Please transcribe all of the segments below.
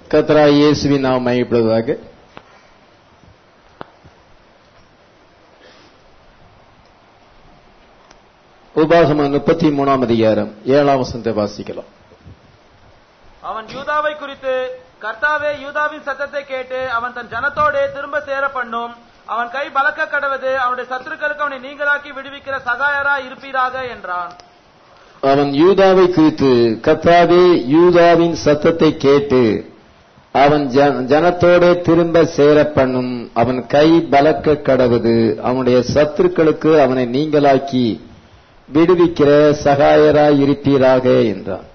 கத்தராய் இயேசுவின் நாம் மையப்படுவதாக உபாகமம் முப்பத்தி மூணாம் அதிகாரம் ஏழாம் வசனத்தை வாசிக்கலாம் அவன் யூதாவை குறித்து கர்த்தாவே யூதாவின் சத்தத்தை கேட்டு அவன் தன் ஜனத்தோடு திரும்ப சேர பண்ணும் அவன் கை பலக்க கடவது அவனுடைய சத்துருக்களுக்கு அவனை நீங்களாக்கி விடுவிக்கிற சகாயரா இருப்பீராக என்றான் அவன் யூதாவை குறித்து கத்தாவே யூதாவின் சத்தத்தை கேட்டு அவன் ஜன- ஜனத்தோடே திரும்ப சேர பண்ணும் அவன் கை பலக்க கடவுது அவனுடைய சத்துருக்களுக்கு அவனை நீங்களாக்கி விடுவிக்கிற சகாயராய் இருப்பீராக என்றான்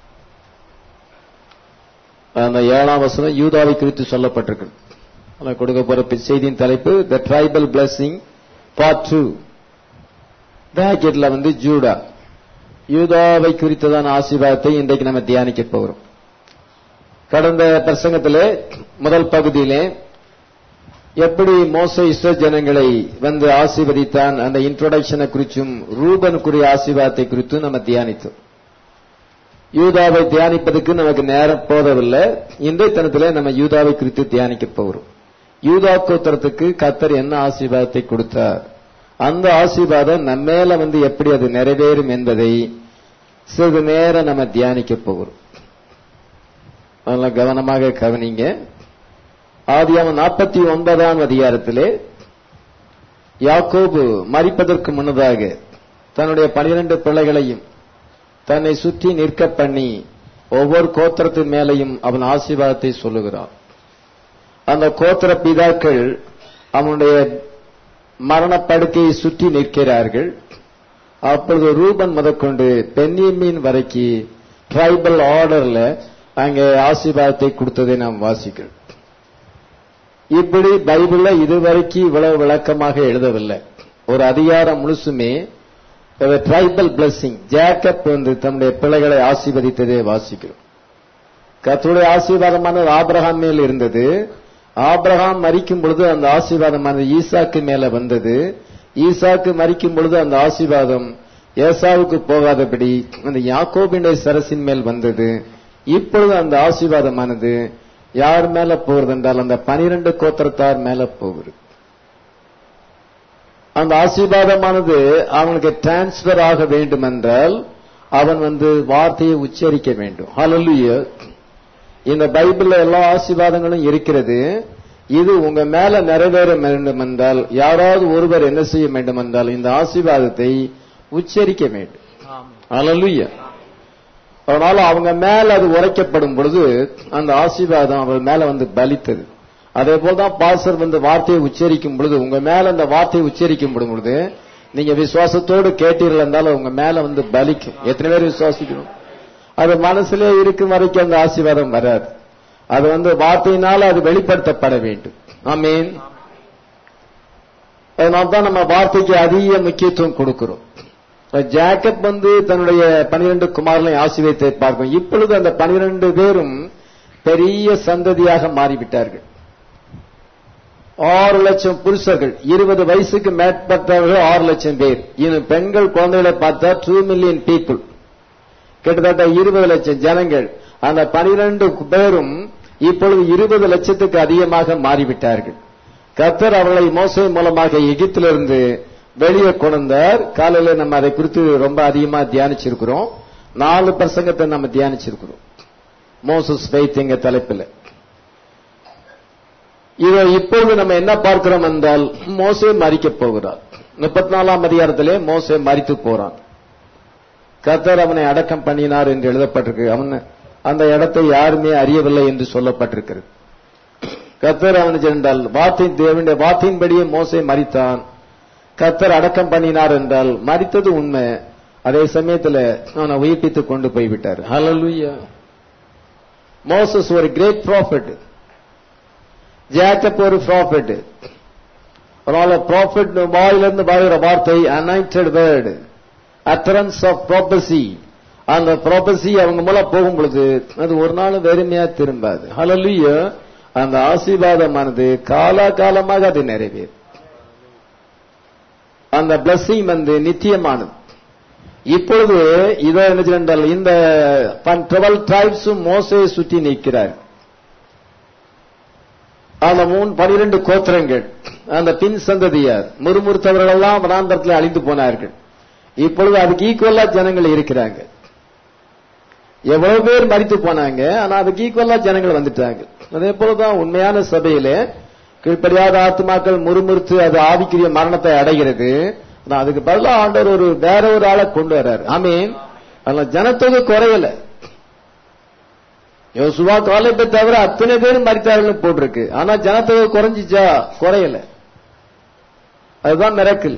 அந்த ஏழாம் வசனம் யூதாவை குறித்து சொல்லப்பட்டிருக்கு அதில் கொடுக்க போற பி- செய்தியின் தலைப்பு the tribal blessing part two பிராக்கெட்ல வந்து ஜூடா யூதாவை குறித்ததான ஆசீர்வாதத்தை இன்றைக்கு நம்ம தியானிக்க போகிறோம் கடந்த பிரசங்கத்திலே முதல் பகுதியிலே எப்படி மோச இஸ்ர ஜனங்களை வந்து ஆசீர்வதித்தான் அந்த இன்ட்ரோடக்ஷனை குறிச்சும் ரூபனுக்குரிய ஆசீர்வாதத்தை குறித்தும் நம்ம தியானித்தோம் யூதாவை தியானிப்பதற்கு நமக்கு நேரம் போதவில்லை இன்றைய தினத்திலே நம்ம யூதாவை குறித்து தியானிக்க போகிறோம் யூதா கோத்திரத்துக்கு கத்தர் என்ன ஆசீர்வாதத்தை கொடுத்தார் அந்த ஆசீர்வாதம் நம்ம மேல வந்து எப்படி அது நிறைவேறும் என்பதை சிறிது நேரம் நம்ம தியானிக்க போகிறோம் அதனால கவனமாக கவனிங்க ஆதியாமம் நாற்பத்தி ஒன்பதாம் அதிகாரத்திலே யாக்கோபு மரிப்பதற்கு முன்னதாக தன்னுடைய பனிரெண்டு பிள்ளைகளையும் தன்னை சுற்றி நிற்க பண்ணி ஒவ்வொரு கோத்திரத்தின் மேலையும் அவன் ஆசீர்வாதத்தை சொல்லுகிறான் அந்த கோத்திர பிதாக்கள் அவனுடைய மரணப்படுக்கையை சுற்றி நிற்கிறார்கள் அப்பொழுது ரூபன் முதற்கொண்டு பென்னியமீன் வரைக்கும் ட்ரைபல் ஆர்டர்ல அங்கே ஆசீர்வாதத்தை கொடுத்ததை நாம் வாசிக்கிறோம் இப்படி பைபிள்ல இதுவரைக்கும் இவ்வளவு விளக்கமாக எழுதவில்லை ஒரு அதிகாரம் முழுசுமே ட்ரைபல் பிளஸிங் ஜேக்கப் வந்து தன்னுடைய பிள்ளைகளை ஆசீர்வதித்ததை வாசிக்கிறோம் கர்த்தருடைய ஆசீர்வாதமானது ஆபிரகாம் மேல் இருந்தது ஆபிரகாம் மரிக்கும் பொழுது அந்த ஆசீர்வாதமானது ஈசாக்கு மேல வந்தது ஈசாக்கு மரிக்கும் பொழுது அந்த ஆசீர்வாதம் ஏசாவுக்கு போகாதபடி அந்த யாக்கோபினுடைய சரசின் மேல் வந்தது இப்பொழுது அந்த ஆசீர்வாதமானது யார் மேல போகிறது என்றால் அந்த பனிரெண்டு கோத்திரத்தார் மேல போகுது அந்த ஆசீர்வாதமானது அவனுக்கு டிரான்ஸ்பர் ஆக வேண்டும் என்றால் அவன் வந்து வார்த்தையை உச்சரிக்க வேண்டும் ஹalleluya இந்த பைபிள்ல எல்லா ஆசீர்வாதங்களும் இருக்கிறது இது உங்க மேல நிறைவேற வேண்டும் என்றால் யாராவது ஒருவர் என்ன செய்ய வேண்டும் என்றால் இந்த ஆசீர்வாதத்தை உச்சரிக்க வேண்டும் ஹalleluya அதனால அவங்க மேல அது உரைக்கப்படும் பொழுது அந்த ஆசீர்வாதம் அவர் மேல வந்து பலித்தது அதே போலதான் பாசர் வந்து வார்த்தையை உச்சரிக்கும் பொழுது உங்க மேல அந்த வார்த்தையை உச்சரிக்கும் பொழுது நீங்க விசுவாசத்தோடு கேட்டீர்கள் என்றால் உங்க மேல வந்து பலிக்கும் எத்தனை பேர் விசுவாசிக்கணும் அது மனசுல இருக்கும் வரைக்கும் அந்த ஆசீர்வாதம் வராது அது வந்து வார்த்தையினால அது வெளிப்படுத்தப்பட வேண்டும் ஆமீன் அதனால தான் நம்ம வார்த்தைக்கு அதிக முக்கியத்துவம் கொடுக்கிறோம் ஜாக்கப் வந்து தன்னுடைய பனிரெண்டு குமாரனை ஆசீர்வதித்தை பார்க்கும் இப்பொழுது அந்த பனிரெண்டு பேரும் பெரிய சந்ததியாக மாறிவிட்டார்கள் ஆறு லட்சம் புருஷர்கள் இருபது வயசுக்கு மேற்பட்டவர்கள் ஆறு லட்சம் பேர் இன்னும் பெண்கள் குழந்தைகளை பார்த்தா டூ மில்லியன் பீப்புள் கிட்டத்தட்ட இருபது லட்சம் ஜனங்கள் அந்த பனிரெண்டு பேரும் இப்பொழுது இருபது லட்சத்துக்கு அதிகமாக மாறிவிட்டார்கள் கத்தர் அவர்களை மோசை மூலமாக எகிப்திலிருந்து வெளியே கொண்டார் காலையில நம்ம அதை குறித்து ரொம்ப அதிகமா தியானிச்சிருக்கிறோம் நாலு பிரசங்கத்தை நம்ம தியானிச்சிருக்கிறோம் மோசஸ் ஃபெய்த் எங்க தலைப்பில் இதை இப்பொழுது நம்ம என்ன பார்க்கிறோம் என்றால் மோசே மறிக்க போகிறார் முப்பத்தி நாலாம் அதிகாரத்திலே மோசே மறித்து போறான் கத்தர் அவனை அடக்கம் பண்ணினார் என்று எழுதப்பட்டிருக்கு அவன் அந்த இடத்தை யாருமே அறியவில்லை என்று சொல்லப்பட்டிருக்கிறது கத்தர் அவனை சென்றால் வார்த்தையின் தேவனுடைய வார்த்தையின்படியே மோசே மறித்தான் கத்தர் அடக்கம் பண்ணினார் என்றால் மறித்தது உண்மை அதே சமயத்துல அவனை உயிர்ப்பித்து கொண்டு போய்விட்டார் ஹalleluya மோசஸ் ஒரு கிரேட் ப்ராஃபிட் ஜேக்கப் ஒரு ப்ராஃபிட் அதனால ப்ராஃபிட் வாயிலிருந்து வருகிற வார்த்தை anointed word utterance of prophecy அந்த ப்ராபசி அவங்க மூலம் போகும் பொழுது அது ஒரு நாள் வெறுமையா திரும்பாது ஹalleluya அந்த ஆசீர்வாதமானது காலாகாலமாக அது நிறைவேறும் அந்த பிளஸிங் வந்து நித்தியமானது இப்பொழுது இதை என்ன என்றால் இந்த டுவெல் டிரைப்ஸும் மோசையை சுற்றி நிற்கிறார் அந்த மூணு பனிரெண்டு கோத்திரங்கள் அந்த பின் சந்ததியார் முறுமுறுத்தவர்கள் எல்லாம் வனாந்தரத்தில் அழிந்து போனார்கள் இப்பொழுது அதுக்கு ஈக்குவலா ஜனங்கள் இருக்கிறாங்க எவ்வளவு பேர் மறித்து போனாங்க ஆனா அதுக்கு ஈக்குவலா ஜனங்கள் வந்துட்டாங்க அதே போலதான் உண்மையான சபையிலே கீழ்ப்படியாத ஆத்மாக்கள் முறுமுறுத்து அது ஆவிக்குரிய மரணத்தை அடைகிறது ஆனா அதுக்கு பதிலா ஆண்டவர் ஒரு வேற ஒரு ஆளை கொண்டு வர்றாரு ஆமீன் அதனால ஜனத்தொகை குறையல யோசுவா காலத்தை தவிர அத்தனை பேர் மறித்தார்கள் போட்டிருக்கு ஆனா ஜனத்தொகை குறைஞ்சிச்சா குறையல அதுதான் மிரக்கல்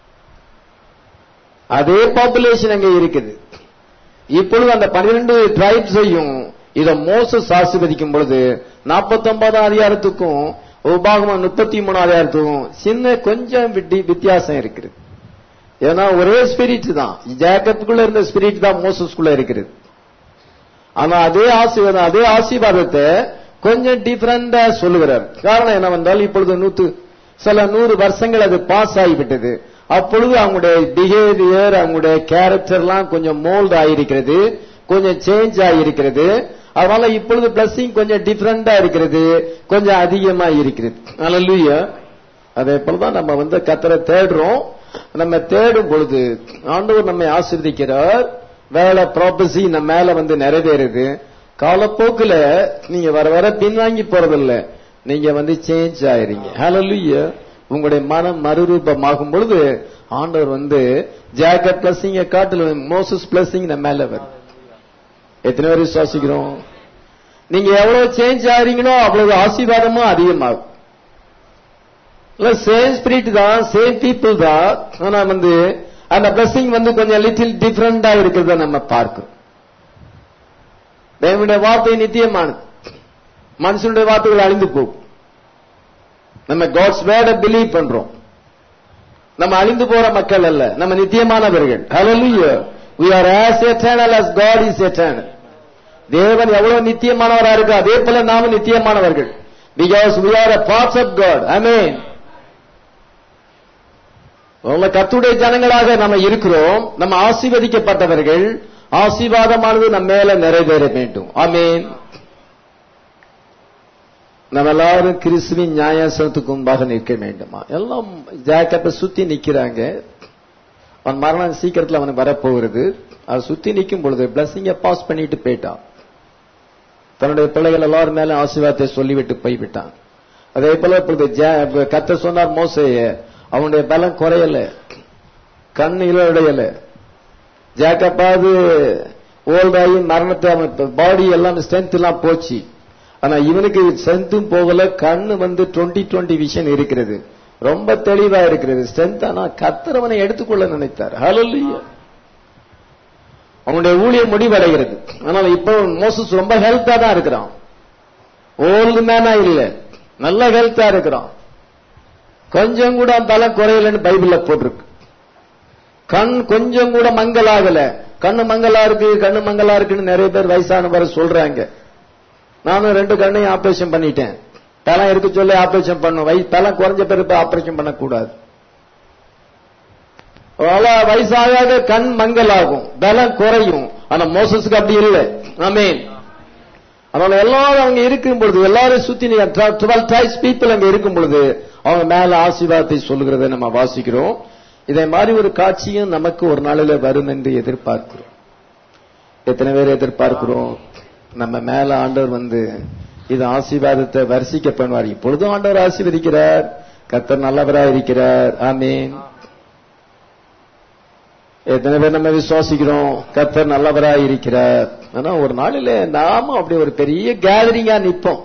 அதே பாப்புலேஷன் அங்க இருக்குது இப்பொழுது அந்த பன்னிரண்டு டிரைப்ஸையும் இத மோசஸ் ஆசிர்வதிக்கும் பொழுது நாற்பத்தி ஒன்பதாம் அதிகாரத்துக்கும் உபாகமம் முப்பத்தி மூணாம் அதிகாரத்துக்கும் சின்ன கொஞ்சம் விட்டி- வித்தியாசம் இருக்குது ஏன்னா ஒரே ஸ்பிரிட் தான் ஜேக்கப்புக்குள்ள இருந்த ஸ்பிரிட் தான் மோசஸ்குள்ள இருக்கிறது ஆனா அதே ஆசீர்வாதம் அதே ஆசீர்வாதத்தை கொஞ்சம் டிஃபரெண்டா சொல்லுகிறார் காரணம் என்னவென்றால் இப்பொழுது நூத்து சில நூறு வருஷங்கள் அது பாஸ் ஆகிவிட்டது அப்பொழுது அவங்களுடைய பிஹேவியர் அவங்களுடைய கேரக்டர்லாம் கொஞ்சம் மோல்ட் ஆகிருக்கிறது கொஞ்சம் சேஞ்ச் ஆகிருக்கிறது அதனால இப்பொழுது பிளஸிங் கொஞ்சம் டிஃபரெண்டா இருக்கிறது கொஞ்சம் அதிகமா இருக்கிறது அல்ல அதே போலதான் நம்ம வந்து கத்தரை தேடுறோம் நம்ம தேடும் பொழுது ஆண்டவர் நம்மை ஆசீர்வதிக்கிறார் வேலை ப்ராப்பசி நம்ம மேல வந்து நிறைவேறுது காலப்போக்குல நீங்க வர வர பின்வாங்கி போறதில்ல நீங்க வந்து சேஞ்ச் ஆயிருங்க ஹalleluya உங்களுடைய மனம் மறுரூபமாகும் பொழுது ஆண்டவர் வந்து ஜாக்கப் பிளஸிங்க காட்டில மோசஸ் பிளஸிங் நம்ம மேல வரும் எத்தனை பேர் விசுவாசிக்கிறோம் நீங்க எவ்வளவு சேஞ்ச் ஆறீங்களோ அவ்வளவு ஆசீர்வாதமும் அதிகமாகும் இல்ல சேம் ஸ்பிரிட் தான் சேம் பீப்புள் தான் ஆனா வந்து அந்த பிளஸிங் வந்து கொஞ்சம் லிட்டில் டிஃபரெண்டா இருக்கிறத நம்ம பார்க்கிறோம் தேவனுடைய வார்த்தை நித்தியமானது மனுஷனுடைய வார்த்தைகள் அழிந்து போகும் நம்ம காட்ஸ் வேர்ட பிலீவ் பண்றோம் நம்ம அழிந்து போற மக்கள் அல்ல நம்ம நித்தியமானவர்கள் hallelujah we are as eternal as god is eternal தேவன் எவ்வளவு நித்தியமானவரா இருக்கு அதே போல நாம நித்தியமானவர்கள் because we are a parts of god amen உள்ள கத்துடைய ஜனங்களாக நம்ம இருக்கிறோம் நம்ம ஆசீர்வதிக்கப்பட்டவர்கள் ஆசீர்வாதமானது நம்ம மேல நிறைவேற வேண்டும் ஆமேன் நம்ம எல்லாரும் கிறிஸ்துவின் நியாயாசனத்துக்கு முன்பாக நிற்க வேண்டுமா எல்லாம் ஜாக்கப்ப சுத்தி நிக்கிறாங்க அவன் மரணம் சீக்கிரத்துல அவனுக்கு வரப்போகிறது அது சுத்தி நிக்கும் பொழுது பிளஸிங்க பாஸ் பண்ணிட்டு போயிட்டான் தன்னுடைய பிள்ளைகள் எல்லாரும் மேல ஆசீர்வாதத்தை சொல்லிவிட்டு போய்விட்டான் அதே போல இப்பொழுது ஜா- கத்த சொன்னார் மோசைய அவனுடைய பலம் குறையல கண் இழையல ஜாக்கப்பாவது ஓல்டாகி மரணத்தை அவன் பாடி எல்லாம் ஸ்ட்ரென்த் எல்லாம் போச்சு ஆனா இவனுக்கு ஸ்ட்ரென்த்தும் போகல கண்ணு வந்து டுவெண்ட்டி டுவெண்ட்டி விஷன் இருக்கிறது ரொம்ப தெளிவா இருக்கிறது ஸ்ட்ரென்த் ஆனா கத்திரவனை எடுத்துக்கொள்ள நினைத்தார் ஹalleluya அவனுடைய ஊழியம் முடிவடைகிறது ஆனால் இப்போ மோசஸ் ரொம்ப ஹெல்த்தா தான் இருக்கிறான் ஓல்டு மேனா இல்ல நல்ல ஹெல்த்தா இருக்கிறான் கொஞ்சம் கூட பலம் குறையலன்னு பைபிள்ல போட்டிருக்கு கண் கொஞ்சம் கூட மங்கலாகல கண்ணு மங்கலா இருக்கு கண்ணு மங்கலா இருக்குன்னு நிறைய பேர் வயசானவர் சொல்றாங்க நானும் ரெண்டு கண்ணையும் ஆபரேஷன் பண்ணிட்டேன் பலம் இருக்கு சொல்லி ஆபரேஷன் பண்ணும் வய பலம் குறைஞ்ச பிறகு ஆபரேஷன் பண்ணக்கூடாது அதனால வயசாக கண் மங்கலாகும் பலம் குறையும் ஆனா மோசஸுக்கு அப்படி இல்லை ஆமேன் அதனால எல்லாரும் அவங்க இருக்கும் பொழுது எல்லாரும் சுத்தி டுவெல் டைஸ் பீப்புள் அங்க இருக்கும் பொழுது அவங்க மேல ஆசீர்வாதத்தை சொல்லுகிறதை நம்ம வாசிக்கிறோம் இதே மாதிரி ஒரு காட்சியும் நமக்கு ஒரு நாளில வரும் என்று எதிர்பார்க்கிறோம் எத்தனை பேர் எதிர்பார்க்கிறோம் நம்ம மேல ஆண்டவர் வந்து இது ஆசீர்வாதத்தை வரிசிக்க பண்ணுவார் இப்பொழுதும் ஆண்டவர் ஆசீர்வதிக்கிறார் கர்த்தர் நல்லவரா இருக்கிறார் ஆமீன் எத்தனை பேர் நம்ம விசுவாசிக்கிறோம் கர்த்தர் நல்லவரா இருக்கிறார் ஆனா ஒரு நாளில நாம அப்படி ஒரு பெரிய கேதரிங்கா நிப்போம்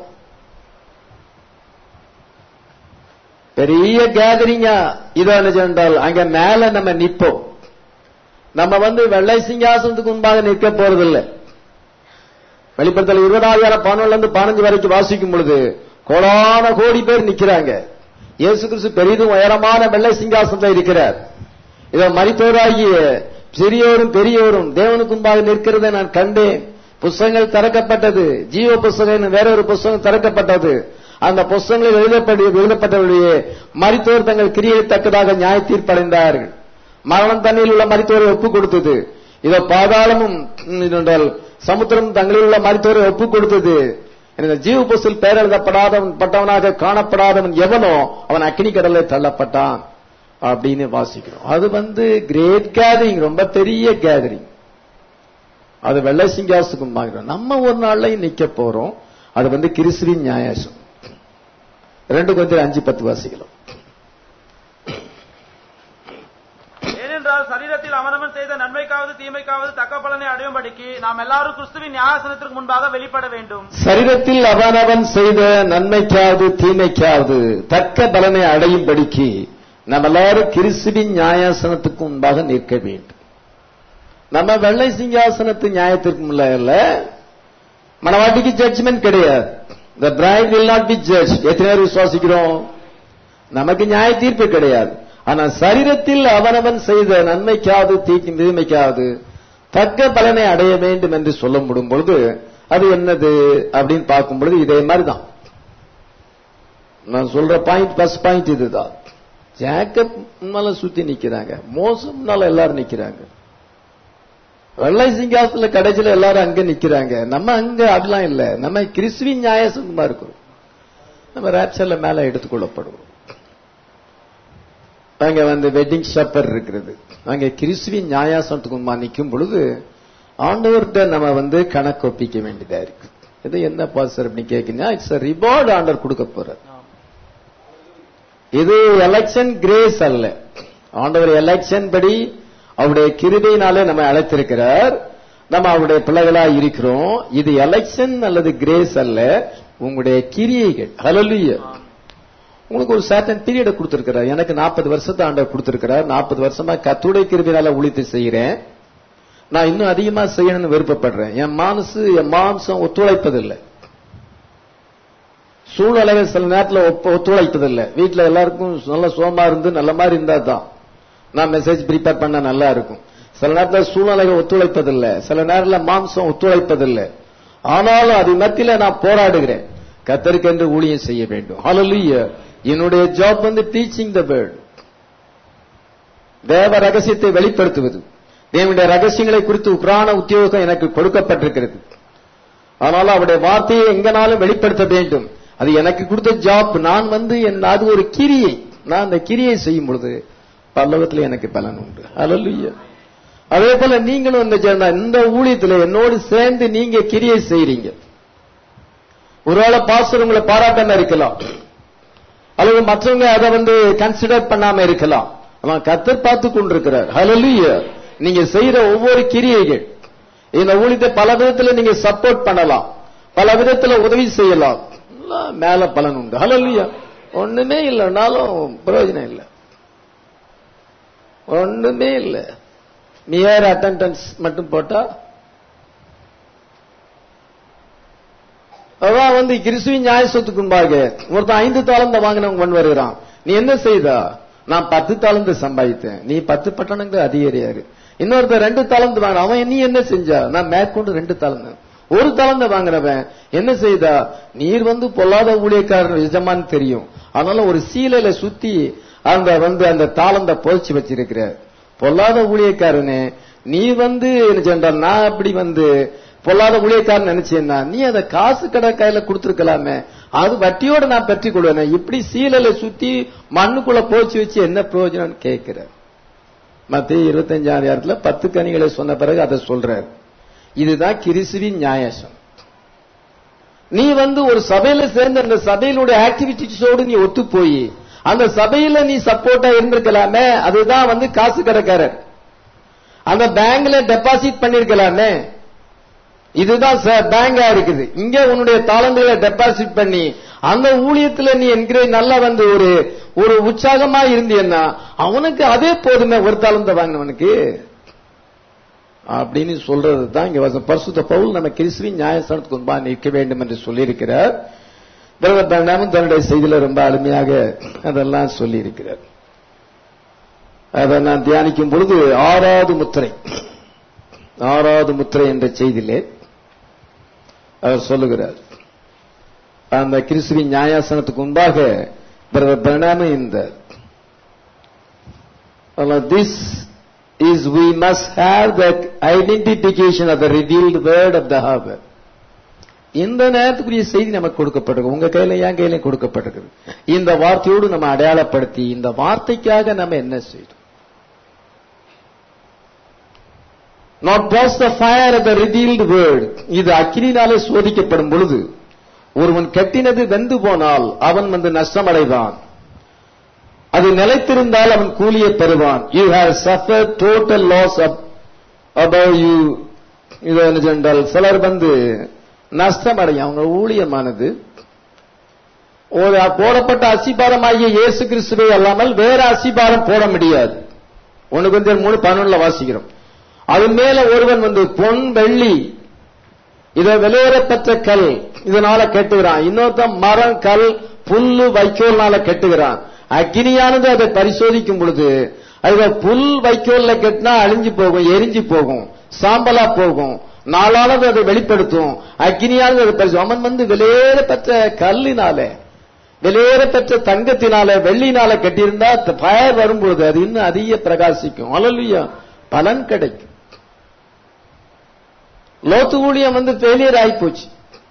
பெரிய கேதரிங்கா இதோ என்ன சொன்னால் அங்க மேல நம்ம நிப்போம் நம்ம வந்து வெள்ளை சிங்காசனத்துக்கு முன்பாக நிற்க போறதில்லை வெளிப்படுத்தல் இருபதாயிரம் பதினொன்னுல இருந்து பதினஞ்சு வரைக்கும் வாசிக்கும் பொழுது கோடான கோடி பேர் நிக்கிறாங்க இயேசு கிறிஸ்து பெரிதும் உயரமான வெள்ளை சிங்காசனத்தில் இருக்கிறார் இதை மறித்தோராகிய சிறியோரும் பெரியோரும் தேவனுக்கு முன்பாக நிற்கிறதை நான் கண்டேன் புஸ்தகங்கள் திறக்கப்பட்டது ஜீவ புஸ்தகம் வேற ஒரு புஸ்தகம் திறக்கப்பட்டது அந்த புஸ்தகங்களில் எழுதப்படி எழுதப்பட்டவருடைய மறித்தோர் தங்கள் கிரியை தக்கதாக நியாய தீர்ப்படைந்தார்கள் மரணம் தண்ணியில் உள்ள மறித்தோரை ஒப்பு கொடுத்தது இதோ பாதாளமும் ம், என்றால் சமுத்திரம் தங்களில் உள்ள மறித்தோரை ஒப்பு கொடுத்தது இந்த ஜீவ புஸ்தில் பெயர் எழுதப்படாதவன் பட்டவனாக காணப்படாதவன் எவனோ அவன் அக்னி கடல்ல தள்ளப்பட்டான் அப்படின்னு வாசிக்கிறோம் அது வந்து கிரேட் கேதரிங் ரொம்ப பெரிய கேதரிங் அது வெள்ளை சிங்காசுக்கு பார்க்கிறோம் நம்ம ஒரு நாள்லயும் நிக்க போறோம் அது வந்து கிறிஸ்துவின் நியாயாசம் ரெண்டு கொஞ்சம் அஞ்சு பத்து வாசிக்கலாம் ஏனென்றால் சரீரத்தில் அவனவன் செய்த நன்மைக்காவது தீமைக்காவது தக்க பலனை அடையும்படிக்கு நாம் எல்லாரும் கிறிஸ்துவின் நியாயாசனத்திற்கு முன்பாக வெளிப்பட வேண்டும் சரீரத்தில் அவனவன் செய்த நன்மைக்காவது தீமைக்காவது தக்க பலனை அடையும்படிக்கு நம்ம எல்லாரும் கிறிஸ்துவின் நியாயாசனத்துக்கு முன்பாக நிற்க வேண்டும் நம்ம வெள்ளை சிங்காசனத்து நியாயத்திற்கு முன்ன மனவாட்டிக்கு ஜட்ஜ்மெண்ட் கிடையாது the bride will not be judged எத்தனை பேர் விசுவாசிக்கிறோம் நமக்கு நியாய தீர்ப்பு கிடையாது ஆனா சரீரத்தில் அவனவன் செய்த நன்மைக்காவது தீக்கும் தீமைக்காவது தக்க பலனை அடைய வேண்டும் என்று சொல்ல முடியும் பொழுது அது என்னது அப்படின்னு பார்க்கும் பொழுது இதே மாதிரி தான் நான் சொல்ற பாயிண்ட் ஃபர்ஸ்ட் பாயிண்ட் இதுதான் ஜேக்கப் முன்னால சுத்தி நிக்கிறாங்க மோசம் முன்னால எல்லாரும் நிக்கிறாங்க வெள்ளை சிங்காசத்துல கடைசியில எல்லாரும் அங்க நிக்கிறாங்க நம்ம அங்க அதெல்லாம் இல்ல நம்ம கிறிஸ்துவின் நியாயசமா இருக்கிறோம் நம்ம ரேப்சர்ல மேல எடுத்துக்கொள்ளப்படுவோம் அங்க வந்து வெட்டிங் ஷப்பர் இருக்கிறது அங்க கிறிஸ்துவின் நியாயாசனத்துக்கு முன்பா நிற்கும் பொழுது ஆண்டவர்கிட்ட நம்ம வந்து கணக்கு ஒப்பிக்க வேண்டியதா இருக்கு இது என்ன பாசர் அப்படின்னு கேட்கீங்கன்னா இட்ஸ் ரிவார்டு ஆண்டவர் கொடுக்க போறார் இது எலெக்ஷன் கிரேஸ் அல்ல ஆண்டவர் எலெக்ஷன் படி அவருடைய கிருபையினாலே நம்ம அழைத்திருக்கிறார் நம்ம அவருடைய பிள்ளைகளா இருக்கிறோம் இது எலெக்ஷன் அல்லது கிரேஸ் அல்ல உங்களுடைய கிரியைகள் ஹalleluya உங்களுக்கு ஒரு சர்டன் பீரியட கொடுத்திருக்கிறார் எனக்கு நாற்பது வருஷத்தை ஆண்டவர் கொடுத்திருக்கிறார் நாற்பது வருஷமா கத்துடைய கிருபினால உழைத்து செய்கிறேன் நான் இன்னும் அதிகமா செய்யணும்னு விருப்பப்படுறேன் என் மனசு என் மாம்சம் ஒத்துழைப்பதில்லை சூழ்நிலைகள் சில நேரத்தில் ஒத்துழைப்பதில்லை வீட்டுல எல்லாருக்கும் நல்ல சோமா இருந்து நல்ல மாதிரி இருந்தா தான் நான் மெசேஜ் ப்ரிப்பேர் பண்ண நல்லா இருக்கும் சில நேரத்தில் சூழ்நிலைகள் ஒத்துழைப்பதில்லை சில நேரத்தில் மாம்சம் ஒத்துழைப்பதில்லை ஆனாலும் அது மத்தியில நான் போராடுகிறேன் கத்தருக்கென்று ஊழியம் செய்ய வேண்டும் ஹalleluya என்னுடைய ஜாப் வந்து டீச்சிங் த வேர்ட் தேவ ரகசியத்தை வெளிப்படுத்துவது தேவனுடைய ரகசியங்களை குறித்து உக்ரான உத்தியோகம் எனக்கு கொடுக்கப்பட்டிருக்கிறது அதனால அவருடைய வார்த்தையை எங்கனாலும் வெளிப்படுத்த வேண்டும் அது எனக்கு கொடுத்த ஜாப் நான் வந்து என் அது ஒரு கிரியை நான் அந்த கிரியை செய்யும் பொழுது பல்லவத்தில் எனக்கு பலன் உண்டு ஹalleluya அதே போல நீங்களும் இந்த ஜன- இந்த ஊழியத்தில் என்னோடு சேர்ந்து நீங்க கிரியை செய்றீங்க ஒருவேளை பாஸ்டர் உங்களை பாராட்டாம இருக்கலாம் அல்லது மற்றவங்க அதை வந்து கன்சிடர் பண்ணாம இருக்கலாம் ஆனா கத்தர் பார்த்து கொண்டிருக்கிறார் ஹalleluya நீங்க செய்யற ஒவ்வொரு கிரியைகள் இந்த ஊழியத்தை பல விதத்துல நீங்க சப்போர்ட் பண்ணலாம் பல விதத்துல உதவி செய்யலாம் எல்லாம் மேல பலன் உண்டு ஹalleluya ஒண்ணுமே இல்லைனாலும் பிரயோஜனம் இல்லை ஒண்ணுமே இல்லை நியர் அட்டண்டன்ஸ் மட்டும் போட்டா அதான் வந்து கிறிஸ்துவின் நியாய சொத்துக்கு முன்பாக ஒருத்தன் ஐந்து தாளந்த வாங்கினவங்க கொண்டு வருகிறான் நீ என்ன செய்தா நான் பத்து தாளந்து சம்பாதித்தேன் நீ பத்து பட்டணங்கள் அதிகாரியாரு இன்னொருத்தன் ரெண்டு தாளந்து வாங்கின அவன் நீ என்ன செஞ்சா நான் மேற்கொண்டு ரெண்டு தாளந்து ஒரு தாளந்த வாங்கினவன் என்ன செய்தா நீர் வந்து பொல்லாத ஊழியக்காரர் எஜமான்னு தெரியும் அதனால ஒரு சீலையில சுத்தி அந்த வந்து அந்த தாளந்த புதைச்சு வச்சிருக்கிற பொல்லாத ஊழியக்காரனே நீ வந்து என்ன சென்றால் நான் அப்படி வந்து பொல்லாத ஊழியக்காரன் நினைச்சேன்னா நீ அதை காசு கடை கையில கொடுத்துருக்கலாமே அது வட்டியோட நான் பெற்றுக் கொள்வேன் இப்படி சீலையில சுத்தி மண்ணுக்குள்ள போச்சு வச்சு என்ன பிரயோஜனம் கேட்கிற மத்திய இருபத்தஞ்சாம் அதிகாரத்துல பத்து கனிகளை சொன்ன பிறகு அதை சொல்றார் இதுதான் கிறிஸ்துவின் நியாயசம் நீ வந்து ஒரு சபையில சேர்ந்து அந்த சபையினுடைய ஆக்டிவிட்டிஸோடு நீ ஒத்து போய் அந்த சபையில நீ சப்போர்ட்டா இருந்திருக்கலாமே அதுதான் வந்து காசு கடைக்காரர் அந்த பேங்க்ல டெபாசிட் பண்ணிருக்கலாமே இதுதான் சார் பேங்கா இருக்குது இங்க உன்னுடைய தாளந்துகளை டெபாசிட் பண்ணி அந்த ஊழியத்துல நீ என்கிற நல்லா வந்து ஒரு ஒரு உற்சாகமா இருந்தீன்னா அவனுக்கு அதே போதுமே ஒரு தாளந்த வாங்கினவனுக்கு அப்படின்னு சொல்றது தான் இங்க வசனம். பரிசுத்த பவுல் நம்ம கிறிஸ்துவின் நியாயஸ்தானத்துக்கு முன்பா நிற்க வேண்டும் என்று சொல்லியிருக்கிறார் பிரதமர் பண்டாமும் தன்னுடைய செய்தியில ரொம்ப அருமையாக அதெல்லாம் சொல்லியிருக்கிறார் அதை நான் தியானிக்கும் பொழுது ஆறாவது முத்திரை ஆறாவது முத்திரை என்ற செய்தியிலே அவர் சொல்லுகிறார் அந்த கிறிஸ்துவின் நியாயாசனத்துக்கு முன்பாக பிரதர் பிரணாம இந்த this is we must have the identification of the revealed word of the hour இந்த நேரத்துக்குரிய செய்தி நமக்கு கொடுக்கப்பட்டிருக்கு உங்க கையில என் கையில கொடுக்கப்பட்டிருக்குது இந்த வார்த்தையோடு நம்ம அடையாளப்படுத்தி இந்த வார்த்தைக்காக நம்ம என்ன செய்யணும் not pass the fire the revealed word இது அக்கினினாலே சோதிக்கப்படும் பொழுது ஒருவன் கட்டினது வெந்து போனால் அவன் வந்து நஷ்டமடைவான் அது நிலைத்திருந்தால் அவன் கூலியை பெறுவான் you have suffer total loss above you இது என்ன சொன்னால் சிலர் வந்து நஷ்டமடையும் அவங்க ஊழியமானது ஒரு போடப்பட்ட அசிபாரமாகிய இயேசு கிறிஸ்துவை அல்லாமல் வேற அசிபாரம் போட முடியாது ஒண்ணு கொஞ்சம் மூணு பதினொன்னுல வாசிக்கிறோம் அது மேல ஒருவன் வந்து பொன் வெள்ளி இதை வெளியேறப்பட்ட கல் இதனால கெட்டுகிறான் இன்னொருத்தன் மரம் கல் புல்லு வைக்கோல்னால கெட்டுகிறான் அக்னியானது அதை பரிசோதிக்கும் பொழுது அதுல புல் வைக்கோல்ல கெட்டினா அழிஞ்சு போகும் எரிஞ்சு போகும் சாம்பலா போகும் நாளானது அதை வெளிப்படுத்தும் அக்னியானது அதை பரிசு அவன் வந்து வெளியேறப்பட்ட கல்லினால வெளியேறப்பட்ட தங்கத்தினால வெள்ளினால கட்டியிருந்தா பயர் வரும்பொழுது அது இன்னும் அதிக பிரகாசிக்கும் அலல்லையா பலன் கிடைக்கும் லோத்து ஊழியம் வந்து ஃபெயிலியர் ஆகி போச்சு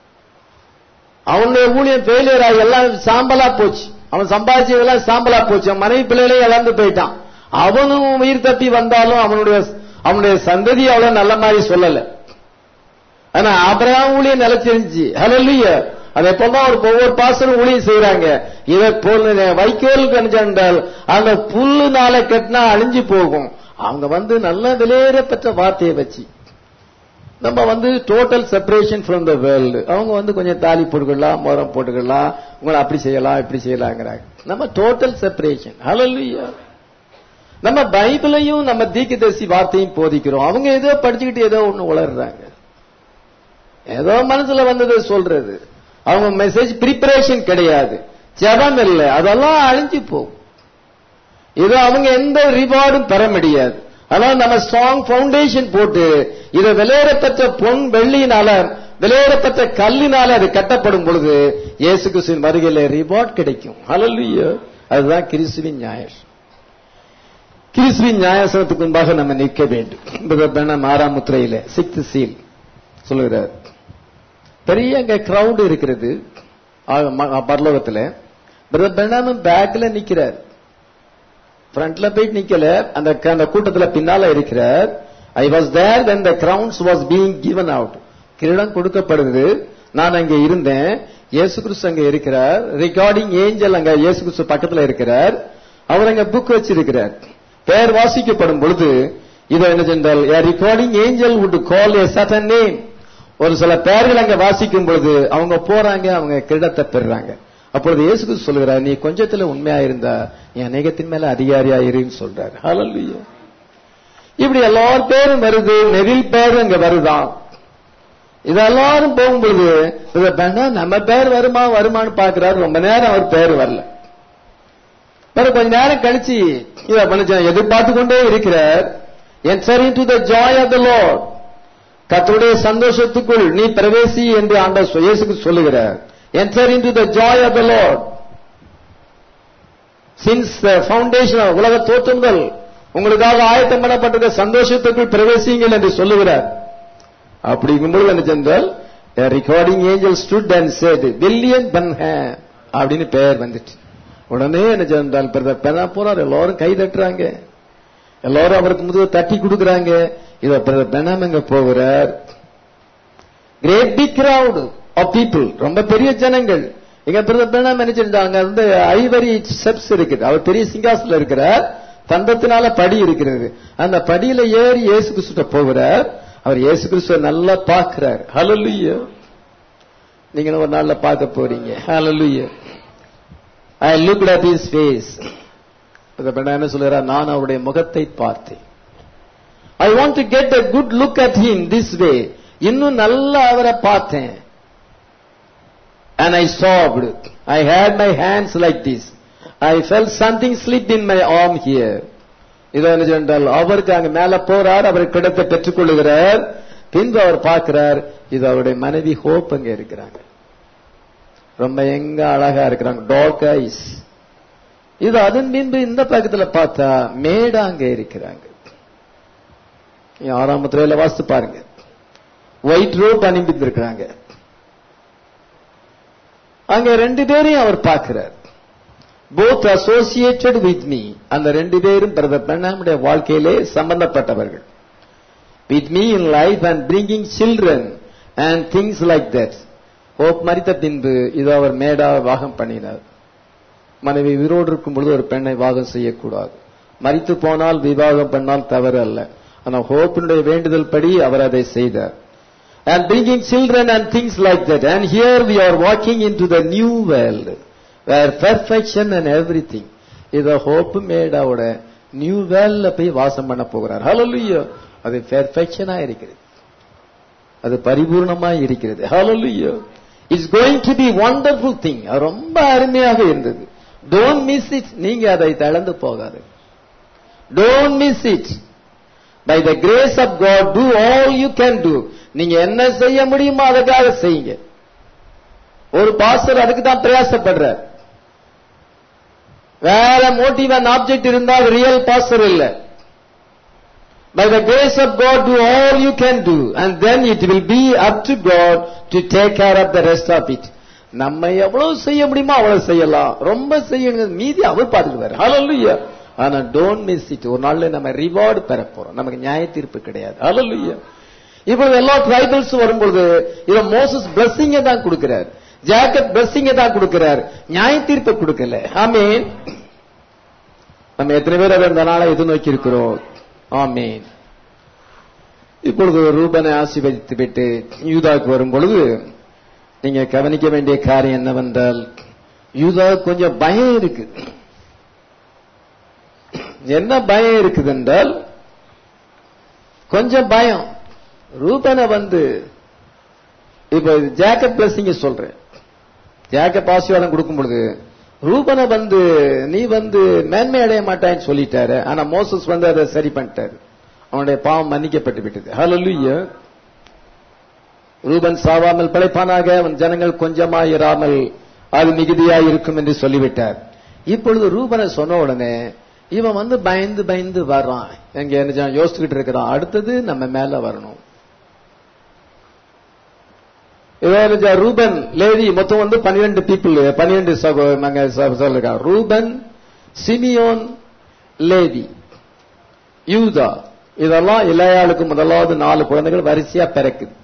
அவனுடைய ஊழியம் ஃபெயிலியர் ஆகி எல்லாம் சாம்பலா போச்சு அவன் சம்பாதிச்சதெல்லாம் சாம்பலா போச்சு அவன் மனைவி பிள்ளைகளையும் இழந்து போயிட்டான் அவனும் உயிர் தப்பி வந்தாலும் அவனுடைய அவனுடைய சந்ததி அவ்வளவு நல்ல மாதிரி சொல்லல ஆனா அப்புறம் ஊழியம் நிலைச்சிருந்துச்சு ஹலோ அதே போல ஒரு ஒவ்வொரு பாசனம் ஊழியம் செய்யறாங்க இதை போல வைக்கோல் கணிச்சால் அந்த புல்லுனால கட்டினா அழிஞ்சு போகும் அவங்க வந்து நல்ல விலையேற பெற்ற வார்த்தையை வச்சு நம்ம வந்து total separation from the world அவங்க வந்து கொஞ்சம் தாலி போட்டுக்கலாம் மரம் போட்டுக்கலாம் உங்களை அப்படி செய்யலாம் இப்படி செய்யலாங்கிறாங்க நம்ம டோட்டல் செப்பரேஷன் ஹலல்லுயா நம்ம பைபிளையும் நம்ம தீர்க்கதரிசி வார்த்தையும் போதிக்கிறோம் அவங்க ஏதோ படிச்சுக்கிட்டு ஏதோ ஒண்ணு உளர்றாங்க ஏதோ மனசுல வந்ததை சொல்றது அவங்க மெசேஜ் ப்ரிப்பரேஷன் கிடையாது ஜபம் இல்லை அதெல்லாம் அழிஞ்சு போகும் இது அவங்க எந்த ரிவார்டும் பெற முடியாது அதனால நம்ம ஸ்ட்ராங் பவுண்டேஷன் போட்டு இதை விளையாடப்பட்ட பொன் வெள்ளியினால விளையாடப்பட்ட கல்லினால அது கட்டப்படும் பொழுது இயேசு கிறிஸ்துவின் வருகையில ரிவார்ட் கிடைக்கும் ஹalleluya அதுதான் கிறிஸ்துவின் நியாயம் கிறிஸ்துவின் நியாயசனத்துக்கு முன்பாக நம்ம நிற்க வேண்டும் ஆறாம் முத்திரையில சிக்த் சீல் சொல்லுகிறார் பெரிய அங்க கிரவுட் இருக்கிறது பரலோகத்துல பிரதர் பெண்ணாமும் பேக்ல நிக்கிறார் ஃப்ரண்ட்ல போயிட்டு நிக்கல அந்த அந்த கூட்டத்துல பின்னால இருக்கிறார் I was there when the crowns was being given out கிரீடம் கொடுக்கப்படுது நான் அங்க இருந்தேன் இயேசு கிறிஸ்து அங்க இருக்கிறார் ரிகார்டிங் ஏஞ்சல் அங்க இயேசு கிறிஸ்து பக்கத்துல இருக்கிறார் அவர் அங்க புக் வச்சிருக்கிறார் பெயர் வாசிக்கப்படும் பொழுது இதை என்ன சென்றால் recording angel would call a certain name ஒரு சில பெயர்கள் அங்க வாசிக்கும் பொழுது அவங்க போறாங்க அவங்க கிரீடத்தை பெறுறாங்க அப்பொழுது இயேசு கிறிஸ்து சொல்கிறார் நீ கொஞ்சத்துல உண்மையா இருந்தா நீ அநேகத்தின் மேல அதிகாரியா இருன்னு சொல்றாரு ஹalleluya இப்படி எல்லார் பேரும் வருது நெவில் பேரும் அங்க வருதான் இது எல்லாரும் போகும்பொழுது இத வேணா நம்ம பேர் வருமா வருமான்னு பாக்குறாரு ரொம்ப நேரம் அவர் பேர் வரல பிறகு கொஞ்ச நேரம் கழிச்சு இத மனுஷன் எதிர்பார்த்து கொண்டே இருக்கிறார் enter to the joy of the Lord கர்த்தருடைய சந்தோஷத்துக்குள் நீ பிரவேசி என்று ஆண்டவர் இயேசுக்கு சொல்லுகிறார் enter into the joy of the Lord. Since the foundation of உலக தோற்றங்கள் உங்களுக்காக ஆயத்தம் பண்ணப்பட்டிருக்க சந்தோஷத்துக்குள் பிரவேசிங்கள் என்று சொல்லுகிறார் அப்படிங்கும்போது என்ன சென்றால் recording angel stood and said William Branham அப்படின்னு பெயர் வந்துட்டு உடனே என்ன சென்றால் பிரதர் பெறா போறார் எல்லாரும் கை தட்டுறாங்க எல்லாரும் அவருக்கு முதுகு தட்டி கொடுக்கறாங்க இத பிரதர் பெனாம் எங்க போகிறார் great big crowd of people ரொம்ப பெரிய ஜனங்கள் எங்க பிரதர் பெனாம் நினைச்சிருந்தாங்க வந்து ஐவரி ஸ்டெப்ஸ் இருக்குது அவர் பெரிய சிங்காசத்துல இருக்கிறார் தந்தத்தினால படி இருக்கிறது அந்த படியில ஏறி இயேசு கிறிஸ்துட்ட போகிறார் அவர் இயேசு கிறிஸ்துவ நல்லா பாக்குறார் ஹalleluya நீங்க ஒரு நாள்ல பார்க்க போறீங்க hallelujah I looked at his face என்ன சொல்றார் நான் அவருடைய முகத்தை பார்த்தேன் I want to get a good look at him this way இன்னும் நல்லா அவரை பார்த்தேன் and I sobbed. I had my hands like this. I felt something slip in my arm here. இது என்ன சொன்னால் அவருக்கு அங்க மேல போறார் அவர் கிடத்தை பெற்றுக் கொள்ளுகிறார் பின்பு அவர் பார்க்கிறார் இது அவருடைய மனைவி ஹோப் அங்க இருக்கிறாங்க ரொம்ப எங்க அழகா இருக்கிறாங்க டார்க் ஐஸ் இது அதன் பின்பு இந்த பக்கத்துல பார்த்தா மேடா அங்க இருக்கிறாங்க ஆறாம் முத்திரையில வாசித்து பாருங்க ஒயிட் ரோப் அனுப்பிட்டு இருக்கிறாங்க அங்க ரெண்டு பேரையும் அவர் பார்க்கிறார் போத் அசோசியேட்டட் வித் மீ அந்த ரெண்டு பேரும் பிரதர் பிரணாமுடைய வாழ்க்கையிலே சம்பந்தப்பட்டவர்கள் with me in life and bringing children and things like that hope மறித்த பின்பு இது அவர் மேடா வாகம் பண்ணினார் மனைவி உயிரோடு இருக்கும் பொழுது ஒரு பெண்ணை வாகம் செய்யக்கூடாது மறித்து போனால் விவாகம் பண்ணால் தவறு அல்ல ஆனால் ஹோப்பினுடைய வேண்டுதல் படி அவர் அதை செய்தார் and bringing children and things like that. And here we are walking into the new world where perfection and everything is a hope made out new வேல்ல போய் வாசம் பண்ண போகிறார் ஹalleluya அது பெர்ஃபெக்ஷனா இருக்கிறது அது பரிபூர்ணமா இருக்கிறது hallelujah it's going to be wonderful thing அது ரொம்ப அருமையாக இருந்தது டோன்ட் மிஸ் இட் நீங்க அதை தளர்ந்து போகாது don't miss it by the grace of God do all you can do நீங்க என்ன செய்ய முடியுமோ அதுக்காக செய்யுங்க ஒரு பாஸ்டர் அதுக்கு தான் பிரயாசப்படுறார் வேற மோட்டிவ் அண்ட் ஆப்ஜெக்ட் இருந்தால் ரியல் பாஸ்டர் இல்ல by the grace of God do all you can do and then it will be up to God to take care of the rest of it நம்ம எவ்வளவு செய்ய முடியுமோ அவ்வளவு செய்யலாம் ரொம்ப செய்யுங்க மீதி அவர் பார்த்துக்குவாரு ஹalleluya ஆனா டோன்ட் மிஸ் இட் ஒரு நாள்ல நம்ம ரிவார்டு பெற போறோம் நமக்கு நியாய தீர்ப்பு கிடையாது ஹalleluya இப்பொழுது எல்லா ட்ரைபல்ஸ் வரும்பொழுது இத மோசஸ் பிளஸ்ஸிங்க தான் கொடுக்கிறார் ஜாக்கப் பிளஸ்ஸிங்க தான் கொடுக்கிறார் நியாய தீர்ப்பை கொடுக்கல ஆமீன் நம்ம எத்தனை பேர் அதை இந்த நாளை எதிர்நோக்கி இருக்கிறோம் ஆமீன் இப்பொழுது ரூபனை ஆசீர்வதித்து விட்டு யூதாக்கு வரும் பொழுது நீங்க கவனிக்க வேண்டிய காரியம் என்னவென்றால் யூதா கொஞ்சம் பயம் இருக்கு என்ன பயம் இருக்குது என்றால் கொஞ்சம் பயம் ரூபனை வந்து இப்ப ஜாக்கப் பிளஸிங்க சொல்றேன் ஜாக்கப் ஆசீர்வாதம் கொடுக்கும் பொழுது ரூபனை வந்து நீ வந்து மேன்மை அடைய மாட்டான்னு சொல்லிட்டாரு ஆனா மோசஸ் வந்து அதை சரி பண்ணிட்டாரு அவனுடைய பாவம் மன்னிக்கப்பட்டு விட்டது ஹalleluya ரூபன் சாவாமல் பிழைப்பானாக அவன் ஜனங்கள் கொஞ்சமாய் இராமல் அது மிகுதியாய் இருக்கும் என்று சொல்லிவிட்டார் இப்பொழுது ரூபனை சொன்ன உடனே இவன் வந்து பயந்து பயந்து வர்றான் எங்க என்ன யோசிச்சுக்கிட்டு இருக்கிறான் அடுத்தது நம்ம மேல வரணும் இவன் ரூபன் லேவி மொத்தம் வந்து பன்னிரெண்டு பீப்புள் பன்னிரெண்டு சொல்லிருக்கா ரூபன் சிமியோன் லேவி யூதா இதெல்லாம் இளையாளுக்கு முதலாவது நாலு குழந்தைகள் வரிசையா பிறக்குது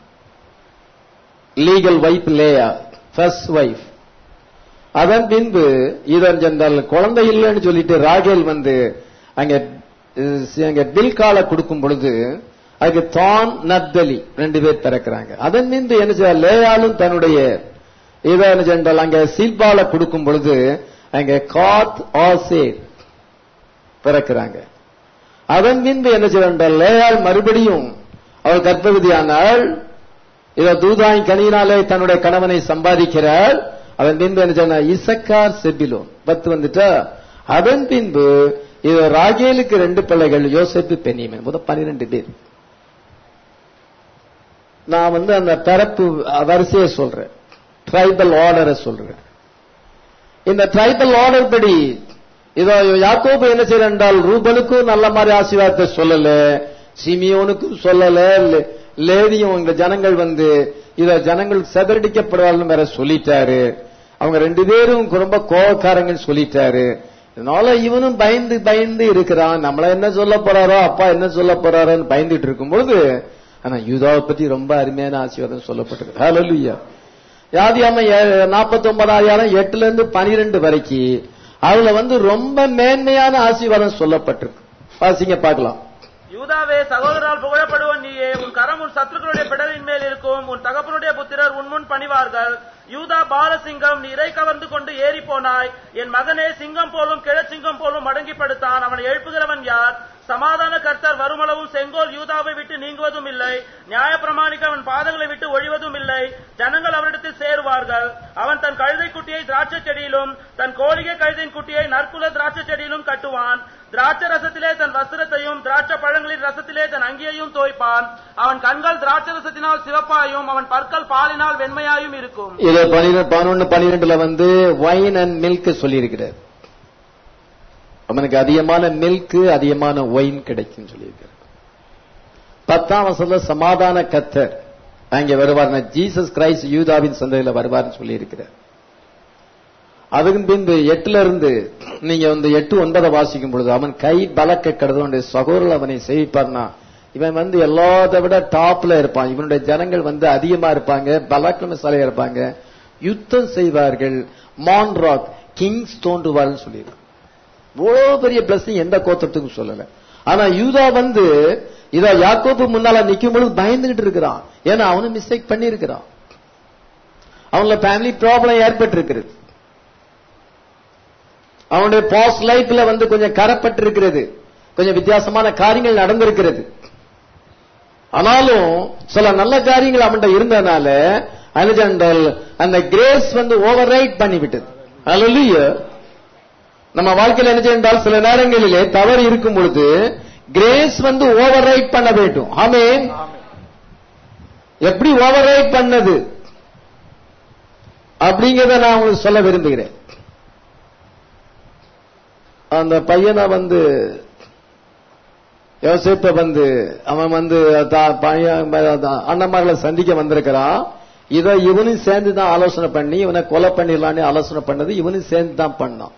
legal wife Leah first wife அதன் பின்பு இதன் சென்றால் குழந்தை இல்லைன்னு சொல்லிட்டு ராகேல் வந்து அங்க அங்க பில்கால கொடுக்கும் பொழுது அதுக்கு தான் நப்தலி ரெண்டு பேர் பிறக்கிறாங்க அதன் மீது என்ன செய்ய லேயாலும் தன்னுடைய இதை என்ன சென்றால் அங்க சில்பால கொடுக்கும் பொழுது அங்க காத் ஆசேர் பிறக்கிறாங்க அதன் பின்பு என்ன செய்ய லேயால் மறுபடியும் அவள் கர்ப்பவதியானாள் இத தூதாய் கனியினாலே தன்னுடைய கணவனை சம்பாதிக்கிறாள் அதன் பின்பு என்ன சொன்ன இசக்கார் செபிலோன் பத்து வந்துட்டா அதன் பின்பு இது ராகேலுக்கு ரெண்டு பிள்ளைகள் யோசிப்பு பெண்ணியமன் முதல் பன்னிரெண்டு பேர் நான் வந்து அந்த பிறப்பு வரிசையை சொல்றேன் ட்ரைபல் ஆர்டரை சொல்றேன் இந்த ட்ரைபல் ஆர்டர் படி இதோ யாக்கோபு என்ன செய்யற என்றால் ரூபனுக்கும் நல்ல மாதிரி ஆசீர்வாதத்தை சொல்லல சிமியோனுக்கும் சொல்லல லேவியும் இந்த ஜனங்கள் வந்து இத ஜனங்கள் செதறடிக்கப்படுவார்கள் வேற சொல்லிட்டாரு அவங்க ரெண்டு பேரும் ரொம்ப கோபக்காரங்கன்னு சொல்லிட்டாரு இதனால இவனும் பயந்து பயந்து இருக்கிறான் நம்மள என்ன சொல்ல போறாரோ அப்பா என்ன சொல்ல போறாரோன்னு பயந்துட்டு இருக்கும் பொழுது ஆனா யூதாவை பத்தி ரொம்ப அருமையான ஆசீர்வாதம் சொல்லப்பட்டிருக்கு ஹalleluya யாதியாம நாற்பத்தி ஒன்பதாயிரம் எட்டுல இருந்து பனிரெண்டு வரைக்கும் அதுல வந்து ரொம்ப மேன்மையான ஆசீர்வாதம் சொல்லப்பட்டிருக்கு வாசிங்க பார்க்கலாம் யூதாவே சகோதரால் புகழப்படுவன் நீயே உன் கரம் உன் சத்துருக்களுடைய பிடரின் மேல் இருக்கும் உன் தகப்பனுடைய புத்திரர் உன் முன் பணிவார்கள் யூதா பாலசிங்கம் நீ இறை கவர்ந்து கொண்டு ஏறி போனாய் என் மகனே சிங்கம் போலும் கிழச்சிங்கம் போலும் மடங்கி படுத்தான் அவனை எழுப்புகிறவன் யார் சமாதான கர்த்தர் வருமளவும் செங்கோல் யூதாவை விட்டு நீங்குவதும் இல்லை நியாய பிரமாணிக்க அவன் பாதங்களை விட்டு ஒழிவதும் இல்லை ஜனங்கள் அவரிடத்தில் சேருவார்கள் அவன் தன் கழுதை குட்டியை திராட்சை செடியிலும் தன் கோழிகை கழுதையின் குட்டியை நற்குல திராட்சை செடியிலும் கட்டுவான் திராட்சை ரசத்திலே தன் வஸ்திரத்தையும் திராட்சை பழங்களின் ரசத்திலே தன் அங்கியையும் தோய்ப்பான் அவன் கண்கள் திராட்சை ரசத்தினால் சிவப்பாயும் அவன் பற்கள் பாலினால் வெண்மையாயும் இருக்கும் இது பதினொன்னு பனிரெண்டுல வந்து வைன் அண்ட் மில்க் சொல்லி இருக்கிறார் அவனுக்கு அதிகமான மில்க் அதிகமான ஒயின் கிடைக்கும் சொல்லியிருக்கிறார் பத்தாம் வசந்த சமாதான கத்தர் அங்கே வருவார் ஜீசஸ் கிரைஸ்ட் யூதாவின் சந்தையில் வருவார்னு சொல்லி இருக்கிறார் அதுக்கு பின்பு எட்டுல இருந்து நீங்க வந்து எட்டு ஒன்பதை வாசிக்கும் பொழுது அவன் கை பலக்க கடவுளுடைய சகோதரர் அவனை செய்விப்பார்னா இவன் வந்து எல்லாத்தை விட டாப்ல இருப்பான் இவனுடைய ஜனங்கள் வந்து அதிகமா இருப்பாங்க பலக்கிரமசாலியா இருப்பாங்க யுத்தம் செய்வார்கள் மான்ராக் கிங்ஸ் தோன்றுவாள்னு சொல்லியிருக்கான் இவ்வளவு பெரிய பிளஸிங் எந்த கோத்திரத்துக்கும் சொல்லல ஆனா யூதா வந்து இத யாக்கோப்பு முன்னால நிக்கும் பொழுது பயந்துகிட்டு இருக்கிறான் ஏன்னா அவனும் மிஸ்டேக் பண்ணியிருக்கிறான் அவங்கள ஃபேமிலி ப்ராப்ளம் ஏற்பட்டு இருக்கிறது அவனுடைய பாஸ்ட் லைஃப்ல வந்து கொஞ்சம் கரப்பட்டு இருக்கிறது கொஞ்சம் வித்தியாசமான காரியங்கள் நடந்திருக்கிறது ஆனாலும் சில நல்ல காரியங்கள் அவன்கிட்ட இருந்தனால அலெக்சாண்டர் அந்த கிரேஸ் வந்து ஓவர் ரைட் பண்ணிவிட்டது அல்ல நம்ம வாழ்க்கையில் என்ன செய்தால் சில நேரங்களிலே தவறு இருக்கும் பொழுது கிரேஸ் வந்து ஓவர் ரைட் பண்ண வேண்டும் ஆமென் எப்படி ஓவர் ரைட் பண்ணது அப்படிங்கறத நான் உங்களுக்கு சொல்ல விரும்புகிறேன் அந்த பையனை வந்து யோசிப்ப வந்து அவன் வந்து தான் பையன் தான் அண்ணன்மார்களை சந்திக்க வந்திருக்கிறான் இதை இவனும் சேர்ந்து தான் ஆலோசனை பண்ணி இவனை கொலை பண்ணிடலான்னு ஆலோசனை பண்ணது இவனும் சேர்ந்து தான் பண்ணான்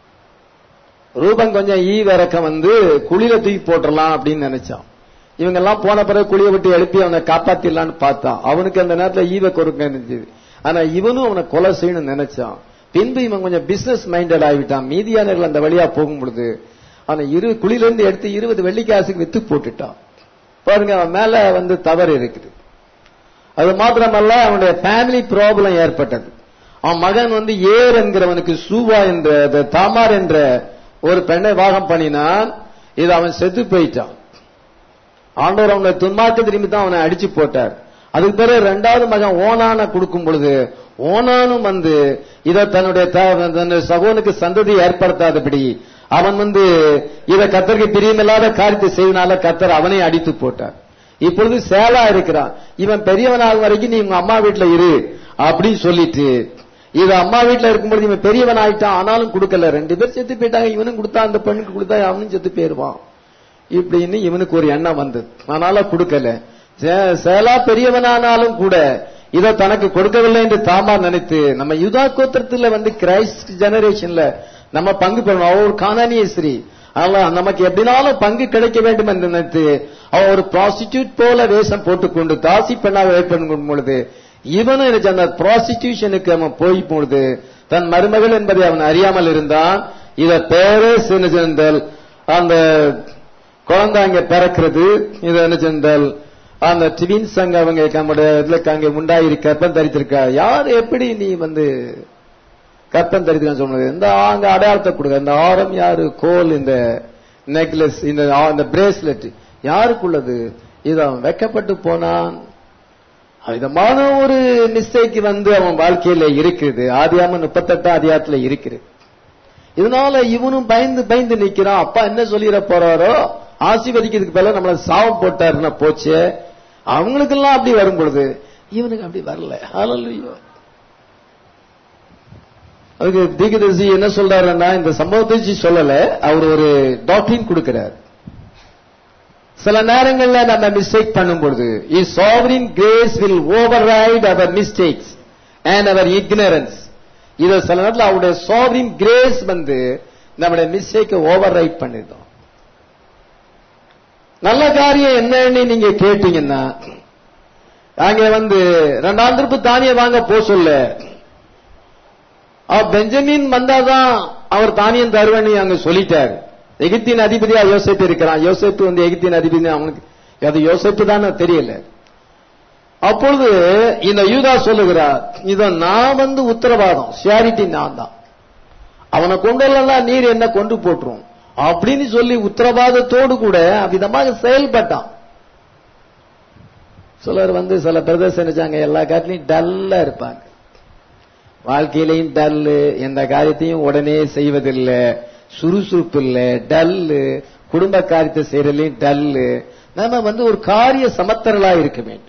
ரூபன் கொஞ்சம் ஈ விறக்க வந்து குழியில தூக்கி போட்டுடலாம் அப்படின்னு நினைச்சான் இவங்க எல்லாம் போன பிறகு குழியை விட்டு எழுப்பி அவனை காப்பாத்திடலான்னு பார்த்தான் அவனுக்கு அந்த நேரத்துல ஈவை கொடுக்க இருந்துச்சு ஆனா இவனும் அவனை கொலை செய்யணும்னு நினைச்சான் பின்பு இவன் கொஞ்சம் பிசினஸ் மைண்டட் ஆகிட்டான் மீதியானர்கள் அந்த வழியா போகும் பொழுது அவனை இரு குழியில இருந்து எடுத்து இருபது வெள்ளிக்காசுக்கு வித்து போட்டுட்டான் பாருங்க அவன் மேல வந்து தவறு இருக்குது அது மாத்திரமல்ல அவனுடைய ஃபேமிலி ப்ராப்ளம் ஏற்பட்டது அவன் மகன் வந்து ஏர் என்கிறவனுக்கு சூவா என்ற அந்த தாமார் என்ற ஒரு பெண்ணை வாகம் பண்ணினான் இது அவன் செத்து போயிட்டான் ஆண்டவர் அவனை துன்மார்க்க திரும்பி தான் அவனை அடிச்சு போட்டார் அதுக்கு பிறகு ரெண்டாவது மகன் ஓனான கொடுக்கும் பொழுது ஓனானும் வந்து இத தன்னுடைய த- தன்னுடைய சகோனுக்கு சந்ததி ஏற்படுத்தாதபடி அவன் வந்து இத கத்தருக்கு பிரியமில்லாத காரியத்தை செய்வனால கத்தர் அவனை அடித்து போட்டார் இப்பொழுது சேலா இருக்கிறான் இவன் பெரியவன் ஆகும் வரைக்கும் நீ உங்க அம்மா வீட்டுல இரு அப்படின்னு சொல்லிட்டு இது அம்மா வீட்டுல இருக்கும்பொழுது இவன் பெரியவன் ஆயிட்டான் ஆனாலும் கொடுக்கல ரெண்டு பேர் செத்து போயிட்டாங்க இவனும் கொடுத்தா அந்த பெண்ணுக்கு கொடுத்தா அவனும் செத்து போயிருவான் இப்படின்னு இவனுக்கு ஒரு எண்ணம் வந்தது அதனால கொடுக்கல சே- சேலா பெரியவனானாலும் கூட இதை தனக்கு கொடுக்கவில்லை என்று தாமா நினைத்து நம்ம யுதா கோத்திரத்துல வந்து கிரைஸ்ட் ஜெனரேஷன்ல நம்ம பங்கு பெறணும் அவ ஒரு காணானிய ஸ்ரீ அதனால நமக்கு எப்படினாலும் பங்கு கிடைக்க வேண்டும் என்று நினைத்து அவ ஒரு ப்ராஸ்டிடியூட் போல வேஷம் போட்டுக்கொண்டு தாசி பெண்ணாக ஏற்படும் பொழுது இவனும் எனக்கு அந்த ப்ராஸ்டிடியூஷனுக்கு அவன் போய் பொழுது தன் மருமகள் என்பதை அவன் அறியாமல் இருந்தான் இத பேரே சின்னஜெந்தல் அந்த குழந்தை அங்க பிறக்கிறது இது என்ன சென்றால் அந்த ட்வின்ஸ் அங்க அவங்க நம்முடைய இதுல அங்க உண்டாயிரு கற்பம் தரித்திருக்கா யார் எப்படி நீ வந்து கற்பம் தரித்திருக்கான்னு சொன்னது இந்த அங்க அடையாளத்தை கொடுக்க இந்த ஆரம் யாரு கோல் இந்த நெக்லஸ் இந்த ஆ- இந்த பிரேஸ்லெட் யாருக்குள்ளது இது அவன் வெக்கப்பட்டு போனான் விதமான ஒரு மிஸ்டேக் வந்து அவன் வாழ்க்கையில இருக்குது ஆதியாம முப்பத்தெட்டாம் அதிகாரத்துல இருக்குது இதனால இவனும் பயந்து பயந்து நிக்கிறான் அப்பா என்ன சொல்லிட போறாரோ ஆசீர்வதிக்கிறதுக்கு பதிலா நம்மள சாவம் போட்டாருன்னா போச்சு அவங்களுக்கெல்லாம் அப்படி வரும் பொழுது இவனுக்கு அப்படி வரல ஹalleluya அதுக்கு தீகதரிசி என்ன சொல்றாருன்னா இந்த சம்பவத்தை வச்சு சொல்லல அவர் ஒரு டாக்டரின் கொடுக்கிறார் சில நேரங்கள்ல நம்ம மிஸ்டேக் பண்ணும் பொழுது is sovereign grace will override our mistakes and our ignorance இத சில நேரத்துல அவருடைய சாவரின் கிரேஸ் வந்து நம்முடைய மிஸ்டேக்கை ஓவர் ரைட் பண்ணிடும் நல்ல காரியம் என்னன்னு நீங்க கேட்டீங்கன்னா அங்க வந்து ரெண்டாம் திருப்பு தானிய வாங்க போ சொல்ல அவர் பெஞ்சமின் வந்தாதான் அவர் தானியம் தருவன்னு அங்க சொல்லிட்டாரு எகிப்தின் அதிபதியா யோசிப்பு இருக்கிறான் யோசிப்பு வந்து எகிப்தின் அதிபதி அவனுக்கு அது யோசிப்பு தானே தெரியல அப்பொழுது இந்த யூதா சொல்லுகிறார் இத நான் வந்து உத்தரவாதம் ஷியாரிட்டி நான் தான் அவனை கொண்டு வரலாம் நீர் என்ன கொண்டு போட்டுரும் அப்படின்னு சொல்லி உத்தரவாதத்தோடு கூட விதமாக செயல்பட்டான் சிலர் வந்து சில பிரதர்ஸ் நினைச்சாங்க எல்லா காட்டிலையும் டல்லா இருப்பாங்க வாழ்க்கையிலையும் டல்லு எந்த காரியத்தையும் உடனே செய்வதில்லை சுறுசுறுப்பு இல்லை டல்லு குடும்ப காரியத்தை செய்யறதுலையும் டல்லு நாம வந்து ஒரு காரிய சமத்தரலா இருக்க வேண்டும்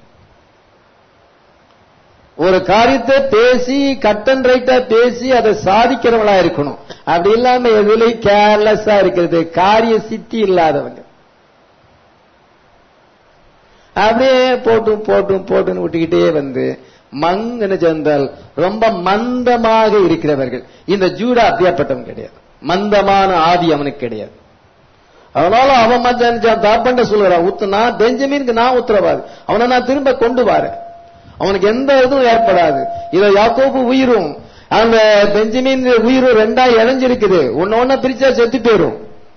ஒரு காரியத்தை பேசி கட் அண்ட் ரைட்டா பேசி அதை சாதிக்கிறவங்களா இருக்கணும் அப்படி இல்லாம எதுலையும் கேர்லெஸ்ஸா இருக்கிறது காரிய சித்தி இல்லாதவங்க அப்படியே போட்டும் போட்டும் போட்டுன்னு விட்டுக்கிட்டே வந்து மங் என்ன சென்றால் ரொம்ப மந்தமாக இருக்கிறவர்கள் இந்த ஜூடா அப்படியாப்பட்டவன் கிடையாது மந்தமான ஆவி அவனுக்கு கிடையாது அதனால அவன் மத்த தாப்பண்ட சொல்லுறான் ஊத்துனா பெஞ்சமீனுக்கு நான் உத்தரவாது அவனை நான் திரும்ப கொண்டு வரேன் அவனுக்கு எந்த இதுவும் ஏற்படாது இத யாக்கோபு உயிரும் அந்த பெஞ்சமின் உயிரும் ரெண்டா இணைஞ்சிருக்குது ஒன்னு ஒன்ன பிரிச்சா செத்து போயிரும்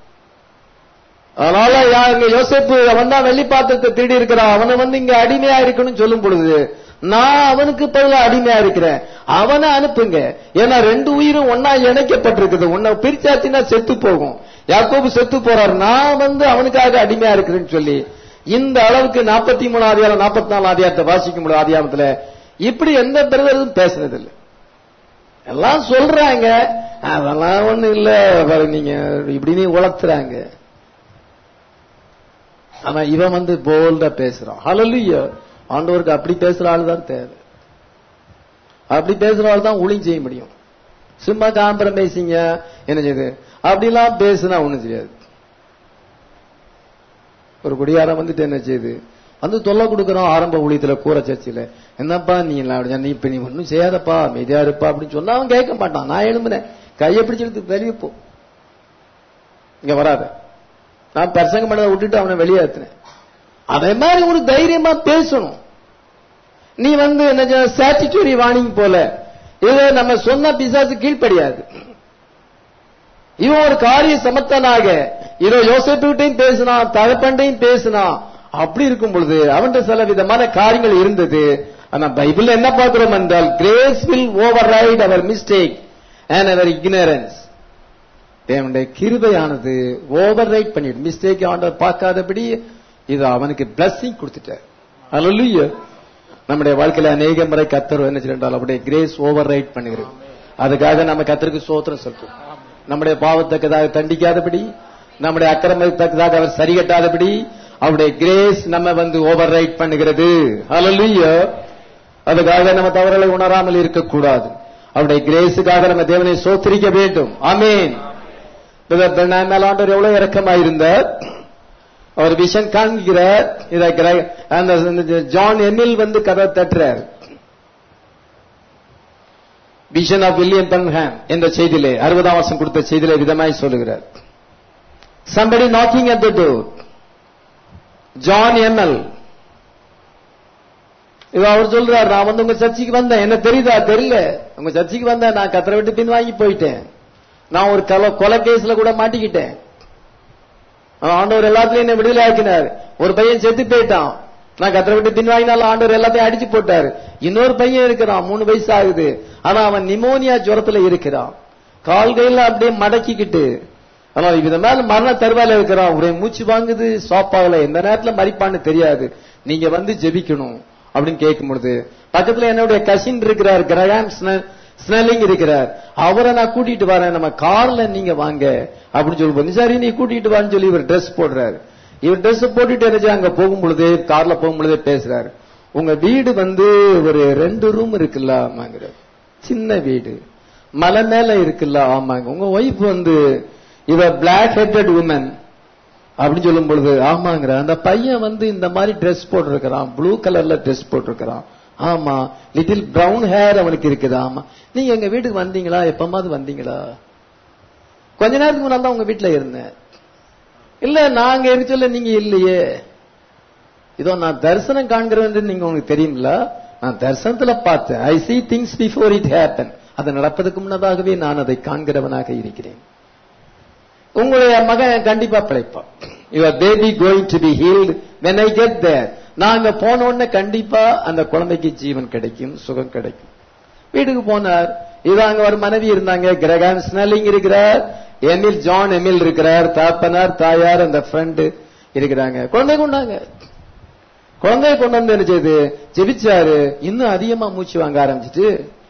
அதனால யா- இங்க யோசேப்பு அவன் தான் வெள்ளி பாத்திரத்தை திருடி இருக்கிறான் அவனை வந்து இங்க அடிமையா இருக்கணும்னு சொல்லும் பொழுது நான் அவனுக்கு பதிலா அடிமையா இருக்கிறேன் அவனை அனுப்புங்க ஏன்னா ரெண்டு உயிரும் ஒன்னா இணைக்கப்பட்டிருக்குது உன்னை பிரிச்சாத்தினா செத்து போகும் யாக்கோபு செத்து போறாரு நான் வந்து அவனுக்காக அடிமையா இருக்கிறேன்னு சொல்லி இந்த அளவுக்கு நாற்பத்தி மூணு அதிகாரம் நாற்பத்தி நாலு அதிகாரத்தை வாசிக்க முடியும் அதிகாரத்துல இப்படி எந்த பிரதரும் பேசுனது இல்லை எல்லாம் சொல்றாங்க அதெல்லாம் ஒண்ணு இல்ல பாரு நீங்க இப்படின்னு உளத்துறாங்க ஆனா இவன் வந்து போல்டா பேசுறான் ஹalleluya ஆண்டவருக்கு அப்படி பேசுற ஆள் தான் தேவை அப்படி பேசுற ஆள் தான் ஊழியம் செய்ய முடியும் சும்மா காம்பிரமைசிங்க என்ன செய்யுது அப்படிலாம் பேசுனா ஒண்ணும் செய்யாது ஒரு குடியாரம் வந்துட்டு என்ன செய்யுது வந்து தொல்லை கொடுக்கறோம் ஆரம்ப ஊழியத்துல கூற சர்ச்சில என்னப்பா நீ எல்லாம் அப்படி சொன்ன, நீ இப்ப நீ ஒன்னும் செய்யாதப்பா அமைதியா இருப்பா அப்படின்னு சொன்னா அவன் கேட்க மாட்டான் நான் எழும்புனேன் கையை பிடிச்சு எடுத்து வெளியே போ இங்க வராத நான் பிரசங்கம் பண்ணதை விட்டுட்டு அவனை வெளியேற்றினேன் அதே மாதிரி ஒரு தைரியமா பேசணும் நீ வந்து என்ன ஸ்டாச்சுரி வார்னிங் போல இது நம்ம சொன்ன பிசாசு கீழ்ப்படியாது இவன் ஒரு காரிய சமத்தனாக இதோ யோசிப்புகிட்டையும் பேசினான் தகப்பண்டையும் பேசினான் அப்படி இருக்கும் பொழுது அவன்கிட்ட சில விதமான காரியங்கள் இருந்தது ஆனா பைபிள்ல என்ன பார்க்கிறோம் என்றால் grace will override our mistake and our ignorance தேவனுடைய கிருபையானது ஓவர் ரைட் பண்ணிடு மிஸ்டேக் ஆண்டவர் பார்க்காதபடி இது அவனுக்கு பிளஸ்ஸிங் கொடுத்துட்டார் அல்ல நம்முடைய வாழ்க்கையில அநேக முறை கத்தர் என்ன செய்யறால் அவருடைய கிரேஸ் ஓவர் ரைட் பண்ணுகிறது அதுக்காக நம்ம கத்தருக்கு சோத்திரம் சொல்றோம் நம்முடைய பாவத்தக்கதாக தண்டிக்காதபடி நம்முடைய அக்கிரமத்தக்கதாக அவர் சரி கட்டாதபடி அவருடைய கிரேஸ் நம்ம வந்து ஓவர் ரைட் பண்ணுகிறது அல்ல அதுக்காக நம்ம தவறுகளை உணராமல் இருக்கக்கூடாது அவருடைய கிரேஸுக்காக நம்ம தேவனை சோத்திரிக்க வேண்டும் ஆமேன் ஆண்டவர் எவ்வளவு இறக்கமாயிருந்தார் அவர் விஷன் காண்கிறார் இதை கிர- அந்த ஜான் எம்மில் வந்து கதை தட்டுறார் விஷன் ஆஃப் வில்லியம் பன்ஹாம் என்ற செய்தியிலே அறுபதாம் வருஷம் கொடுத்த செய்தியிலே விதமாய் சொல்லுகிறார் somebody knocking at the door John Emil இது அவர் சொல்றார் நான் வந்து உங்க சர்ச்சைக்கு வந்தேன் என்ன தெரியுதா தெரியல உங்க சர்ச்சைக்கு வந்தேன் நான் கத்தரை விட்டு பின் வாங்கி போயிட்டேன் நான் ஒரு கொலை கொலை கேஸ்ல கூட மாட்டிக்கிட்டேன் ஆனா ஆண்டவர் எல்லாத்துலயும் என்ன விடுதலை ஆக்கினார் ஒரு பையன் செத்து போயிட்டான் நான் கத்தரை விட்டு பின் வாங்கினாலும் ஆண்டவர் எல்லாத்தையும் அடிச்சு போட்டாரு இன்னொரு பையன் இருக்கிறான் மூணு வயசு ஆகுது ஆனா அவன் நிமோனியா ஜுரத்துல இருக்கிறான் கால் கையில அப்படியே மடக்கிக்கிட்டு ஆனா இவன் மேல மரண தருவாயில இருக்கிறான் ஒரே மூச்சு வாங்குது ஸ்டாப் எந்த நேரத்துல மறிப்பான்னு தெரியாது நீங்க வந்து ஜெபிக்கணும் அப்படின்னு கேட்கும் பொழுது பக்கத்துல என்னுடைய கசின் இருக்கிறார் கிரகாம் ஸ்னெல்லிங் இருக்கிறார் அவரை நான் கூட்டிட்டு வரேன் நம்ம கார்ல நீங்க வாங்க அப்படின்னு சொல்லும்போது சரி நீ கூட்டிட்டு வான்னு சொல்லி இவர் ட்ரெஸ் போடுறாரு இவர் ட்ரெஸ் போட்டுட்டு என்ன செய்ய, அங்க போகும் பொழுது கார்ல போகும் பொழுதே பேசுறாரு உங்க வீடு வந்து ஒரு ரெண்டு ரூம் இருக்குல்ல ஆமாங்கிற சின்ன வீடு மலை மேல இருக்குல்ல ஆமாங்க உங்க ஒய்ஃப் வந்து இவ பிளாக் ஹெட்டட் உமன் அப்படின்னு சொல்லும் பொழுது ஆமாங்கிற அந்த பையன் வந்து இந்த மாதிரி ட்ரெஸ் போட்டிருக்கிறான் ப்ளூ கலர்ல ட்ரெஸ் போட்டிருக்கிறான் ஆமா லிட்டில் பிரவுன் ஹேர் அவனுக்கு இருக்குது ஆமா நீங்க எங்க வீட்டுக்கு வந்தீங்களா எப்பமாவது வந்தீங்களா கொஞ்ச நேரத்துக்கு முன்னால தான் உங்க வீட்டுல இருந்தேன் இல்ல நாங்க இருக்க சொல்ல நீங்க இல்லையே இதோ நான் தரிசனம் காண்கிறேன் நீங்க உங்களுக்கு தெரியுங்களா நான் தரிசனத்துல பார்த்தேன் I see things before it happen அது நடப்பதற்கு முன்னதாகவே நான் அதை காண்கிறவனாக இருக்கிறேன் உங்களுடைய மகன் கண்டிப்பா பிழைப்பான் your baby going to be healed when I get there நாங்க போன உடனே கண்டிப்பா அந்த குழந்தைக்கு ஜீவன் கிடைக்கும் சுகம் கிடைக்கும் வீட்டுக்கு போனார் இதான் அங்க ஒரு மனைவி இருந்தாங்க கிரகாம் ஸ்னெல்லிங் இருக்கிறார் எமில் ஜான் எமில் இருக்கிறார் தாப்பனார் தாயார் அந்த ஃப்ரெண்டு இருக்கிறாங்க குழந்தை கொண்டாங்க குழந்தைய கொண்டு வந்து என்ன செய்யுது ஜெபிச்சாரு இன்னும் அதிகமா மூச்சு வாங்க ஆரம்பிச்சிட்டு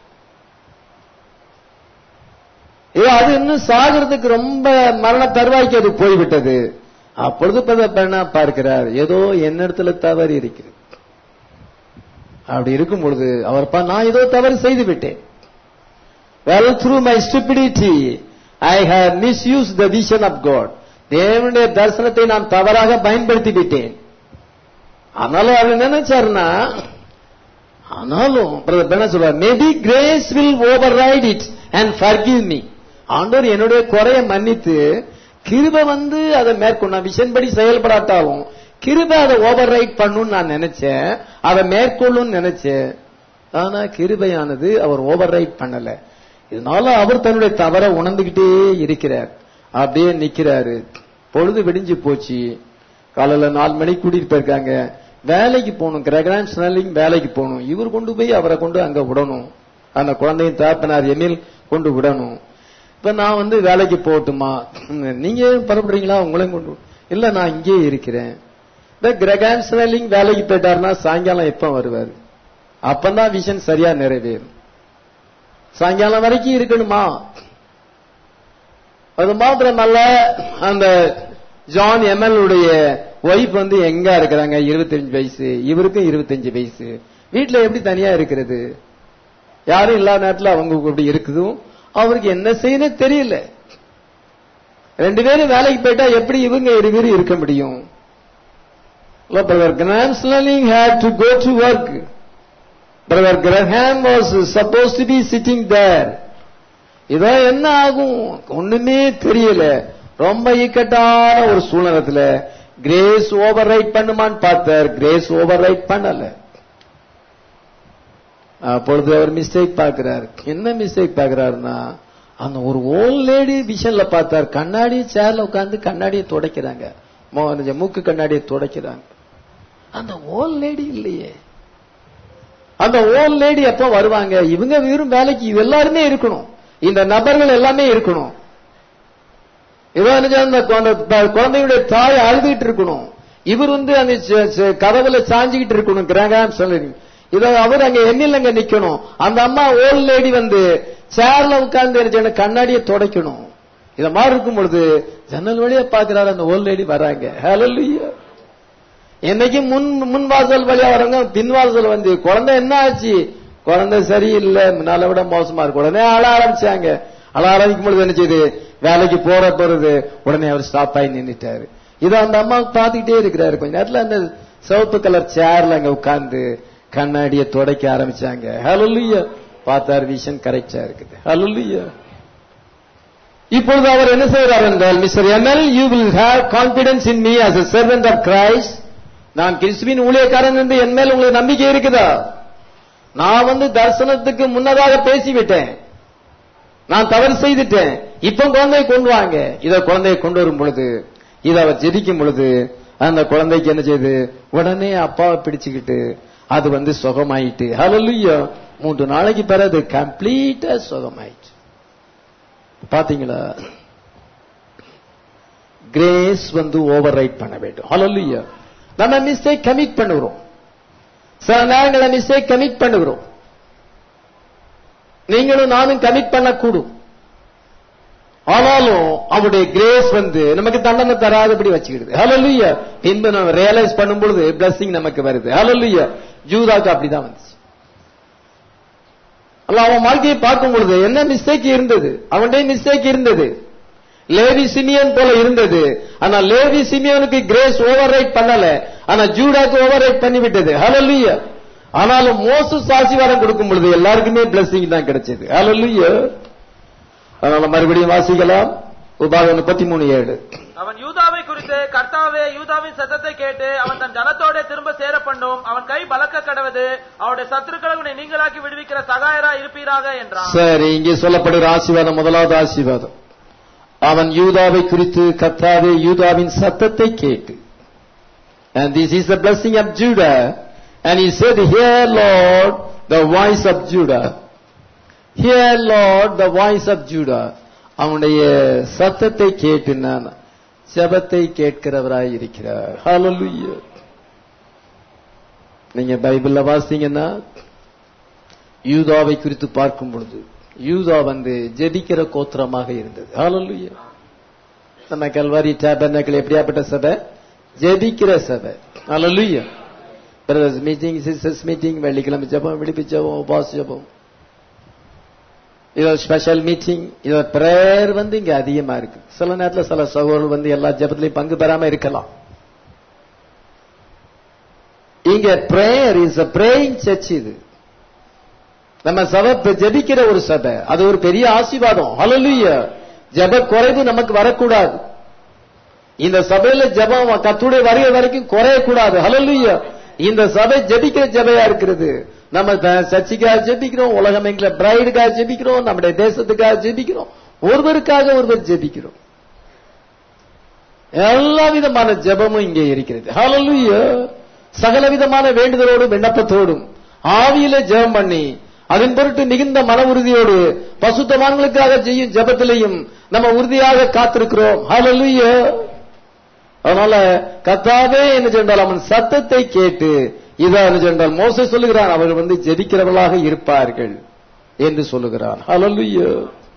ஏ அது இன்னும் சாகிறதுக்கு ரொம்ப மரண தருவாய்க்கு அது போய்விட்டது அப்பொழுது பெண்ணா பார்க்கிறார் ஏதோ என்னிடத்துல தவறு இருக்கிறது அப்படி இருக்கும் பொழுது அவர் பா- நான் ஏதோ தவறு செய்து விட்டேன் well through my stupidity i have misused the vision of god தேவனுடைய தரிசனத்தை நான் தவறாக பயன்படுத்தி விட்டேன் அதனால அவர் நினைச்சாருன்னா ஆனாலும் பிரதர் பெண்ண சொல்றார் maybe grace will override it and forgive me ஆண்டவர் என்னுடைய குறைய மன்னித்து கிருப வந்து அதை மேற்கொண்டு நான் விஷன் படி செயல்படாட்டாலும் கிருப அதை ஓவர் ரைட் பண்ணுன்னு நான் நினைச்சேன் அதை மேற்கொள்ளும் நினைச்சேன் ஆனா கிருபையானது அவர் ஓவர் ரைட் பண்ணல இதனால அவர் தன்னுடைய தவற உணர்ந்துகிட்டே இருக்கிறார் அப்படியே நிக்கிறாரு பொழுது விடிஞ்சு போச்சு காலையில நாலு மணிக்கு கூட்டிட்டு போயிருக்காங்க வேலைக்கு போகணும் கிரகரான் ஸ்னல்லிங் வேலைக்கு போகணும் இவர் கொண்டு போய் அவரை கொண்டு அங்க விடணும் அந்த குழந்தையின் தாப்பனார் எண்ணில் கொண்டு விடணும் இப்ப நான் வந்து வேலைக்கு போகட்டுமா நீங்க புறப்படுறீங்களா உங்களையும் கொண்டு இல்ல நான் இங்கே இருக்கிறேன் இந்த கிரகான் ஸ்னல்லிங் வேலைக்கு போயிட்டாருன்னா சாயங்காலம் எப்ப வருவார் அப்பதான் விஷன் சரியா நிறைவேறும் சாயங்காலம் வரைக்கும் இருக்கணுமா அது மாத்திரமல்ல அந்த ஜான் எம்எல் உடைய ஒய்ஃப் வந்து எங்க இருக்கிறாங்க இருபத்தஞ்சு வயசு இவருக்கும் இருபத்தஞ்சு வயசு வீட்டுல எப்படி தனியா இருக்கிறது யாரும் இல்லாத நேரத்துல அவங்க இப்படி இருக்குதும் அவருக்கு என்ன செய்யணும் தெரியல ரெண்டு பேரும் வேலைக்கு போயிட்டா எப்படி இவங்க இரு பேரும் இருக்க முடியும் பிரதர் கிரான்ஸ்லிங் had to go to work brother Graham was suppose to be sitting there இதான் என்ன ஆகும் ஒண்ணுமே தெரியல ரொம்ப இக்கட்டான ஒரு சூழ்நிலத்துல கிரேஸ் ஓவர் ரைட் பண்ணுமான்னு பார்த்தார் கிரேஸ் ஓவர் ரைட் பண்ணல அப்பொழுது அவர் மிஸ்டேக் பார்க்கிறார் என்ன மிஸ்டேக் பார்க்கிறாருன்னா அந்த ஒரு ஓல்ட் லேடி விஷன்ல பார்த்தார் கண்ணாடி சேர்ல உட்கார்ந்து கண்ணாடியை துடைக்கிறாங்க மோ- மூக்கு கண்ணாடியை துடைக்கிறாங்க அந்த ஓல்ட் லேடி இல்லையே அந்த ஓல்ட் லேடி எப்ப வருவாங்க இவங்க வெறும் வேலைக்கு இது எல்லாருமே இருக்கணும் இந்த நபர்கள் எல்லாமே இருக்கணும் இவன் என்ன செய்யணும், அந்த குழந்தை- த- குழந்தையுடைய தாய் அழுதுகிட்டு இருக்கணும் இவர் வந்து அந்த ச- ச- கதவுல சாஞ்சிக்கிட்டு இருக்கணும் கிரகாம் சொல்லி இத அவர் அங்க எண்ணில் அங்க நிக்கணும் அந்த அம்மா ஓல்ட் லேடி வந்து சேர்ல உட்கார்ந்து என்ன செய்யணும், கண்ணாடியை துடைக்கணும் இத மாதிரி இருக்கும் பொழுது ஜன்னல் வழியா பாக்குறாரு அந்த ஓல்ட் லேடி வராங்க ஹalleluya என்னைக்கு முன் முன் வாசல் வழியா வரவங்க பின் வாசல் வந்து குழந்தை என்ன ஆச்சு குழந்தை சரியில்லை முன்னால விட மோசமா இருக்கு உடனே அழ ஆரம்பிச்சாங்க அழ ஆரம்பிக்கும் பொழுது என்ன செய்யுது வேலைக்கு போற போறது உடனே அவர் ஸ்டாப் ஆகி நின்னுட்டாரு இதை அந்த அம்மா பாத்துக்கிட்டே இருக்கிறாரு கொஞ்ச நேரத்துல அந்த சிவப்பு கலர் சேர்ல அங்க உட்கார்ந்து கண்ணாடியை துடைக்க ஆரம்பிச்சாங்க ஹalleluya பார்த்தார் விஷன் கரெக்டா இருக்குது ஹalleluya இப்பொழுது அவர் என்ன செய்கிறார் என்றால் mister Emil you will have confidence in me as a servant of Christ நான் கிறிஸ்துவின் ஊழியக்காரன் என்று என் மேல் உங்களுக்கு நம்பிக்கை இருக்குதா நான் வந்து தரிசனத்துக்கு முன்னதாக பேசிவிட்டேன் நான் தவறு செய்துட்டேன் இப்ப குழந்தையை கொண்டு வாங்க இத குழந்தையை கொண்டு வரும் பொழுது இத அவர் ஜெபிக்கும் பொழுது அந்த குழந்தைக்கு என்ன செய்யுது உடனே அப்பாவை பிடிச்சுக்கிட்டு அது வந்து சுகமாயிட்டு ஹalleluya மூன்று நாளைக்கு பிறகு அது கம்ப்ளீட்டா சுகமாயிட்டு பாத்தீங்களா கிரேஸ் வந்து ஓவர் ரைட் பண்ண வேண்டும் ஹalleluya நம்ம மிஸ்டேக் கமிட் பண்ணுகிறோம் சில நேரங்களில் மிஸ்டேக் கமிட் பண்ணுகிறோம் நீங்களும் நானும் கமிட் பண்ணக்கூடும் ஆனாலும் அவருடைய கிரேஸ் வந்து நமக்கு தண்டனை தராதபடி வச்சுக்கிடுது ஹalleluya பின்பு நம்ம ரியலைஸ் பண்ணும் பொழுது blessing நமக்கு வருது ஹalleluya ஜூதாக்கு அப்படிதான் வந்துச்சு அல்ல அவன் வாழ்க்கையை பார்க்கும் பொழுது என்ன மிஸ்டேக் இருந்தது அவன்கிட்ட மிஸ்டேக் இருந்தது லேவி சிமியன் போல இருந்தது ஆனா லேவி சிமியனுக்கு கிரேஸ் ஓவர் ரைட் பண்ணல ஆனா ஜூடாக்கு ஓவர் ரைட் பண்ணிவிட்டது ஹalleluya ஆனாலும் மோசஸ் ஆசீர்வாதம் கொடுக்கும் பொழுது எல்லாருக்குமே blessing தான் கிடைச்சது ஹalleluya அதனால மறுபடியும் வாசிக்கலாம் உபாகம் முப்பத்தி மூணு ஏழு அவன் யூதாவை குறித்து கர்த்தாவே யூதாவின் சத்தத்தை கேட்டு அவன் தன் ஜனத்தோட திரும்ப சேர பண்ணும் அவன் கை பலக்க கடவது அவனுடைய சத்துருக்களை உன்னை நீங்களாக்கி விடுவிக்கிற சகாயரா இருப்பீராக என்றான் சரி இங்கே சொல்லப்படுகிற ஆசீர்வாதம் முதலாவது ஆசீர்வாதம் அவன் யூதாவை குறித்து கத்தாவே யூதாவின் சத்தத்தை கேட்டு and this is the blessing of Judah and he said hear Lord the voice of Judah hear Lord the voice of Judah அவனுடைய சத்தத்தை கேட்டு நான் ஜெபத்தை கேட்கிறவராய் இருக்கிறார் hallelujah நீங்க பைபிள்ல வாசிங்கன்னா யூதாவை குறித்து பார்க்கும் பொழுது யூதா வந்து ஜெபிக்கிற கோத்திரமாக இருந்தது ஹalleluya நம்ம கல்வாரி டேபர்னக்கிள் எப்படியாப்பட்ட சபை ஜெபிக்கிற சபை hallelujah brothers meeting sisters meeting வெள்ளிக்கிழமை ஜெபம் விழிப்பு ஜெபம் உபாச ஜெபம் இது ஸ்பெஷல் மீட்டிங் இது பிரேயர் வந்து இங்க அதிகமா இருக்கு சில நேரத்துல சில சகோதரர்கள் வந்து எல்லா ஜெபத்திலையும் பங்கு பெறாம இருக்கலாம் இங்க prayer is a praying church இது நம்ம சபை பெ- ஜெபிக்கிற ஒரு சபை அது ஒரு பெரிய ஆசீர்வாதம் ஹalleluya ஜெப குறைவு நமக்கு வரக்கூடாது இந்த சபையில ஜெபம் கத்துடைய வருகை வரைக்கும் குறையக்கூடாது ஹalleluya இந்த சபை ஜெபிக்கிற சபையா இருக்கிறது நம்ம த- சர்ச்சுக்காக ஜெபிக்கிறோம் உலகம் எங்களை பிரைடுக்காக ஜெபிக்கிறோம் நம்முடைய தேசத்துக்காக ஜெபிக்கிறோம் ஒருவருக்காக ஒருவர் ஜெபிக்கிறோம் எல்லா விதமான ஜெபமும் இங்கே இருக்கிறது ஹalleluya சகல விதமான வேண்டுதலோடும் விண்ணப்பத்தோடும் ஆவியில ஜெபம் பண்ணி அதன் பொருட்டு மிகுந்த மன உறுதியோடு பசுத்தவான்களுக்காக செய்யும் ஜெபத்திலையும் நம்ம உறுதியாக காத்திருக்கிறோம் ஹalleluya அதனால கத்தாவே என்ன சொன்னால் அவன் சத்தத்தை கேட்டு இதா என்ன சொன்னால் மோசே சொல்லுகிறான் அவர்கள் வந்து ஜெபிக்கிறவர்களாக இருப்பார்கள் என்று சொல்லுகிறான் ஹalleluya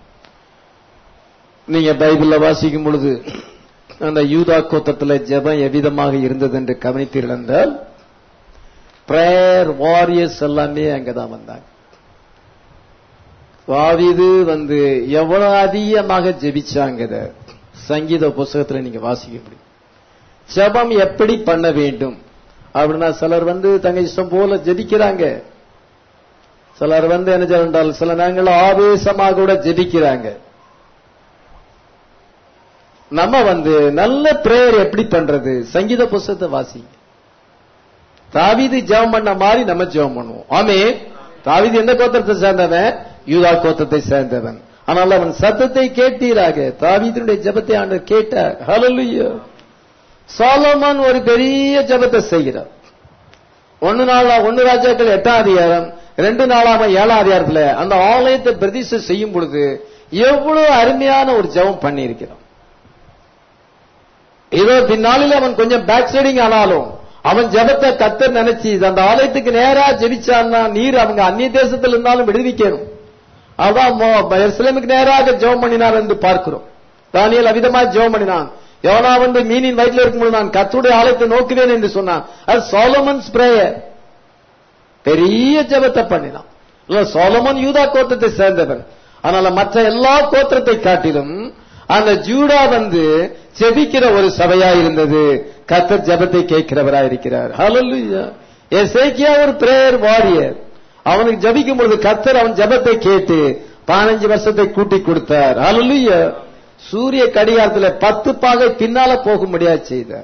நீங்க பைபிள்ல வாசிக்கும் பொழுது அந்த யூதா கோத்தத்துல ஜெபம் எவ்விதமாக இருந்தது என்று கவனித்தீர்கள் என்றால் பிரேயர் வாரியர்ஸ் எல்லாமே அங்கதான் வந்தாங்க தாவீது வந்து எவ்வளவு அதிகமாக ஜெபிச்சாங்க இத சங்கீத புஸ்தகத்துல நீங்க வாசிக்க முடியும் ஜெபம் எப்படி பண்ண வேண்டும் அப்படின்னா சிலர் வந்து தங்க இஷ்டம் போல ஜெபிக்கிறாங்க சிலர் வந்து என்ன செய்யறால் சில நேரங்கள் ஆவேசமாக கூட ஜெபிக்கிறாங்க நம்ம வந்து நல்ல பிரேயர் எப்படி பண்றது சங்கீத புஸ்தகத்தை வாசிங்க தாவீது ஜெபம் பண்ண மாதிரி நம்ம ஜெபம் பண்ணுவோம் ஆமே தாவீது எந்த கோத்திரத்தை சேர்ந்தவன் யூதா கோத்திரத்தை சேர்ந்தவன் ஆனால் அவன் சத்தத்தை கேட்டீராக தாவீதினுடைய ஜெபத்தை ஆண்டவர் கேட்டார் ஹalleluya சாலோமான் ஒரு பெரிய ஜெபத்தை செய்கிறார் ஒன்னு நாளா ஒன்னு ராஜாக்கள் எட்டாம் அதிகாரம் ரெண்டு நாளாம ஏழாம் அதிகாரத்துல அந்த ஆலயத்தை பிரதிஷ்டை செய்யும் பொழுது எவ்வளவு அருமையான ஒரு ஜெபம் பண்ணி இருக்கிறான் ஏதோ பின்னாளில் அவன் கொஞ்சம் பேக் சைடிங் ஆனாலும் அவன் ஜெபத்தை கத்த நினைச்சு அந்த ஆலயத்துக்கு நேரா ஜெபிச்சான்னா நீர் அவங்க அந்நிய தேசத்துல இருந்தாலும் விடுவிக்கணும் அதான் மோ- எருசலேமுக்கு நேராக ஜெபம் பண்ணினார் என்று பார்க்கிறோம் தானியல் அவிதமா ஜெபம் பண்ணினான் எவனா வந்து மீனின் வயிற்றில் இருக்கும்போது நான் கத்துடைய ஆலயத்தை நோக்குவேன் என்று சொன்னான் அது சோலமன்ஸ் பிரேயர் பெரிய ஜெபத்தை பண்ணினான் இல்ல சோலமன் யூதா கோத்திரத்தை சேர்ந்தவன் அதனால மற்ற எல்லா கோத்திரத்தை காட்டிலும் அந்த ஜூடா வந்து ஜெபிக்கிற ஒரு சபையா இருந்தது கத்தர் ஜெபத்தை கேட்கிறவரா இருக்கிறார் ஹalleluya எசேக்கியா ஒரு பிரேயர் வாரியர் அவனுக்கு ஜெபிக்கும் பொழுது கத்தர் அவன் ஜெபத்தை கேட்டு பதினஞ்சு வருஷத்தை கூட்டி கொடுத்தார் ஹalleluya சூரிய கடிகாரத்துல பத்து பாகை பின்னால போகும்படியா செய்தார்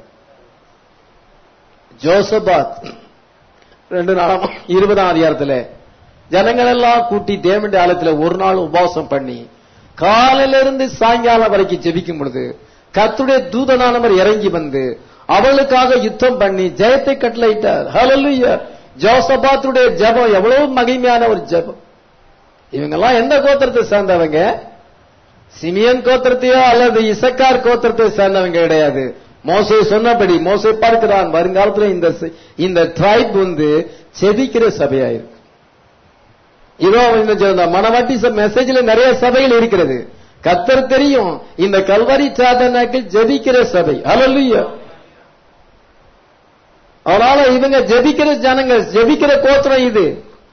ஜோசபாத் ரெண்டு நாளாம் இருபதாம் அதிகாரத்துல ஜனங்கள் எல்லாம் கூட்டி தேவனுடைய ஆலயத்துல ஒரு நாள் உபவாசம் பண்ணி காலையில இருந்து சாயங்காலம் வரைக்கும் ஜெபிக்கும் பொழுது கர்த்தருடைய தூதனானவர் இறங்கி வந்து அவளுக்காக யுத்தம் பண்ணி ஜெயத்தை கட்டளையிட்டார் ஹalleluya ஜோசபாத்துடைய ஜெபம் எவ்வளவு மகிமையான ஒரு ஜெபம் இவங்கெல்லாம் எந்த கோத்திரத்தை சேர்ந்தவங்க சிமியன் கோத்திரத்தையோ அல்லது இசக்கார் கோத்திரத்தை சேர்ந்தவங்க கிடையாது மோசே சொன்னபடி மோசே பார்க்கிறான் வருங்காலத்துல இந்த சி- இந்த ட்ரைப் வந்து செபிக்கிற சபையாயிருக்கு இதோ இந்த சொன்ன மனவாட்டி மெசேஜ்ல நிறைய சபைகள் இருக்கிறது கத்தர் தெரியும் இந்த கல்வரி சாதனாக்கள் ஜெபிக்கிற சபை ஹalleluya அதனால இவங்க ஜெபிக்கிற ஜனங்க ஜெபிக்கிற கோத்திரம் இது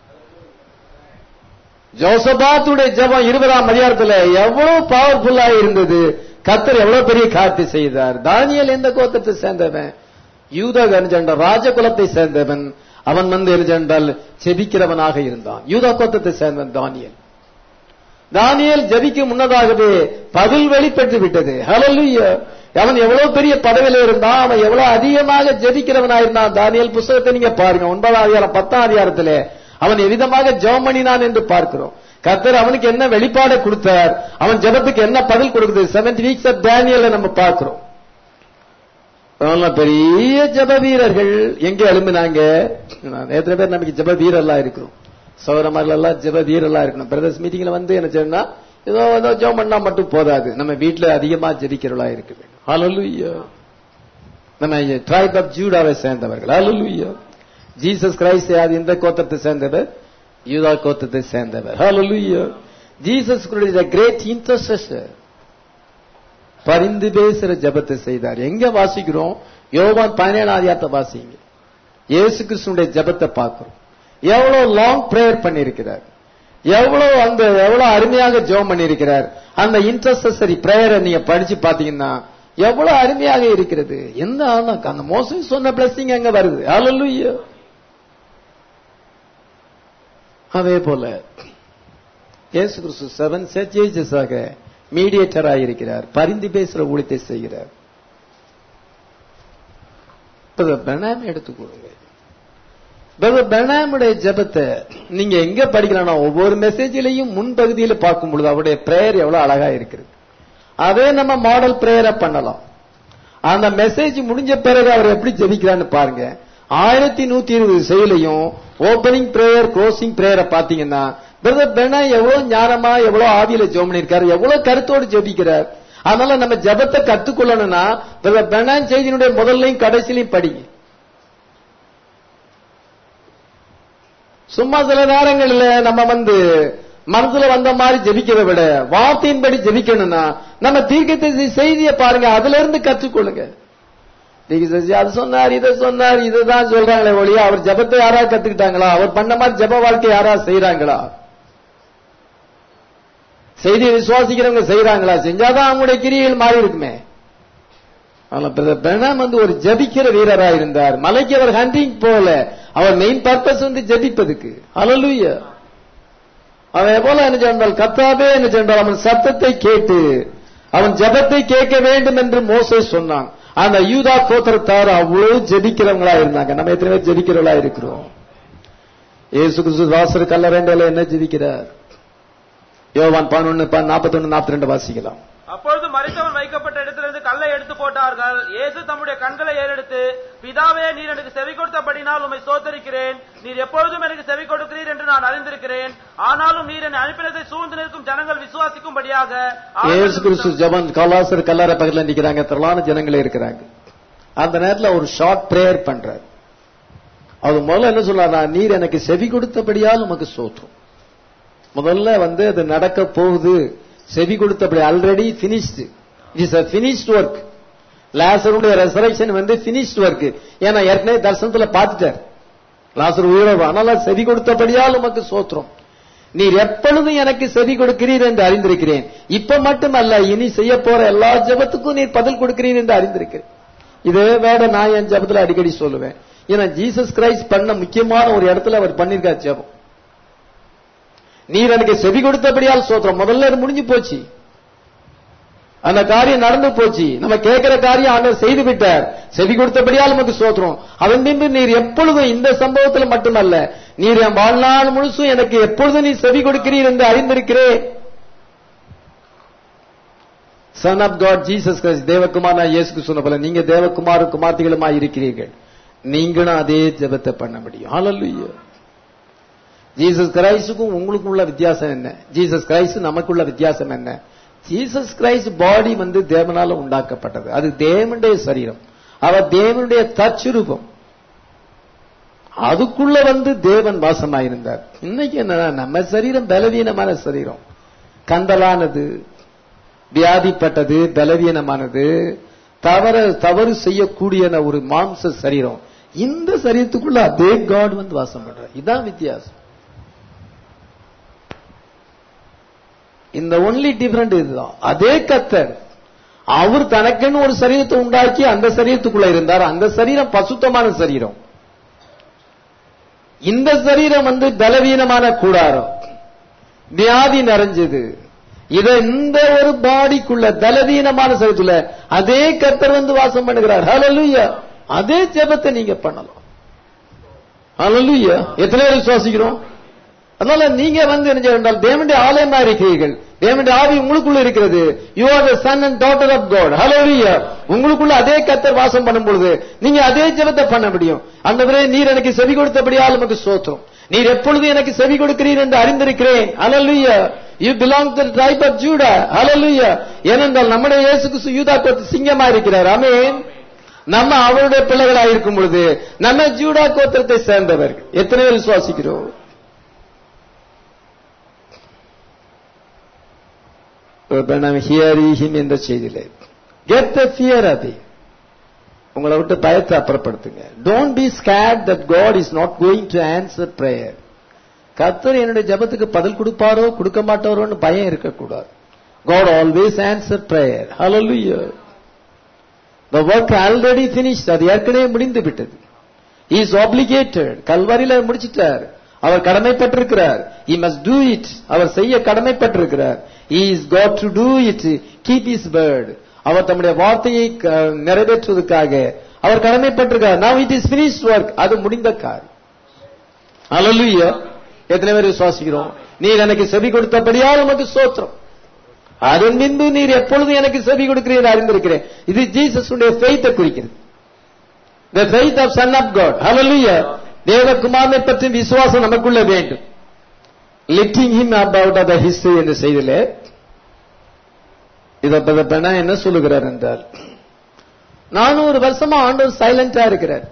ஜோசபாத்துடைய ஜெபம் இருபதாம் அதிகாரத்துல எவ்வளவு பவர்ஃபுல்லா இருந்தது கத்தர் எவ்வளவு பெரிய கார்த்தி செய்தார் தானியல் எந்த கோத்திரத்தை சேர்ந்தவன் யூத கணிஜண்ட ராஜகுலத்தை சேர்ந்தவன் அவன் வந்து எரிஜென்றால் செபிக்கிறவனாக இருந்தான் யூதா கோத்திரத்தை சேர்ந்தவன் தானியல் தானியல் ஜெபிக்கும் முன்னதாகவே பதில் வெளிப்பட்டு விட்டது ஹalleluya அவன் எவ்வளவு பெரிய பதவியில இருந்தான் அவன் எவ்வளவு அதிகமாக ஜெபிக்கிறவனா இருந்தான் தானியல் புஸ்தகத்தை நீங்க பாருங்க ஒன்பதாம் அதிகாரம் பத்தாம் அதிகாரத்திலே அவன் எவ்விதமாக ஜெபம் பண்ணினான் என்று பார்க்கிறோம் கர்த்தர் அவனுக்கு என்ன வெளிப்பாடு கொடுத்தார் அவன் ஜெபத்துக்கு என்ன பதில் கொடுக்குது செவன்த் வீக்ஸ் ஆஃப் டேனியல்ல நம்ம பார்க்கிறோம் அதனால பெரிய ஜெப வீரர்கள் எங்க எழும்பினாங்க எத்தனை பேர் நமக்கு ஜெப வீரர்லாம் இருக்கிறோம் சௌரமார்கள் எல்லாம் ஜெப வீரர்லாம் இருக்கணும் பிரதர்ஸ் மீட்டிங்ல வந்து என்ன செய்யணும்னா ஏதோ ஏதோ ஜெபம் பண்ணா மட்டும் போதாது நம்ம வீட்டுல அதிகமா ஜெபிக்கிறவளா இருக்க வேண்டும் ஹalleluya நம்ம ட்ரைப் ஆஃப் ஜூடாவை சேர்ந்தவர்கள் ஹalleluya ஜீசஸ் கிரைஸ்ட் யார் இந்த கோத்திரத்தை சேர்ந்தவர் யூதா கோத்திரத்தை சேர்ந்தவர் hallelujah Jesus Christ great intercessor பரிந்து பேசுற ஜெபத்தை செய்தார் எங்க வாசிக்கிறோம் யோவான் பதினேழாம் அதிகாரத்தை வாசிங்க இயேசு கிறிஸ்துடைய ஜெபத்தை பார்க்கிறோம் எவ்வளவு லாங் பிரேயர் பண்ணியிருக்கிறார் எவ்வளவு அந்த எவ்வளவு அருமையாக ஜெபம் பண்ணியிருக்கிறார் அந்த இன்டர்செசரி பிரேயரை நீங்க படிச்சு பாத்தீங்கன்னா எவ்வளவு அருமையாக இருக்கிறது எந்த ஆளும் அந்த மோசம் சொன்ன பிளஸிங் அங்க வருது ஹalleluya அதே போல இயேசு கிறிஸ்து செவன் சர்ச்சேஜஸாக மீடியேட்டராக இருக்கிறார் பரிந்து பேசுற ஊழியத்தை செய்கிறார் பிரதர் பெனாம் எடுத்துக்கொள்ளுங்க பிரதர் பெனாமுடைய ஜெபத்தை நீங்க எங்க படிக்கலாம்னா ஒவ்வொரு மெசேஜிலையும் முன்பகுதியில பார்க்கும் பொழுது அவருடைய பிரேயர் எவ்வளவு அழகா இருக்குது அதே நம்ம மாடல் பிரேயரை பண்ணலாம் அந்த மெசேஜ் முடிஞ்ச பிறகு அவர் எப்படி ஜெபிக்கிறான்னு பாருங்க ஆயிரத்தி நூத்தி இருபது செயலையும் ஓபனிங் பிரேயர் க்ளோசிங் பிரேயரை பாத்தீங்கன்னா பிரதர் பெனா எவ்வளவு ஞானமா எவ்வளவு ஆவியில ஜெபம் பண்ணிருக்காரு எவ்வளவு கருத்தோடு ஜெபிக்கிறார் அதனால நம்ம ஜெபத்தை கத்துக்கொள்ளணும்னா பிரதர் பெனான் செய்தியினுடைய முதல்லையும் கடைசிலையும் படிங்க சும்மா சில நேரங்கள்ல நம்ம வந்து மனசுல வந்த மாதிரி ஜெபிக்கிறதை விட வார்த்தையின்படி ஜெபிக்கணும்னா நம்ம தீர்க்கத்தை செய்தியை பாருங்க அதுல இருந்து கற்றுக்கொள்ளுங்க தீர்க்கதரிசி அது சொன்னார் இதை சொன்னார் இதுதான் சொல்றாங்களே ஒழிய அவர் ஜெபத்தை யாராவது கத்துக்கிட்டாங்களா அவர் பண்ண மாதிரி ஜெப வாழ்க்கை யாராவது செய்யறாங்களா செய்தியை விசுவாசிக்கிறவங்க செய்யறாங்களா செஞ்சாதான் அவங்களுடைய கிரியைகள் மாறி இருக்குமே ஆனா பிரதர் பிரணாம் வந்து ஒரு ஜபிக்கிற வீரரா இருந்தார் மலைக்கு அவர் ஹண்டிங் போல அவர் மெயின் பர்பஸ் வந்து ஜபிப்பதுக்கு அலலுய அவன் போல என்ன சொன்னால் கத்தாவே என்ன சொன்னால் அவன் சத்தத்தை கேட்டு அவன் ஜபத்தை கேட்க வேண்டும் என்று மோசே சொன்னான் அந்த யூதா கோத்திரத்தார் அவ்வளவு ஜெபிக்கிறவங்களா இருந்தாங்க நம்ம எத்தனை பேர் ஜெபிக்கிறவங்களா இருக்கிறோம் ஏசு கிறிஸ்து வாசர் கல்லறைண்டல என்ன ஜெபிக்கிறார் யோவான் பதினொன்னு நாற்பத்தொன்னு நாற்பத்தி ரெண்டு வாசிக்கலாம் அப்பொழுது மரித்தவன் வைக்கப்பட்ட இடத்திலிருந்து கல்லை எடுத்து போட்டார்கள் இயேசு தம்முடைய கண்களை ஏறெடுத்து பிதாவே நீர் எனக்கு செவி கொடுத்தபடினால் உம்மை சோதரிக்கிறேன் நீர் எப்பொழுதும் எனக்கு செவி கொடுக்கிறீர் என்று நான் அறிந்திருக்கிறேன் ஆனாலும் நீர் என்னை அனுப்பினதை சூழ்ந்து நிற்கும் ஜனங்கள் விசுவாசிக்கும்படியாக ஏசு கிறிஸ்து ஜபன் கலாசர் கல்லறை பக்கத்துல நிக்கிறாங்க திரளான ஜனங்களே இருக்கிறாங்க அந்த நேரத்துல ஒரு ஷார்ட் பிரேயர் பண்றார் அது முதல்ல என்ன சொல்றாருன்னா நீர் எனக்கு செவி கொடுத்தபடியால் உமக்கு சோற்றும் முதல்ல வந்து அது நடக்க போகுது செவி கொடுத்தபடி already finished it's a finished work லாசருடைய ரெசரக்ஷன் வந்து பினிஷ்ட் ஒர்க் ஏன்னா ஏற்கனவே தர்சனத்துல பார்த்துட்டார் லாசர் உயிரோடு அதனால செவி கொடுத்தபடியால் உமக்கு சோத்திரம் நீர் எப்பொழுதும் எனக்கு செவி கொடுக்கிறீர் என்று அறிந்திருக்கிறேன் இப்ப மட்டுமல்ல இனி செய்ய போற எல்லா ஜபத்துக்கும் நீர் பதில் கொடுக்கிறீர் என்று அறிந்திருக்கிறேன் இதே வேட நான் என் ஜபத்துல அடிக்கடி சொல்லுவேன் ஏன்னா ஜீசஸ் கிரைஸ்ட் பண்ண முக்கியமான ஒரு இடத்துல அவர் பண்ணிருக்கார் ஜபம் நீர் எனக்கு செவி கொடுத்தபடியால் சோத்திரம் முதல்ல அது முடிஞ்சு போச்சு அந்த காரியம் நடந்து போச்சு நம்ம கேட்கிற காரியம் ஆண்டவர் செய்து விட்டார் செவி கொடுத்தபடியால் நமக்கு சோத்திரம் அதன் பின்பு நீர் எப்பொழுதும் இந்த சம்பவத்தில் மட்டுமல்ல நீர் என் வாழ்நாள் முழுசும் எனக்கு எப்பொழுதும் நீ செவி கொடுக்கிறீர் என்று அறிந்திருக்கிறேன் son of God Jesus Christ தேவகுமார் நான் இயேசுக்கு சொன்ன போல நீங்க தேவகுமார் குமார்த்திகளுமா இருக்கிறீர்கள் நீங்களும் அதே ஜெபத்தை பண்ண முடியும் ஹalleluya ஜீசஸ் கிரைஸ்டுக்கும் உங்களுக்கும் உள்ள வித்தியாசம் என்ன ஜீசஸ் கிரைஸ்ட் நமக்குள்ள வித்தியாசம் என்ன ஜீசஸ் கிரைஸ்ட் பாடி வந்து தேவனால உண்டாக்கப்பட்டது அது தேவனுடைய சரீரம் அவர் தேவனுடைய தச்சுரூபம் அதுக்குள்ள வந்து தேவன் வாசமாயிருந்தார் இன்னைக்கு என்ன நம்ம சரீரம் பலவீனமான சரீரம் கந்தலானது வியாதிப்பட்டது பலவீனமானது தவற தவறு செய்யக்கூடிய ஒரு மாம்ச சரீரம் இந்த சரீரத்துக்குள்ள அதே காட் வந்து வாசம் பண்ற இதான் வித்தியாசம் இந்த ஒன்லி டிஃபரெண்ட் இதுதான் அதே கத்தர் அவர் தனக்குன்னு ஒரு சரீரத்தை உண்டாக்கி அந்த சரீரத்துக்குள்ள இருந்தார் அந்த சரீரம் பசுத்தமான சரீரம் இந்த சரீரம் வந்து பலவீனமான கூடாரம் வியாதி நிறைஞ்சது இத இந்த ஒரு பாடிக்குள்ள பலவீனமான சரீரத்துல அதே கத்தர் வந்து வாசம் பண்ணுகிறார் ஹalleluya அதே ஜெபத்தை நீங்க பண்ணலாம் ஹalleluya எத்தனை பேர் விசுவாசிக்கிறோம் அதனால நீங்க வந்து என்ன செய்ய தேவனுடைய ஆலயமா இருக்கிறீர்கள் தேவனுடைய ஆவி உங்களுக்குள்ள இருக்கிறது you are the son and daughter of God hallelujah உங்களுக்குள்ள அதே கத்தர் வாசம் பண்ணும் பொழுது நீங்க அதே ஜெபத்தை பண்ண முடியும் அந்தவரே நீர் எனக்கு செவி கொடுத்தபடியால் நமக்கு சோத்திரம் நீர் எப்பொழுது எனக்கு செவி கொடுக்கிறீர் என்று அறிந்திருக்கிறேன் hallelujah you belong to tribe of Judah hallelujah ஏனென்றால் நம்முடைய இயேசு கிறிஸ்து யூதா கோத்து சிங்கமா இருக்கிறார் ஆமென் நம்ம அவருடைய பிள்ளைகளா இருக்கும் பொழுது நம்ம ஜூடா கோத்திரத்தை சேர்ந்தவர்கள் எத்தனை பேர் விசுவாசிக்கிறோம் ஹியரிஹிம் என்ற செய்தியிலே கெட் த ஃபியர் அது உங்களை விட்டு பயத்தை அப்புறப்படுத்துங்க don't be scared that God is not going to answer prayer கத்தர் என்னுடைய ஜபத்துக்கு பதில் கொடுப்பாரோ கொடுக்க மாட்டாரோன்னு பயம் இருக்கக்கூடாது God always answer prayer hallelujah the work already finished அது ஏற்கனவே முடிந்து விட்டது இஸ் obligated கல்வாரியில முடிச்சிட்டார் அவர் கடமைப்பட்டிருக்கிறார் he must do it அவர் செய்ய கடமைப்பட்டிருக்கிறார் he is got to do it keep his word அவர் தம்முடைய வார்த்தையை க- நிறைவேற்றுவதற்காக அவர் கடமைப்பட்டிருக்கிறார் now it is finished work அது முடிந்த காரியம் அல்லேலூயா எத்தனை பேர் விசுவாசிக்கிறோம் நீர் எனக்கு செவி கொடுத்தபடியால் உமக்கு சோத்திரம் அதன் பின்பு நீர் எப்பொழுதும் எனக்கு செவி கொடுக்கிறீர் அறிந்திருக்கிறேன் இது ஜீசஸுடைய ஃபெய்த்தை குறிக்கிறது the faith of son of god hallelujah தேவகுமாரனை பற்றி விசுவாசம் நமக்குள்ள வேண்டும் lifting him about the history என்று செய்திலே இத பத பெண்ணா என்ன சொல்லுகிறார் என்றால் நானூறு வருஷமா ஆண்டவர் சைலண்டா இருக்கிறார்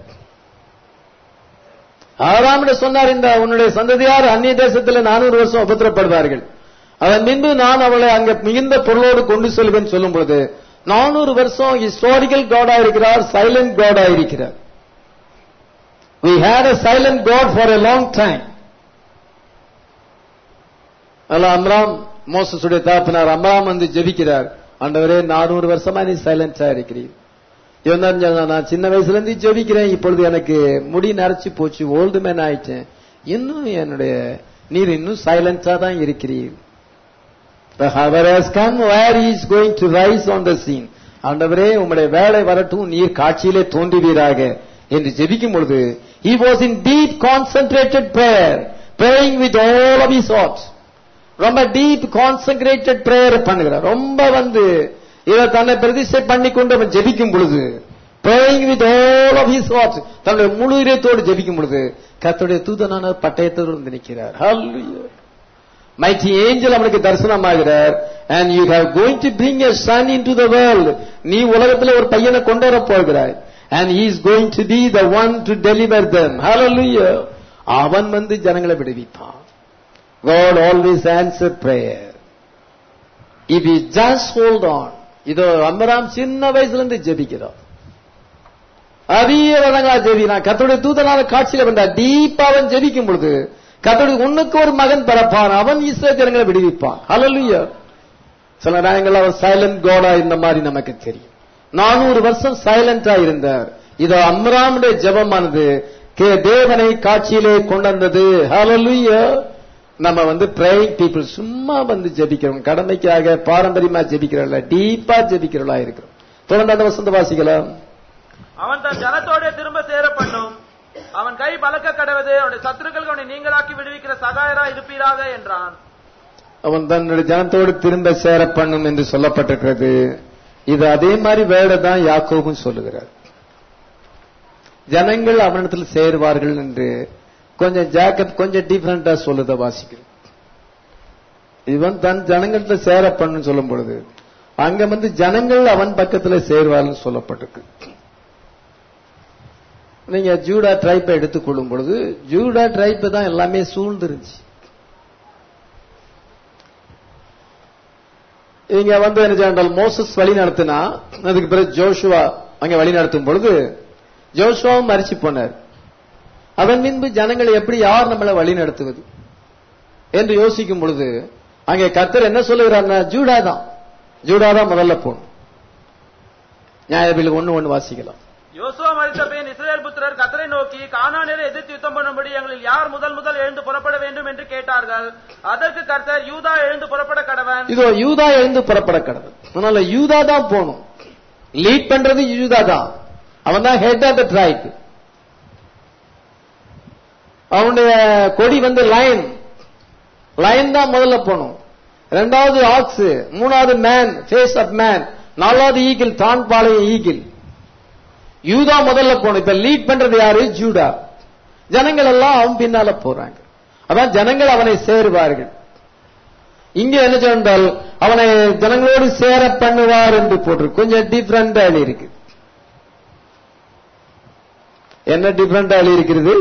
ஆறாமிட சொன்னார் இந்த உன்னுடைய சந்ததியார் அந்நிய தேசத்தில் நானூறு வருஷம் உபத்திரப்படுவார்கள் அதன் பின்பு நான் அவளை அங்க மிகுந்த பொருளோடு கொண்டு செல்வேன் சொல்லும் பொழுது நானூறு வருஷம் ஹிஸ்டாரிக்கல் காடா இருக்கிறார் சைலண்ட் காடா இருக்கிறார் we had a silent god for a long time அல்ல அம்ராம் மோசஸுடைய தாப்பினார் அம்ராம் வந்து ஜெபிக்கிறார் ஆண்டவரே நானூறு வருஷமா நீ சைலண்டா இருக்கிறீர் இவன் தான் சொன்னான், நான் சின்ன வயசுல இருந்து ஜெபிக்கிறேன் இப்பொழுது எனக்கு முடி நரைச்சு போச்சு ஓல்டு மேன் ஆயிட்டேன் இன்னும் என்னுடைய நீர் இன்னும் சைலண்டா தான் இருக்கிறீர் The hour has come where he is going to rise on the scene. ஆண்டவரே உம்முடைய வேலை வரட்டும் நீர் காட்சியிலே தோன்றுவீராக என்று ஜெபிக்கும் பொழுது he was in deep concentrated prayer praying with all of his heart ரொம்ப டீப் கான்சென்ட்ரேட்டட் பிரேயர் பண்ணுகிறார் ரொம்ப வந்து இவர் தன்னை பிரதிஷ்டை பண்ணி கொண்டு அவன் ஜெபிக்கும் பொழுது praying with all of his heart தன்னுடைய முழு இதயத்தோடு ஜெபிக்கும் பொழுது கர்த்தருடைய தூதனான பட்டயத்தோடு வந்து நிற்கிறார் Hallelujah. mighty angel அவனுக்கு தரிசனமாகிறார் and you have going to bring a son into the world நீ உலகத்துல ஒரு பையனை கொண்டு வர போகிறாய் and he is going to be the one to deliver them hallelujah அவன் வந்து ஜனங்களை விடுவிப்பான் God always answer prayer if you just hold on இதோ அம்பராம் சின்ன வயசுல இருந்து ஜெபிக்கிறோம் அதிக வழங்கா ஜெபிக்கிறான் கத்தோடைய தூதனான காட்சியில வந்தா டீப்பா அவன் ஜெபிக்கும் பொழுது கத்தோடைய உன்னுக்கு ஒரு மகன் பிறப்பான் அவன் இஸ்ரேல் ஜனங்களை விடுவிப்பான் ஹalleluya சில நேரங்கள் அவர் சைலண்ட் கோடா இந்த மாதிரி நமக்கு தெரியும் நானூறு வருஷம் சைலண்டா இருந்தார் இதோ அம்ராமுடைய ஜெபமானது கே தேவனை காட்சியிலே கொண்டு வந்தது ஹalleluya நம்ம வந்து praying people சும்மா வந்து ஜெபிக்கிறோம் கடமைக்காக பாரம்பரியமா ஜெபிக்கிறோம்ல டீப்பா ஜெபிக்கிறவளா இருக்கிறோம் தொடர்ந்து அந்த வசந்த வாசிக்கலாம் அவன் தன் ஜனத்தோட திரும்ப சேர பண்ணும் அவன் கை பலக்க கடவது அவனுடைய சத்துருக்கள் அவனை நீங்களாக்கி விடுவிக்கிற சகாயரா இருப்பீராக என்றான் அவன் தன்னுடைய ஜனத்தோடு திரும்ப சேர பண்ணும் என்று சொல்லப்பட்டிருக்கிறது இது அதே மாதிரி வேலை தான் யாக்கோபும் சொல்லுகிறார் ஜனங்கள் அவனிடத்தில் சேருவார்கள் என்று கொஞ்சம் ஜாக்கப் கொஞ்சம் டிஃபரெண்டா சொல்லுத வாசிக்கிறோம் இவன் தன் ஜனங்கள்ட்ட சேர பண்ணும் சொல்லும் பொழுது அங்க வந்து ஜனங்கள் அவன் பக்கத்துல சேருவார்கள் சொல்லப்பட்டிருக்கு நீங்க ஜூடா ட்ரைப்பை எடுத்துக்கொள்ளும் பொழுது ஜூடா ட்ரைப் தான் எல்லாமே சூழ்ந்துருந்துச்சு இங்க வந்து என்ன செய்தால் மோசஸ் வழி நடத்தினா அதுக்கு பிறகு ஜோஷுவா அங்க வழி நடத்தும் பொழுது ஜோஷுவாவும் மறிச்சு போனார் அதன் பின்பு ஜனங்களை எப்படி யார் நம்மளை வழி நடத்துவது என்று யோசிக்கும் பொழுது அங்கே கர்த்தர் என்ன சொல்லுகிறார்னா ஜூடா தான் ஜூடா தான் முதல்ல போகணும் நியாயபில் ஒண்ணு ஒண்ணு வாசிக்கலாம் யோசுவா மறித்த பின் இஸ்ரேல் புத்திரர் கத்தரை நோக்கி கானானியரை எதிர்த்து யுத்தம் பண்ணும்படி எங்களில் யார் முதல் முதல் எழுந்து புறப்பட வேண்டும் என்று கேட்டார்கள் அதற்கு கர்த்தர் யூதா எழுந்து புறப்பட கடவன் இதோ யூதா எழுந்து புறப்பட கடவுள் அதனால யூதா தான் போகணும் லீட் பண்றது யூதா தான் அவன் தான் ஹெட் ஆஃப் த ட்ரைப் அவனுடைய கொடி வந்து லயன் லயன் தான் முதல்ல போகணும் ரெண்டாவது ஆக்ஸ் மூணாவது மேன் ஃபேஸ் ஆஃப் மேன் நாலாவது ஈகிள் தான் பாளைய ஈகிள் யூதா முதல்ல போகணும் இப்ப லீட் பண்றது யாரு ஜூடா ஜனங்கள் எல்லாம் அவன் பின்னால போறாங்க அதான் ஜனங்கள் அவனை சேருவார்கள் இங்க என்ன சொன்னால் அவனை ஜனங்களோடு சேர பண்ணுவார் என்று போட்டிருக்கு கொஞ்சம் டிஃபரெண்டா இருக்கு என்ன டிஃபரெண்டா இருக்கிறது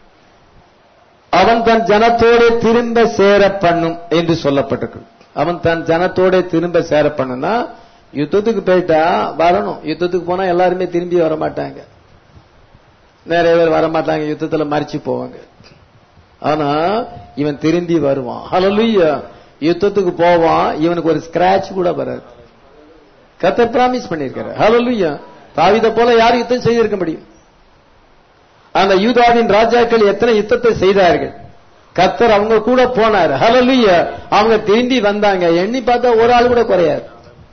அவன் தன் ஜனத்தோடு திரும்ப சேர பண்ணும் என்று சொல்லப்பட்டிருக்கு அவன் தன் ஜனத்தோட திரும்ப சேர பண்ணுனா யுத்தத்துக்கு போயிட்டா வரணும் யுத்தத்துக்கு போனா எல்லாருமே திரும்பி வர மாட்டாங்க நிறைய பேர் வர மாட்டாங்க யுத்தத்துல மறிச்சு போவாங்க ஆனா இவன் திரும்பி வருவான் ஹalleluya யுத்தத்துக்கு போவான் இவனுக்கு ஒரு ஸ்கிராட்ச் கூட வராது கத்தர் பிராமிஸ் பண்ணிருக்காரு ஹalleluya தாவீத போல யார் யுத்தம் செய்திருக்க முடியும் அந்த யூதாவின் ராஜாக்கள் எத்தனை யுத்தத்தை செய்தார்கள் கத்தர் அவங்க கூட போனார் ஹalleluya அவங்க திரும்பி வந்தாங்க எண்ணி பார்த்தா ஒரு ஆள் கூட குறையாது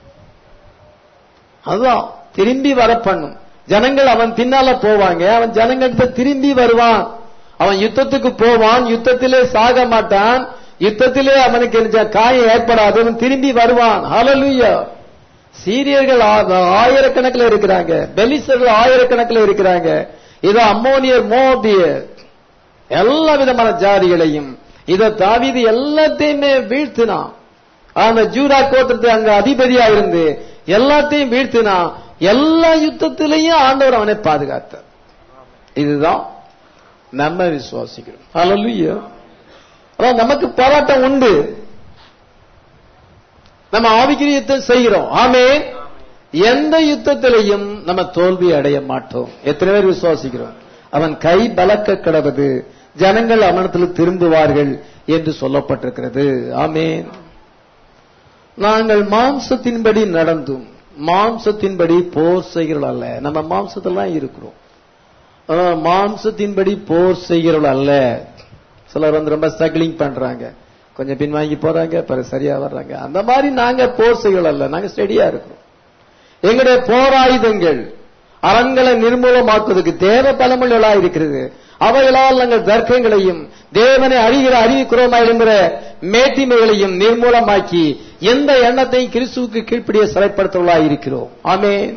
அதுதான் திரும்பி வர பண்ணும் ஜனங்கள் அவன் பின்னால போவாங்க அவன் ஜனங்கள்கிட்ட திரும்பி வருவான் அவன் யுத்தத்துக்கு போவான் யுத்தத்திலே சாக மாட்டான் யுத்தத்திலே அவனுக்கு என்ன காயம் ஏற்படாது அவன் திரும்பி வருவான் ஹalleluya சீரியர்கள் ஆ- ஆயிரக்கணக்கில் இருக்கிறாங்க பெலிசர்கள் ஆயிரக்கணக்கில் இருக்கிறாங்க இது அம்மோனியர் மோபியர் எல்லா விதமான ஜாதிகளையும் இத தாவீது எல்லாத்தையுமே வீழ்த்தினான் அந்த ஜூடா கோத்திரத்தை அங்க அதிபதியா இருந்து எல்லாத்தையும் வீழ்த்தினான் எல்லா யுத்தத்திலையும் ஆண்டவர் அவனை பாதுகாத்தார் இதுதான் நம்ம விசுவாசிக்கிறோம் ஹalleluya அதான் நமக்கு போராட்டம் உண்டு நம்ம ஆவிக்குரிய யுத்தம் செய்கிறோம் ஆமே எந்த யுத்தத்திலையும் நம்ம தோல்வி அடைய மாட்டோம் எத்தனை பேர் விசுவாசிக்கிறோம் அவன் கை பலக்க கிடவது ஜனங்கள் அவனிடத்தில் திரும்புவார்கள் என்று சொல்லப்பட்டிருக்கிறது ஆமேன் நாங்கள் மாம்சத்தின்படி நடந்தும் மாம்சத்தின்படி போர் செய்கிறோம் அல்ல நம்ம மாம்சத்திலாம் இருக்கிறோம் ஆனா, மாம்சத்தின்படி போர் செய்கிறவள் அல்ல சிலர் வந்து ரொம்ப ஸ்ட்ரகிளிங் பண்றாங்க கொஞ்சம் பின்வாங்கி போறாங்க பிறகு சரியா வர்றாங்க அந்த மாதிரி நாங்க போர் செய்கிறோம் அல்ல நாங்க ஸ்டெடியா இருக்கிறோம் எங்களுடைய போராயுதங்கள் அரண்களை நிர்மூலமாக்குவதற்கு தேவ பலமுள்ளா இருக்கிறது அவைகளால் நாங்கள் தர்க்கங்களையும் தேவனை அறிகிற அறிவிக்கிறோமா என்கிற மேட்டிமைகளையும் நிர்மூலமாக்கி எந்த எண்ணத்தையும் கிறிஸ்துவுக்கு கீழ்ப்படிய சிறைப்படுத்தவர்களா இருக்கிறோம் ஆமென்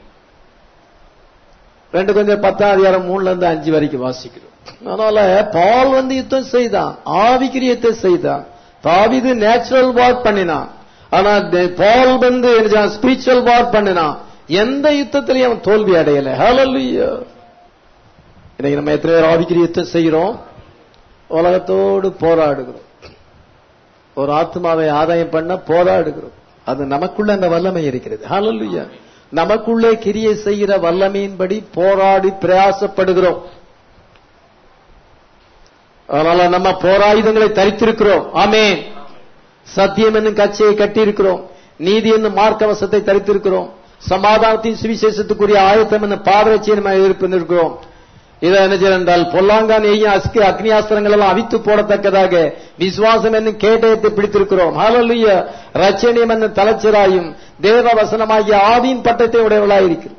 ரெண்டு கொஞ்சம் பத்தாம் அதிகாரம் மூணுல இருந்து அஞ்சு வரைக்கும் வாசிக்கிறோம் அதனால பால் வந்து யுத்தம் செய்தான் ஆவிக்குரிய யுத்தம் செய்தான் தாவிது நேச்சுரல் வார் பண்ணினான் ஆனா தே- பால் வந்து ஸ்பிரிச்சுவல் வார் பண்ணினான் எந்த யுத்தத்திலையும் அவன் தோல்வி அடையல ஹalleluya இன்னைக்கு நம்ம எத்தனை பேர் ஆவிக்குரிய யுத்தம் செய்கிறோம் உலகத்தோடு போராடுகிறோம் ஒரு ஆத்மாவை ஆதாயம் பண்ண போராடுகிறோம் அது நமக்குள்ள அந்த வல்லமை இருக்கிறது ஹalleluya நமக்குள்ளே கிரியை செய்கிற வல்லமையின்படி போராடி பிரயாசப்படுகிறோம் அதனால நம்ம போராயுதங்களை தரித்திருக்கிறோம் ஆமென் சத்தியம் என்னும் கட்சியை கட்டியிருக்கிறோம் நீதி என்னும் மார்க்கவசத்தை தரித்திருக்கிறோம் சமாதானத்தின் சுவிசேஷத்துக்குரிய ஆயத்தம் என்னும் பாதரட்சியை நம்ம இருப்பிருக்கிறோம் இதை என்ன செய்ய என்றால் பொல்லாங்கான் எய்யும் அஸ்கி அக்னியாஸ்திரங்கள் எல்லாம் அவித்து போடத்தக்கதாக விசுவாசம் என்னும் கேட்டயத்தை பிடித்திருக்கிறோம் ஹalleluya ரச்சனியம் என்னும் தலைச்சராயும் தேவ வசனமாகிய ஆவியின் பட்டத்தை உடையவளாயிருக்கிறோம்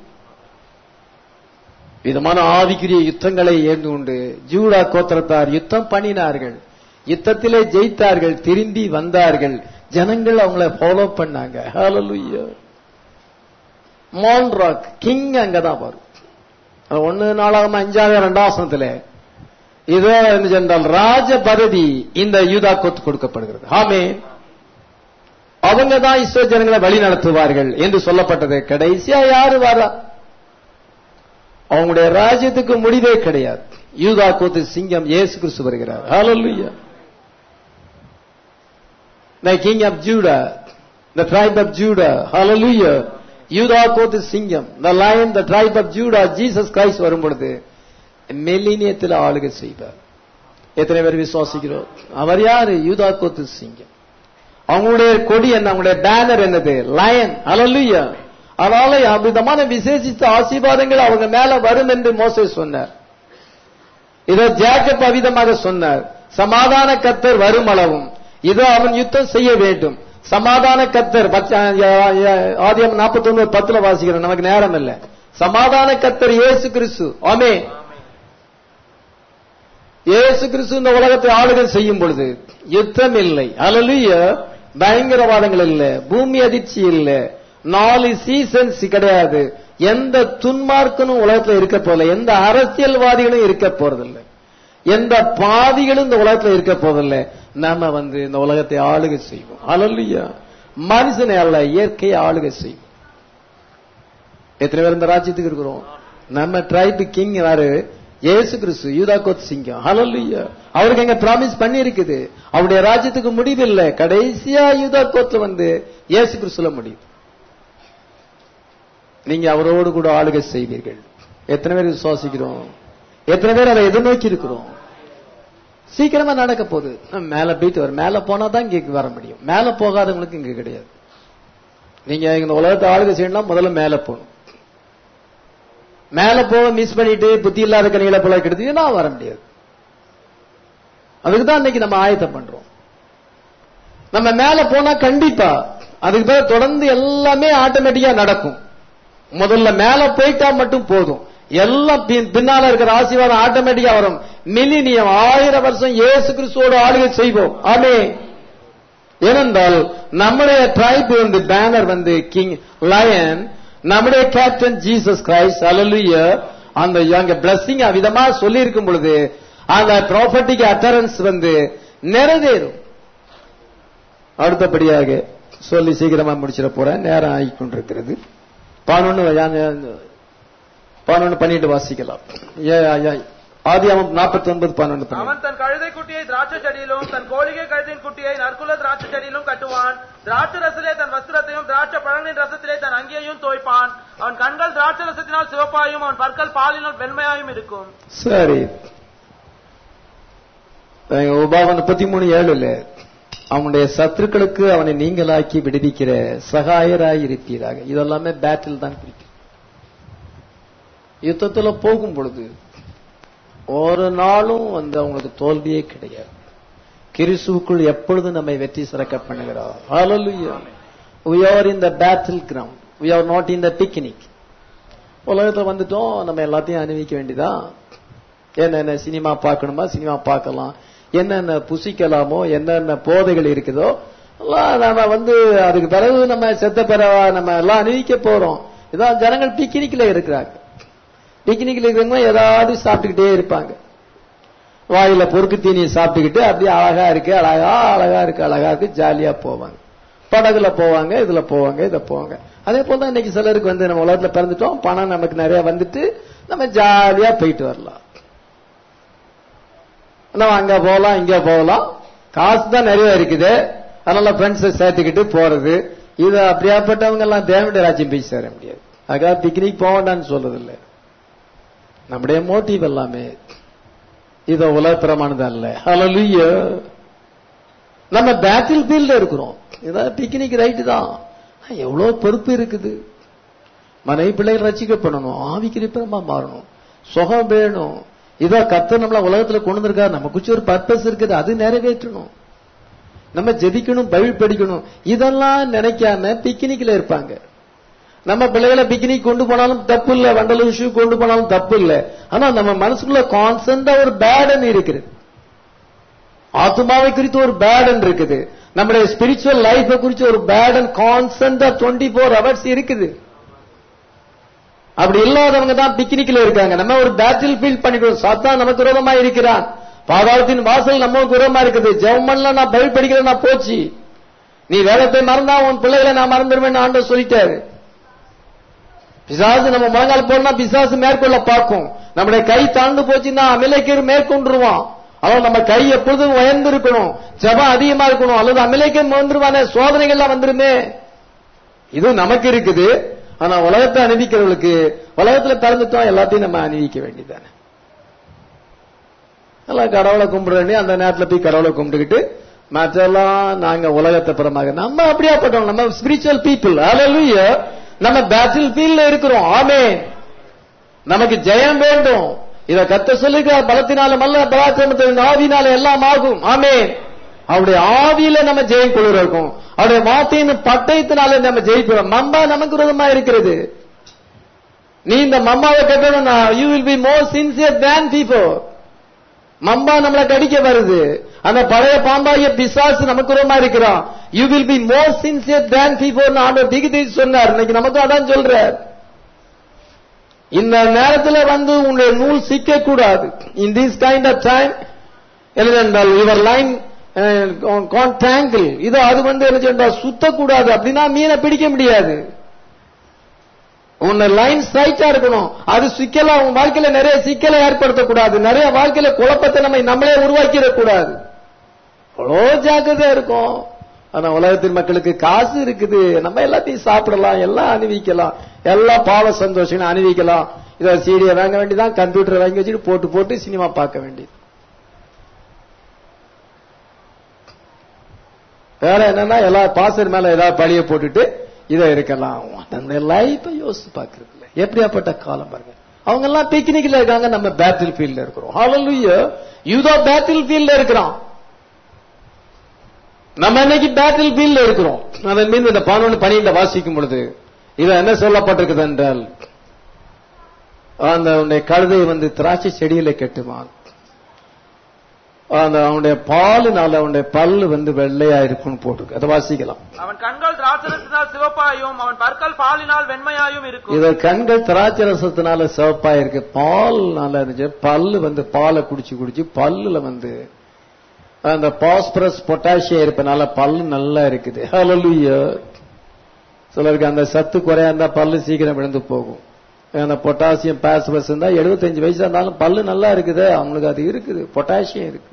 விதமான ஆவிக்குரிய யுத்தங்களை ஏந்து கொண்டு ஜூடா கோத்திரத்தார் யுத்தம் பண்ணினார்கள் யுத்தத்திலே ஜெயித்தார்கள் திரும்பி வந்தார்கள் ஜனங்கள் அவங்கள ஃபாலோ பண்ணாங்க ஹalleluya மான்ராக் கிங் அங்கதான் வரும் அது ஒண்ணு நாளாகம அஞ்சாவது ரெண்டாசனத்துல இதோ என்ன சென்றால் ராஜ பதவி இந்த யூதாக்கோத்து கொடுக்கப்படுகிறது ஆமே அவங்க தான் இஸ்ரோ ஜனங்களை வழி நடத்துவார்கள் என்று சொல்லப்பட்டது கடைசியா யாரு வரா அவங்களுடைய ராஜ்யத்துக்கு முடிவே கிடையாது யூதா கோத்து சிங்கம் இயேசு கிறிஸ்து வருகிறார் ஹalleluya the king of judah the tribe of judah hallelujah யூதா கோத்து சிங்கம் the lion the tribe of judah jesus christ வரும் பொழுது மெல்லினியத்தில் ஆளுகை செய்வார் எத்தனை பேர் விசுவாசிக்கிறோம் அவர் யாரு யூதா கோத்து சிங்கம் அவங்களுடைய கொடி என்ன அவங்களுடைய பேனர் என்னது லயன் ஹalleluya அதனால அவ்விதமான விசேஷித்த ஆசீர்வாதங்கள் அவங்க மேல வரும் என்று மோசே சொன்னார் இதோ ஜாக்கப் அவிதமாக சொன்னார் சமாதான கத்தர் வரும் அளவும் இதோ அவன் யுத்தம் செய்ய வேண்டும் சமாதான கத்தர் ஆதியம் நாற்பத்தி ஒன்பது பத்துல வாசிக்கிறோம் நமக்கு நேரம் இல்ல சமாதான கத்தர் இயேசு கிறிஸ்து ஆமே இயேசு கிறிஸ்து இந்த உலகத்தை ஆளுகை செய்யும் பொழுது யுத்தம் இல்லை அலலுய பயங்கரவாதங்கள் இல்ல பூமி அதிர்ச்சி இல்ல நாலு சீசன்ஸ் கிடையாது எந்த துன்மார்க்கனும் உலகத்துல இருக்க போறதில்ல எந்த அரசியல்வாதிகளும் இருக்க போறதில்லை எந்த பாதிகளும் இந்த உலகத்துல இருக்க போதில்லை நாம வந்து இந்த உலகத்தை ஆளுகை செய்வோம் அலல்லையா மனுஷனை அல்ல இயற்கையை ஆளுகை செய்வோம் எத்தனை பேர் இந்த ராஜ்யத்துக்கு இருக்கிறோம் நம்ம ட்ரைபு கிங் யாரு ஏசு கிறிஸ்து யூதாகோத் சிங்கம் ஹalleluya அவருக்கு எங்க பிராமிஸ் பண்ணி இருக்குது அவருடைய ராஜ்யத்துக்கு முடிவில்லை கடைசியா யூதாகோத்ல வந்து இயேசு கிறிஸ்துல முடியும் நீங்க அவரோடு கூட ஆளுகை செய்வீர்கள் எத்தனை பேர் விசுவாசிக்கிறோம் எத்தனை பேர் அதை எதிர்நோக்கி இருக்கிறோம் சீக்கிரமா நடக்க போகுது நம்ம மேல போயிட்டு வர மேல போனா தான் இங்க வர முடியும் மேல போகாதவங்களுக்கு இங்க கிடையாது நீங்க இந்த உலகத்தை ஆளுகை செய்யணும்னா முதல்ல மேல போகணும் மேல போக மிஸ் பண்ணிட்டு புத்தி இல்லாத கனிகளை போல கெடுத்தீங்கன்னா வர முடியாது அதுக்கு தான் இன்னைக்கு நம்ம ஆயத்தம் பண்றோம் நம்ம மேல போனா கண்டிப்பா அதுக்கு தான் தொடர்ந்து எல்லாமே ஆட்டோமேட்டிக்கா நடக்கும் முதல்ல மேல போயிட்டா மட்டும் போதும் எல்லாம் பின்- பின்னால இருக்கிற ஆசீர்வாதம் ஆட்டோமேட்டிக்கா வரும் மில்லினியம் ஆயிரம் வருஷம் இயேசு கிறிஸ்துவோட ஆளுகை செய்வோம் ஆமே ஏனென்றால் நம்முடைய ட்ரைப் வந்து பேனர் வந்து கிங் லயன் நம்முடைய கேப்டன் ஜீசஸ் கிரைஸ்ட் அலலுய அந்த அங்க பிளஸிங் விதமா சொல்லி இருக்கும் பொழுது அந்த ப்ராப்பர்ட்டிக்கு அட்டரன்ஸ் வந்து நிறைவேறும் அடுத்தபடியாக சொல்லி சீக்கிரமா முடிச்சிட போறேன் நேரம் ஆகி கொண்டிருக்கிறது பதினொன்னு பதினொன்னு பண்ணிட்டு வாசிக்கலாம் ஏ- ஏ- ஆதியாமம் நாற்பத்தி ஒன்பது பதினொன்று அவன் தன் கழுதை குட்டியை திராட்சை செடியிலும் தன் கோழிகை கழுதின் குட்டியை நற்குல திராட்சை செடியிலும் கட்டுவான் திராட்சை ரசத்திலே தன் வஸ்திரத்தையும் திராட்சை பழங்களின் ரசத்திலே தன் அங்கியையும் தோய்ப்பான் அவன் கண்கள் திராட்சை ரசத்தினால் சிவப்பாயும் அவன் பற்கள் பாலினால் வெண்மையாயும் இருக்கும் சரி அஹ் உபாகம் முப்பத்தி மூணு ஏழுல அவனுடைய சத்துருக்களுக்கு அவனை நீங்களாக்கி விடுவிக்கிற சகாயராய் இருப்பீராக இதெல்லாமே பேட்டில் தான் குறிக்கும் யுத்தத்துல போகும் பொழுது ஒரு நாளும் வந்து அவங்களுக்கு தோல்வியே கிடையாது கிறிஸ்துவுக்குள் எப்பொழுதும் நம்மை வெற்றி சிறக்க பண்ணுகிறார் Hallelujah. we are in the battle ground we are not in the picnic உலகத்துல வந்துட்டோம் நம்ம எல்லாத்தையும் அனுபவிக்க வேண்டியதான் என்னென்ன சினிமா பார்க்கணுமா சினிமா பார்க்கலாம் என்னென்ன புசிக்கலாமோ என்னென்ன போதைகள் இருக்குதோ எல்லாம் நம்ம வந்து அதுக்கு பிறகு நம்ம செத்த பிறவா நம்ம எல்லாம் அனுபவிக்க போறோம் இதான் ஜனங்கள் பிக்னிக்ல இருக்கிறாங்க பிக்னிக்ல இருக்கிறவங்க ஏதாவது சாப்பிட்டுக்கிட்டே இருப்பாங்க வாயில பொறுக்கு தீனியை சாப்பிட்டுக்கிட்டு அப்படியே அழகா இருக்கு அழகா அழகா இருக்கு அழகா இருக்கு ஜாலியா போவாங்க படகுல போவாங்க இதுல போவாங்க இத போவாங்க அதே போல தான் இன்னைக்கு சிலருக்கு வந்து நம்ம உலகத்துல பிறந்துட்டோம் பணம் நமக்கு நிறைய வந்துட்டு நம்ம ஜாலியா போயிட்டு வரலாம் நம்ம அங்க போகலாம் இங்க போகலாம் காசு தான் நிறைய இருக்குது அதனால ஃப்ரெண்ட்ஸை சேர்த்துக்கிட்டு போறது இது அப்படியாப்பட்டவங்க எல்லாம் தேவனுடைய ராஜ்யம் போய் சேர முடியாது அதுக்காக பிக்னிக் போக வேண்டாம்னு சொல்றது இல்ல நம்முடைய மோட்டிவ் எல்லாமே இது உலகப்பிரமானது அல்ல ஹalleluya நம்ம பேட்டில் ஃபீல்ட்ல இருக்கிறோம் இதான் பிக்னிக் ரைட்டு தான் எவ்வளவு பொறுப்பு இருக்குது மனைவி பிள்ளைகள் ரசிக்கப்படணும் ஆவிக்கு நிப்பரமா மாறணும் சுகம் வேணும் இதோ கத்த நம்மள உலகத்துல கொண்டு வந்திருக்காரு நமக்கு ஒரு பர்பஸ் இருக்குது அது நிறைவேற்றணும் நம்ம ஜெபிக்கணும் பைபிள் படிக்கணும் இதெல்லாம் நினைக்காம பிக்னிக்ல இருப்பாங்க நம்ம பிள்ளைகளை பிக்னிக் கொண்டு போனாலும் தப்பு இல்ல வண்டலூர் ஷூ கொண்டு போனாலும் தப்பு இல்ல ஆனா நம்ம மனசுக்குள்ள கான்சென்டா ஒரு பேடன் இருக்குது ஆத்மாவை குறித்து ஒரு பேடன் இருக்குது நம்முடைய ஸ்பிரிச்சுவல் லைஃப குறித்து ஒரு பேடன் கான்சென்டா டுவெண்ட்டி ஃபோர் ஹவர்ஸ் இருக்குது அப்படி இல்லாதவங்க தான் பிக்னிக்ல இருக்காங்க நம்ம ஒரு பேட்டில் ஃபீல்ட் பண்ணிக்கிறோம் சாத்தான் நமக்கு விரோதமா இருக்கிறான் பாதாளத்தின் வாசல் நமக்கு விரோதமா இருக்குது ஜெவமன்ல நான் பைபிள் படிக்கிறேன் நான் போச்சு நீ வேதத்தை மறந்தா உன் பிள்ளைகளை நான் மறந்துடுவேன் ஆண்டவர் சொல்லிட்டாரு பிசாசு நம்ம முழங்கால் போனா பிசாசு மேற்கொள்ள பார்க்கும் நம்முடைய கை தாழ்ந்து போச்சுன்னா அமிலேக்கர் மேற்கொண்டுருவான் அவன் நம்ம கை எப்பொழுதும் உயர்ந்து இருக்கணும் ஜபம் அதிகமா இருக்கணும் அல்லது அமிலேக்கர் வந்துருவானே சோதனைகள்லாம் வந்துருமே இது நமக்கு இருக்குது ஆனா உலகத்தை அனுபவிக்கிறவங்களுக்கு உலகத்துல பிறந்துட்டோம் எல்லாத்தையும் நம்ம அனுபவிக்க வேண்டியதானே எல்லாம் கடவுளை கும்பிடுறேன் அந்த நேரத்துல போய் கடவுளை கும்பிட்டுக்கிட்டு மற்றெல்லாம் நாங்க உலகத்தை புறமாக நம்ம அப்படியாப்பட்டோம் நம்ம ஸ்பிரிச்சுவல் பீப்புள் அலலுய நம்ம பேட்டில் ஃபீல்ட்ல இருக்கிறோம் ஆமே நமக்கு ஜெயம் வேண்டும் இத கத்த சொல்லுகிற பலத்தினாலும் அல்ல பலாக்கிரமத்தின் ஆவினால எல்லாம் ஆகும் ஆமே அவருடைய ஆவியில நம்ம ஜெயம் கொள்ளுற இருக்கும் அவருடைய வார்த்தையின் பட்டயத்தினால நம்ம ஜெயிக்கிறோம் மம்பா நமக்கு விரோதமா இருக்கிறது நீ இந்த மம்மாவை கட்டணும்னா you will be more sincere than before mamba நம்மளை கடிக்க வருது அந்த பழைய பாம்பாகிய பிசாசு நமக்கு விரோதமா இருக்கிறான் you will be more sincere than before ஆண்டவர் திகி திகி சொன்னார் இன்னைக்கு நமக்கு அதான் சொல்றார் இந்த நேரத்துல வந்து உன்னுடைய நூல் சிக்க கூடாது in this kind of time என்னென்றால் யுவர் லைன் கான்டாங்கிள் இது அது வந்து என்ன சொன்னால் சுத்தக்கூடாது அப்படின்னா மீனை பிடிக்க முடியாது உன்னை லைன் ஸ்ட்ரைட்டா இருக்கணும் அது சிக்கலா உன் வாழ்க்கையில நிறைய சிக்கலை ஏற்படுத்தக்கூடாது நிறைய வாழ்க்கையில குழப்பத்தை நம்ம நம்மளே உருவாக்கிடக்கூடாது அவ்வளோ ஜாக்கிரதையா இருக்கும் ஆனா உலகத்தின் மக்களுக்கு காசு இருக்குது நம்ம எல்லாத்தையும் சாப்பிடலாம் எல்லாம் அணிவிக்கலாம் எல்லாம் பாவ சந்தோஷம் அணிவிக்கலாம் இதை சீடியை வாங்க வேண்டியதான் கம்ப்யூட்டர் வாங்கி வச்சுட்டு போட்டு போட்டு சினிமா பார்க்க வேண்டியது வேற என்னன்னா எல்லா பாசர் மேல ஏதாவது பழிய போட்டுட்டு இதை இருக்கலாம் தன்னுடைய லைஃபை யோசிச்சு பார்க்கறது இல்லை எப்படியாப்பட்ட காலம் பாருங்க அவங்க எல்லாம் பிக்னிக்ல இருக்காங்க நம்ம பேட்டில் ஃபீல்ட்ல இருக்கிறோம் ஹalleluya யூதா பேட்டில் ஃபீல்ட்ல இருக்கிறோம் நம்ம இன்னைக்கு பேட்டில் ஃபீல்ட்ல இருக்கிறோம் அதன் மீது இந்த பதினொன்று பனிரெண்டு வாசிக்கும் பொழுது இது என்ன சொல்லப்பட்டிருக்குது என்றால் அந்த அவனுடைய கழுதை வந்து திராட்சை செடியில கெட்டுவான் அந்த அவனுடைய பாலுனால அவனுடைய பல்லு வந்து வெள்ளையா இருக்கும்னு போட்டிருக்கு அதை வாசிக்கலாம் அவன் கண்கள் திராட்சரத்தினால் சிவப்பாயும் அவன் பற்கள் பாலினால் வெண்மையாயும் இருக்கும் இத கண்கள் திராட்சை ரசத்தினால சிவப்பா இருக்கு பால் நல்லா இருந்துச்சு பல்லு வந்து பாலை குடிச்சு குடிச்சு பல்லுல வந்து அந்த பாஸ்பரஸ் பொட்டாசியம் இருப்பனால பல்லு நல்லா இருக்குது ஹalleluya சிலருக்கு அந்த சத்து குறையா இருந்தா பல்லு சீக்கிரம் விழுந்து போகும் அந்த பொட்டாசியம் பாஸ்பரஸ் இருந்தா 75 வயசா இருந்தாலும் பல்லு நல்லா இருக்குது அவங்களுக்கு அது இருக்குது பொட்டாசியம் இருக்கு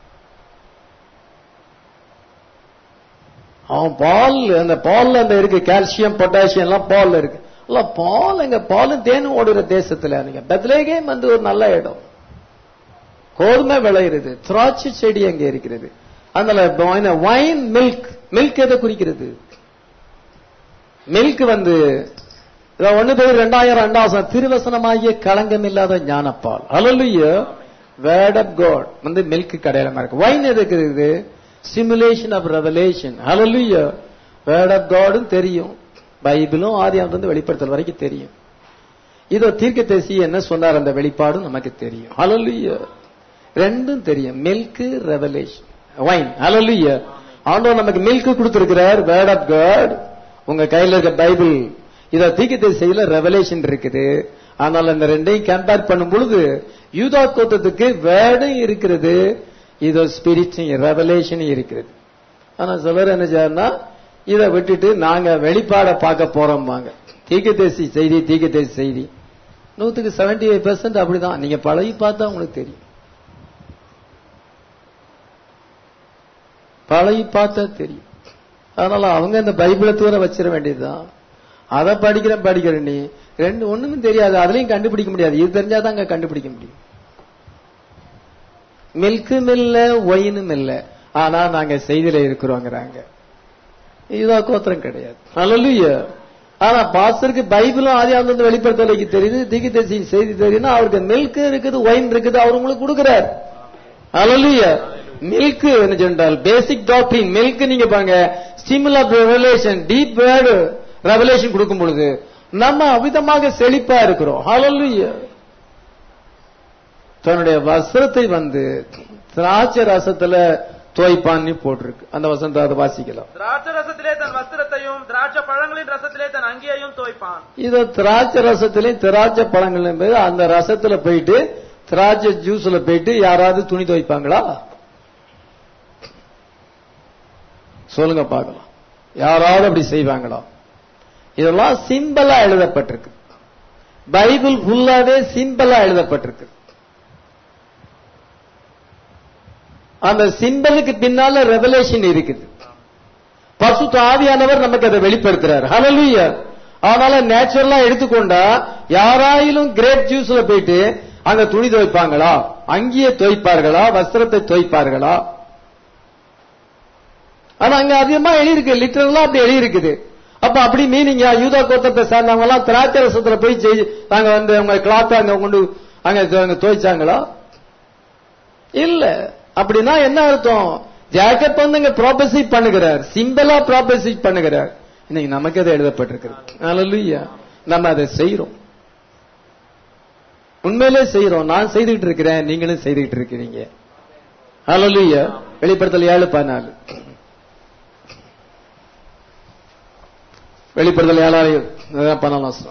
அவன் பால் அந்த பால்ல அந்த இருக்கு கால்சியம் பொட்டாசியம் எல்லாம் பால்ல இருக்கு இல்ல பால் எங்க பாலும் தேனும் ஓடுற தேசத்துல நீங்க பெத்லேகேம் வந்து ஒரு நல்ல இடம் கோதுமை விளையிறது திராட்சை செடி அங்க இருக்கிறது அதனால வைன் மில்க் மில்க் எதை குறிக்கிறது மில்க் வந்து இத ஒண்ணு பேர் ரெண்டாயிரம் ரெண்டாவது திருவசனமாகிய களங்கம் இல்லாத ஞானப்பால் அலலுய வேர்ட் ஆஃப் காட் வந்து மில்க் கடையில இருக்கு வைன் எதுக்கு இருக்குது simulation of revelation hallelujah word of காடும் தெரியும் பைபிளும் ஆதியாமத்திலிருந்து வெளிப்படுத்தல் வரைக்கும் தெரியும் இதோ தீர்க்க தேசி என்ன சொன்னார் அந்த வெளிப்பாடும் நமக்கு தெரியும் அலலுய ரெண்டும் தெரியும் மில்க் ரெவலேஷன் வைன் அலலுய ஆண்டவர் நமக்கு மில்க் கொடுத்திருக்கிறார் வேர்ட் ஆஃப் காட் உங்க கையில இருக்க பைபிள் இத தீர்க்க செய்யல ரெவலேஷன் இருக்குது ஆனால் இந்த ரெண்டையும் கம்பேர் பண்ணும் பொழுது யூதா கோத்தத்துக்கு வேர்டும் இருக்கிறது இதோ ஸ்பிரிட் ரெவலேஷன் இருக்கிறது ஆனா சிலர் என்ன செய்யறா இதை விட்டுட்டு நாங்க வெளிப்பாட பார்க்க போறோம் வாங்க தீக்கதேசி செய்தி தீக்கதேசி செய்தி நூத்துக்கு செவன்டி ஃபைவ் பெர்சன்ட் அப்படிதான் நீங்க பழகி பார்த்தா உங்களுக்கு தெரியும் பழகி பார்த்தா தெரியும் அதனால அவங்க இந்த பைபிளை தூர வச்சிட வேண்டியதுதான் அதை படிக்கிறேன் படிக்கிறேன் நீ ரெண்டு ஒண்ணுமே தெரியாது அதுலயும் கண்டுபிடிக்க முடியாது இது தெரிஞ்சாதான் அங்க கண்டுபிடிக்க முடியும் மில்க்கும் இல்ல ஒயினும் இல்ல ஆனா நாங்க செய்தியில இருக்கிறோங்கிறாங்க இதுதான் கோத்திரம் கிடையாது அல்ல ஆனா பாஸ்டருக்கு பைபிளும் ஆதி அந்த வெளிப்படுத்தலைக்கு தெரியுது திகி தேசி செய்தி தெரியுதுன்னா அவருக்கு மில்க் இருக்குது ஒயின் இருக்குது அவர் உங்களுக்கு கொடுக்கிறார் அலலுய மில்க் என்ன சொன்னால் பேசிக் டாக்டரின் மில்க் நீங்க பாருங்க stimulus of revelation deep word revelation கொடுக்கும் பொழுது நம்ம அவிதமாக செழிப்பா இருக்கிறோம் ஹalleluya தன்னுடைய வஸ்திரத்தை வந்து திராட்சை ரசத்துல தோய்ப்பான்னு போட்டிருக்கு அந்த வசனத்தை அதை வாசிக்கலாம் திராட்சை ரசத்திலே தன் வஸ்திரத்தையும் திராட்சை பழங்களின் ரசத்திலே தன் அங்கியையும் துவைப்பான் இது திராட்சை ரசத்திலையும் திராட்சை பழங்கள் பேர் அந்த ரசத்துல போயிட்டு திராட்சை ஜூஸ்ல போயிட்டு யாராவது துணி துவைப்பாங்களா சொல்லுங்க பார்க்கலாம் யாராவது அப்படி செய்வாங்களா இதெல்லாம் சிம்பிளா எழுதப்பட்டிருக்கு பைபிள் ஃபுல்லாவே சிம்பிளா எழுதப்பட்டிருக்கு அந்த சிம்பிளுக்கு பின்னால ரெவலேஷன் இருக்குது பசுத்த ஆவியானவர் நமக்கு அதை வெளிப்படுத்துறார் ஹalleluya அதனால நேச்சுரலா எடுத்துக்கொண்டா யாராயிலும் கிரேப் ஜூஸ்ல போயிட்டு அங்க துணி துவைப்பாங்களா அங்கேயே துவைப்பார்களா வஸ்திரத்தை துவைப்பார்களா ஆனா அங்க அதிகமா எழுதியிருக்கு லிட்டரலா அப்படி எழுதியிருக்குது அப்ப அப்படி மீனிங் யூதா கோத்தத்தை சேர்ந்தவங்க எல்லாம் திராட்சை ரசத்துல போய் செய் நாங்க வந்து அவங்க கிளாத் அங்க கொண்டு அங்க அங்க துவைச்சாங்களா இல்ல அப்படின்னா என்ன அர்த்தம் ஜாக்கப் வந்து இங்க ப்ராபசி பண்ணுகிறார் சிம்பிளா ப்ராபசி பண்ணுகிறார் இன்னைக்கு நமக்கு அதை எழுதப்பட்டிருக்கிறது அல்லையா நம்ம அதை செய்யறோம் உண்மையிலே செய்யறோம் நான் செய்துகிட்டு இருக்கிறேன் நீங்களும் செய்துகிட்டு இருக்கிறீங்க அல்லையா வெளிப்படுத்தல் ஏழு பதினாலு வெளிப்படுத்தல் ஏழாயிரம் பதினாலாம்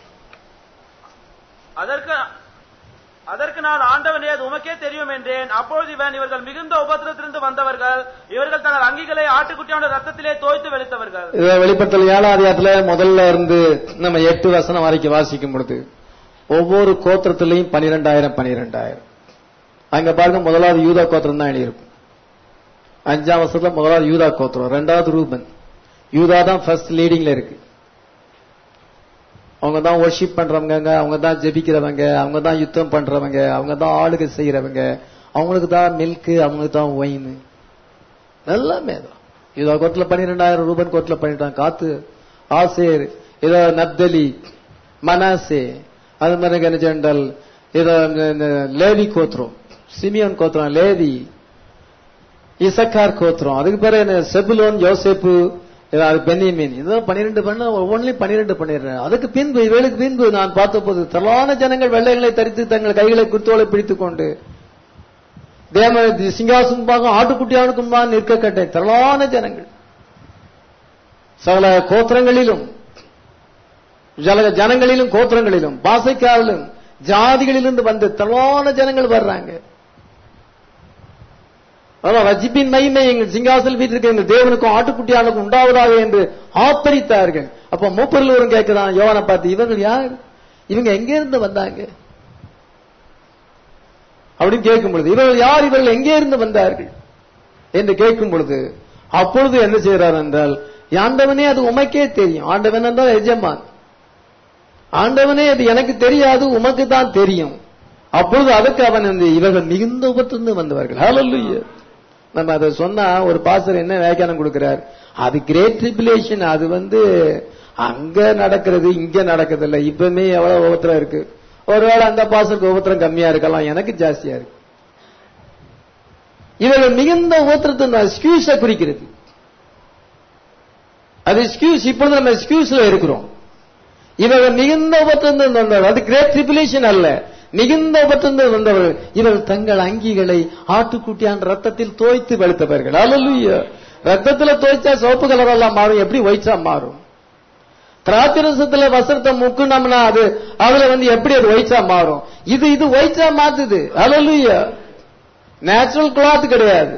அதற்கு அதற்கு நான் ஆண்டவனே அது உமக்கே தெரியும் என்றேன் அப்பொழுது இவன் இவர்கள் மிகுந்த உபத்திரத்திலிருந்து வந்தவர்கள் இவர்கள் தங்கள் அங்கிகளை ஆட்டுக்குட்டியோட ரத்தத்திலே தோய்த்து வெளுத்தவர்கள் இத வெளிப்படுத்தல் ஏழாதியாத்துல முதல்ல இருந்து நம்ம எட்டு வசனம் வரைக்கும் வாசிக்கும் பொழுது ஒவ்வொரு கோத்திரத்திலையும் பனிரெண்டாயிரம் பனிரெண்டாயிரம் அங்க பாருங்க முதலாவது யூதா கோத்திரம் தான் எழுதியிருக்கும் அஞ்சாம் வருஷத்துல முதலாவது யூதா கோத்திரம் ரெண்டாவது ரூபன் யூதா தான் ஃபர்ஸ்ட் லீடிங்ல இருக்கு அவங்க தான் ஒர்ஷிப் பண்றவங்க அவங்க தான் ஜெபிக்கிறவங்க அவங்க தான் யுத்தம் பண்றவங்க அவங்க தான் ஆளுகை செய்யறவங்க அவங்களுக்கு தான் மில்க் அவங்களுக்கு தான் ஒயின் எல்லாமே தான் இதோ கோட்டில் பன்னிரெண்டாயிரம் ரூபாய் கோட்டில் பண்ணிட்டாங்க காத்து ஆசேர் இதோ நப்தலி மனாசே அது மாதிரி என்ன சென்றால் இதோ இந்த- இந்த லேவி கோத்திரம் சிமியோன் கோத்திரம் லேவி இசக்கார் கோத்திரம் அதுக்கு பிறகு என்ன செபுலோன் யோசேப்பு அது பென்னியமீன் இதுதான் பன்னிரெண்டு பண்ண ஒவ்வொன்றிலையும் பன்னிரெண்டு பண்ணிடுறேன் அதுக்கு பின்பு இவளுக்கு பின்பு நான் பார்த்தபோது திரளான ஜனங்கள் வெள்ளைகளை தரித்து தங்கள் கைகளை குருத்தோலை பிடித்துக் கொண்டு தேவ சிங்காசனமாக ஆட்டுக்குட்டியானுக்கும் தான் நிற்க கட்டேன் திரளான ஜனங்கள் சகல கோத்திரங்களிலும் ஜல ஜனங்களிலும் கோத்திரங்களிலும் பாசைக்காரிலும் ஜாதிகளிலிருந்து வந்த திரளான ஜனங்கள் வர்றாங்க அதான் ரஜிப்பின் மகிமை எங்கள் சிங்காசல் வீட்டிற்கு எங்கள் தேவனுக்கும் ஆட்டுக்குட்டியானுக்கும் உண்டாவதாக என்று ஆப்பரித்தார்கள் அப்ப மூப்பரில் ஒரு கேட்கிறான் யோவனை பார்த்து இவர்கள் யார் இவங்க எங்க இருந்து வந்தாங்க அப்படின்னு கேட்கும் பொழுது இவர்கள் யார் இவர்கள் எங்கே இருந்து வந்தார்கள் என்று கேட்கும் பொழுது அப்பொழுது என்ன செய்கிறார் என்றால் ஆண்டவனே அது உமக்கே தெரியும் ஆண்டவன் என்றால் எஜமான் ஆண்டவனே அது எனக்கு தெரியாது உமக்கு தான் தெரியும் அப்பொழுது அதுக்கு அவன் இந்த இவர்கள் மிகுந்த உபத்திலிருந்து வந்தவர்கள் ஹalleluya நம்ம அதை சொன்னா ஒரு பாஸ்டர் என்ன வியாக்கியானம் கொடுக்கிறார் அது கிரேட் ட்ரிபிலேஷன் அது வந்து அங்க நடக்கிறது இங்க நடக்கிறது இல்ல இப்பவுமே எவ்வளவு உபத்திரம் இருக்கு ஒருவேளை அந்த பாஸ்டருக்கு உபத்திரம் கம்மியா இருக்கலாம் எனக்கு ஜாஸ்தியா இருக்கு இவர்கள் மிகுந்த உபத்திரத்தின் எக்ஸ்கியூஸ குறிக்கிறது அது எக்ஸ்கியூஸ் இப்பொழுது நம்ம எக்ஸ்கியூஸ்ல இருக்கிறோம் இவர்கள் மிகுந்த உபத்திரத்தில் வந்தவர்கள் அது கிரேட் ட்ரிபிலேஷன் அல்ல மிகுந்த உபத்திரத்தில் வந்தவர்கள் இவர்கள் தங்கள் அங்கிகளை ஆட்டுக்குட்டியான் ரத்தத்தில் தோய்த்து வெளுத்தவர்கள் அல்ல ரத்தத்துல தோய்ச்சா சிவப்பு கலர் எல்லாம் மாறும் எப்படி ஒயிட்ஸா மாறும் திராட்சரசத்துல வசனத்தை முக்குனோம்னா அது அதுல வந்து எப்படி அது ஒயிட்ஸா மாறும் இது இது ஒயிட்ஸா மாத்துது அல்ல நேச்சுரல் கிளாத் கிடையாது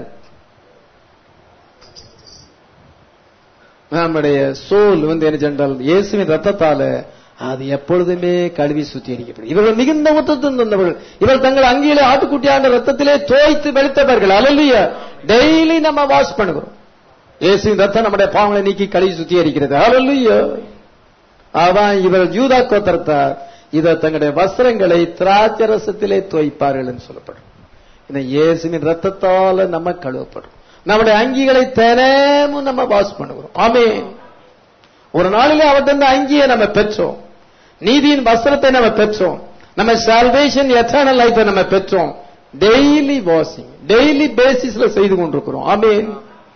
நம்முடைய சோல் வந்து என்ன சென்றால் இயேசுவின் ரத்தத்தால அது எப்பொழுதுமே கழுவி சுத்திகரிக்கப்படும் இவர்கள் மிகுந்த உத்தத்தில் வந்தவர்கள் இவர்கள் தங்கள் அங்கியிலே ஆட்டுக்குட்டியான ரத்தத்திலே தோய்த்து வெளுத்தவர்கள் அலலுய டெய்லி நம்ம வாஷ் பண்ணுகிறோம் இயேசுவின் ரத்தம் நம்முடைய பாவங்களை நீக்கி கழுவி சுத்திகரிக்கிறது அலலுய அதான் இவர்கள் யூதா கோத்திரத்தார் இதை தங்களுடைய வஸ்திரங்களை திராட்சரசத்திலே தோய்ப்பார்கள் என்று சொல்லப்படும் இந்த இயேசுவின் ரத்தத்தால நம்ம கழுவப்படும் நம்முடைய அங்கிகளை தினமும் நம்ம வாஷ் பண்ணுகிறோம் ஆமே ஒரு நாளிலே அவர்கிட்ட அங்கியை நம்ம பெற்றோம் நீதியின் வஸ்திரத்தை நம்ம பெற்றோம் நம்ம சால்வேஷன் எத்தர்னல் லைஃபை நம்ம பெற்றோம் டெய்லி வாஷிங் டெய்லி பேசிஸ்ல செய்து கொண்டிருக்கிறோம் ஆமேன்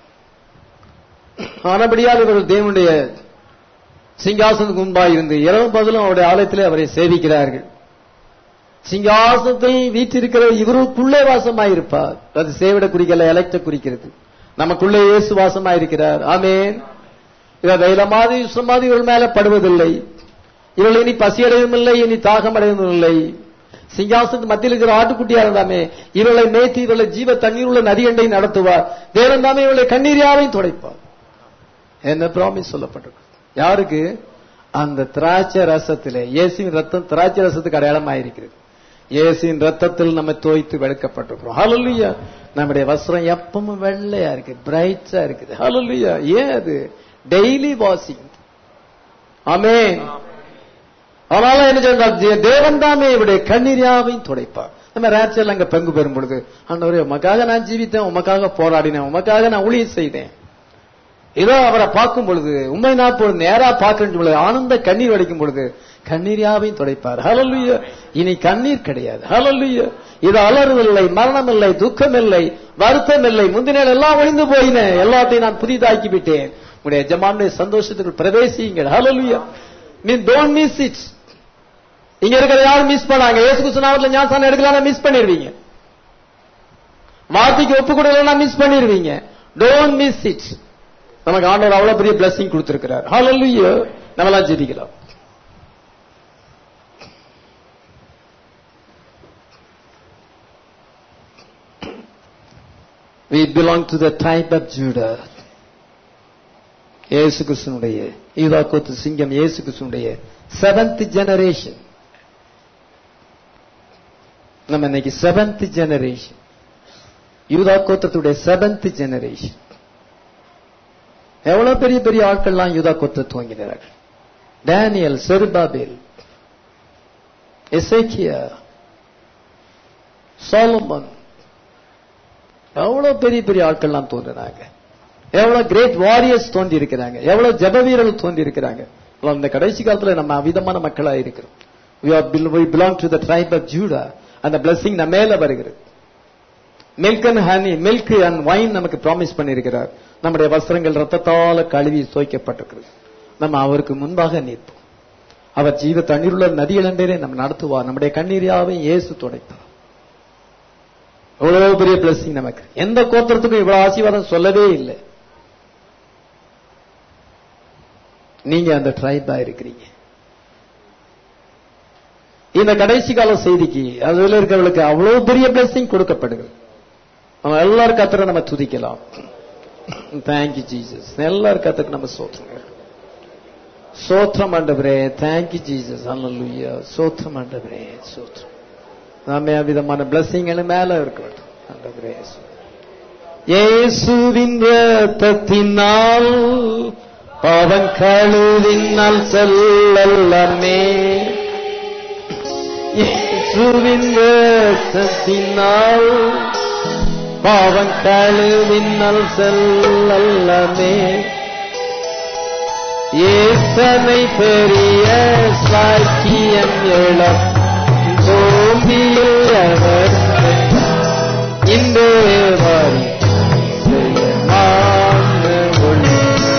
ஆனபடியால் இவர்கள் தேவனுடைய சிங்காசனத்துக்கு முன்பாக இருந்து இரவு பதிலும் அவருடைய ஆலயத்திலே அவரை சேவிக்கிறார்கள் சிங்காசனத்தில் வீற்றிருக்கிற இவருக்குள்ளே வாசமாயிருப்பார் அது சேவிட குறிக்கல எலக்ட குறிக்கிறது நமக்குள்ளே இயேசு வாசமாயிருக்கிறார் ஆமேன் இவ தைலமாதி சுமாதி இவள் மேல படுவதில்லை இவள் இனி பசியடையவும் இல்லை இனி தாகம் அடையவும் இல்லை சிங்காசனத்து மத்தியில் இருக்கிற ஆட்டுக்குட்டியா இருந்தாமே இவளை மேய்த்தி இவளை ஜீவ தண்ணீர் உள்ள நதியண்டை நடத்துவார் தேவன் தாமே இவளை கண்ணீரியாவையும் துடைப்பார் என்ன ப்ராமிஸ் சொல்லப்பட்டிருக்கு யாருக்கு அந்த திராட்சை ரசத்திலே இயேசுவின் ரத்தம் திராட்சை ரசத்துக்கு அடையாளமாயிருக்கிறது இயேசுவின் ரத்தத்தில் நம்ம தோய்த்து வெளுக்கப்பட்டிருக்கிறோம் ஹalleluya நம்முடைய வஸ்திரம் எப்பவும் வெள்ளையா இருக்கு பிரைட்டா இருக்குது ஹalleluya ஏன் அது டெய்லி வாஷிங் ஆமென் அதனால என்ன சொல்றார் தேவன் தாமே இவருடைய கண்ணீரியாவையும் துடைப்பார் நம்ம ரேச்சல் அங்க பங்கு பெறும் பொழுது ஆண்டவரே உமக்காக நான் ஜீவித்தேன் உமக்காக போராடினேன் உமக்காக நான் ஊழியம் செய்தேன் ஏதோ அவரை பார்க்கும் பொழுது உண்மை நான் பொழுது நேரா பார்க்கின்ற பொழுது ஆனந்த கண்ணீர் வடிக்கும் பொழுது கண்ணீரியாவையும் துடைப்பார் ஹalleluya இனி கண்ணீர் கிடையாது ஹalleluya இது அலறுதல் மரணம் இல்லை துக்கம் இல்லை வருத்தம் இல்லை முந்தின எல்லாம் ஒழிந்து போயின எல்லாத்தையும் நான் புதிதாக்கி விட்டேன் உடைய எஜமானுடைய சந்தோஷத்துக்கு பிரவேசியுங்கள் hallelujah mean don't miss it இங்க இருக்கிற யாரும் மிஸ் பண்ணாங்க இயேசு கிறிஸ்துநாமத்துல ஞானசானம் எடுக்கலாம் மிஸ் பண்ணிருவீங்க வார்த்தைக்கு ஒப்பு கொடுக்கலன்னா மிஸ் பண்ணிருவீங்க டோன்ட் மிஸ் இட் நமக்கு ஆண்டவர் அவ்வளவு பெரிய பிளஸிங் கொடுத்திருக்கிறார் ஹalleluya நம்மலாம் ஜெபிக்கலாம் We belong to the tribe of Judah. இயேசு கிறிஸ்துனுடைய யூதா கோத்து சிங்கம் இயேசு கிறிஸ்துனுடைய செவன்த் ஜெனரேஷன் நம்ம இன்னைக்கு செவன்த் ஜெனரேஷன் யூதா கோத்திரத்துடைய செவன்த் ஜெனரேஷன் எவ்வளவு பெரிய பெரிய ஆட்கள்லாம் யூதா கோத்திர துவங்கினார்கள் டேனியல் செருபாபேல் எசேக்கியா சாலமன் எவ்வளவு பெரிய பெரிய ஆட்கள்லாம் தோன்றினாங்க எவ்வளவு கிரேட் வாரியர்ஸ் தோன்றி இருக்கிறாங்க எவ்வளவு ஜப வீரர்கள் தோன்றி இருக்கிறாங்க இந்த கடைசி காலத்துல நம்ம அவிதமான மக்களா இருக்கிறோம் we are bel- we belong to the tribe of Judah அந்த blessing நம்ம மேல வருகிறது milk and honey milk and wine நமக்கு ப்ராமிஸ் பண்ணியிருக்கிறார் நம்முடைய வஸ்திரங்கள் ரத்தத்தால கழுவி சோய்க்கப்பட்டிருக்கிறது நம்ம அவருக்கு முன்பாக நிற்போம் அவர் ஜீவ தண்ணீருள்ள நதியிலண்டே நம்ம நடத்துவார் நம்முடைய கண்ணீரியாவை இயேசு துடைப்பார் எவ்வளவு பெரிய blessing நமக்கு எந்த கோத்திரத்துக்கும் இவ்வளவு ஆசீர்வாதம் சொல்லவே இல்லை நீங்க அந்த ட்ரைபா இருக்கிறீங்க இந்த கடைசி கால செய்திக்கு அதுல இருக்கிறவர்களுக்கு அவ்வளவு பெரிய பிளஸிங் கொடுக்கப்படுகிறது நம்ம எல்லாரும் கத்துற நம்ம துதிக்கலாம் தேங்க்யூ ஜீசஸ் எல்லாரும் கத்துக்கு நம்ம சோற்றுங்க சோத்திரம் ஆண்டவரே தேங்க்யூ ஜீசஸ் அல்லேலூயா சோத்திரம் ஆண்டவரே சோத்திரம் நாம விதமான பிளஸிங் மேல இருக்க வேண்டும் ஆண்டவரே இயேசுவின் ரத்தத்தினால் அவன் கழுவினால் செல்லல்லமே இயேசுவின் ரத்தத்தினால் பாவம் கழுவினால் செல்லல்லமே ஏத்தனை பெரிய சாக்கியம் எழம் பூமியில் அவர் இந்த வாரி செய்யமான ஒளி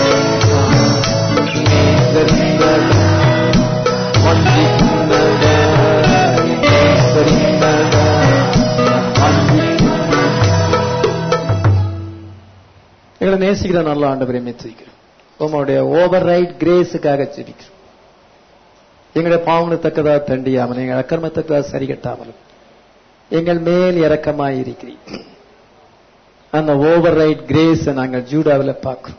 நேசரிந்தது வஞ்சிக்கின்றதா நேசரிந்ததா வஞ்சிக்கின்றதா எங்களை நேசிக்கிற நல்ல ஆண்டவரை மெச்சிக்கிறோம் உங்களுடைய ஓவர் ரைட் கிரேஸுக்காக ஜெபிக்கிறோம் எங்களுடைய பாவனத்தக்கதா தண்டியாமல் எங்கள் அக்கிரமத்தக்கதா சரி கட்டாமலும் எங்கள் மேல் இரக்கமாய் இருக்கிறீர் அந்த ஓவர் ரைட் கிரேஸ் நாங்கள் ஜூடாவில் பார்க்கிறோம்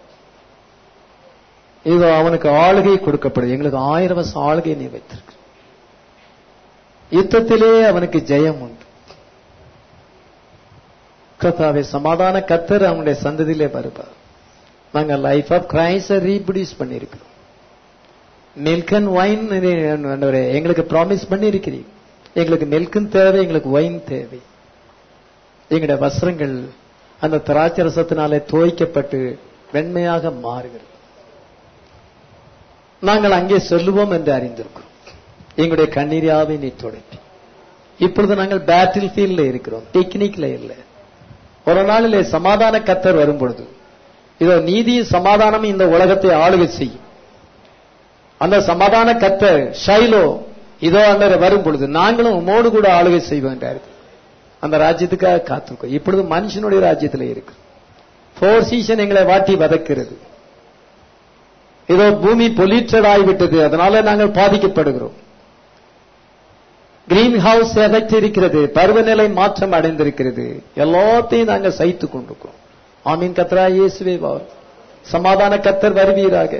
இதோ அவனுக்கு ஆளுகை கொடுக்கப்படுது எங்களுக்கு ஆயிரம் வருஷம் ஆளுகை நீ வைத்திருக்கு யுத்தத்திலே அவனுக்கு ஜெயம் உண்டு கத்தாவே சமாதான கத்தர் அவனுடைய சந்ததியிலே வருவார் நாங்க லைஃப் ஆஃப் கிரைஸ்ட ரீப்ரொடியூஸ் பண்ணியிருக்கிறோம் மில்க் அண்ட் வைன் எங்களுக்கு ப்ராமிஸ் பண்ணியிருக்கிறீர் எங்களுக்கு மில்க்கும் தேவை எங்களுக்கு ஒயின் தேவை எங்களுடைய வஸ்திரங்கள் அந்த திராட்சை ரசத்தினாலே தோய்க்கப்பட்டு வெண்மையாக மாறுகிறது நாங்கள் அங்கே சொல்லுவோம் என்று அறிந்திருக்கிறோம் எங்களுடைய கண்ணீரியாவை நீ துடைப்பி இப்பொழுது நாங்கள் பேட்டில் ஃபீல்ட்ல இருக்கிறோம் டெக்னிக்ல இல்லை ஒரு நாளிலே சமாதான கத்தர் வரும் பொழுது இதோ நீதியும் சமாதானமும் இந்த உலகத்தை ஆளுகை செய்யும் அந்த சமாதான கத்தர் ஷைலோ இதோ அந்த வரும் பொழுது நாங்களும் உமோடு கூட ஆளுகை செய்வோம் என்றார்கள் அந்த ராஜ்யத்துக்காக காத்திருக்கோம் இப்பொழுது மனுஷனுடைய ராஜ்யத்தில் இருக்கு போர் சீசன் எங்களை வாட்டி வதக்கிறது இதோ பூமி பொலியூட்டட் ஆகிவிட்டது அதனால நாங்கள் பாதிக்கப்படுகிறோம் கிரீன் ஹவுஸ் எஃபெக்ட் இருக்கிறது பருவநிலை மாற்றம் அடைந்திருக்கிறது எல்லாத்தையும் நாங்கள் சகித்துக் கொண்டிருக்கிறோம் ஆமீன் கத்ரா இயேசுவே வார் சமாதான கத்தர் வருவீராக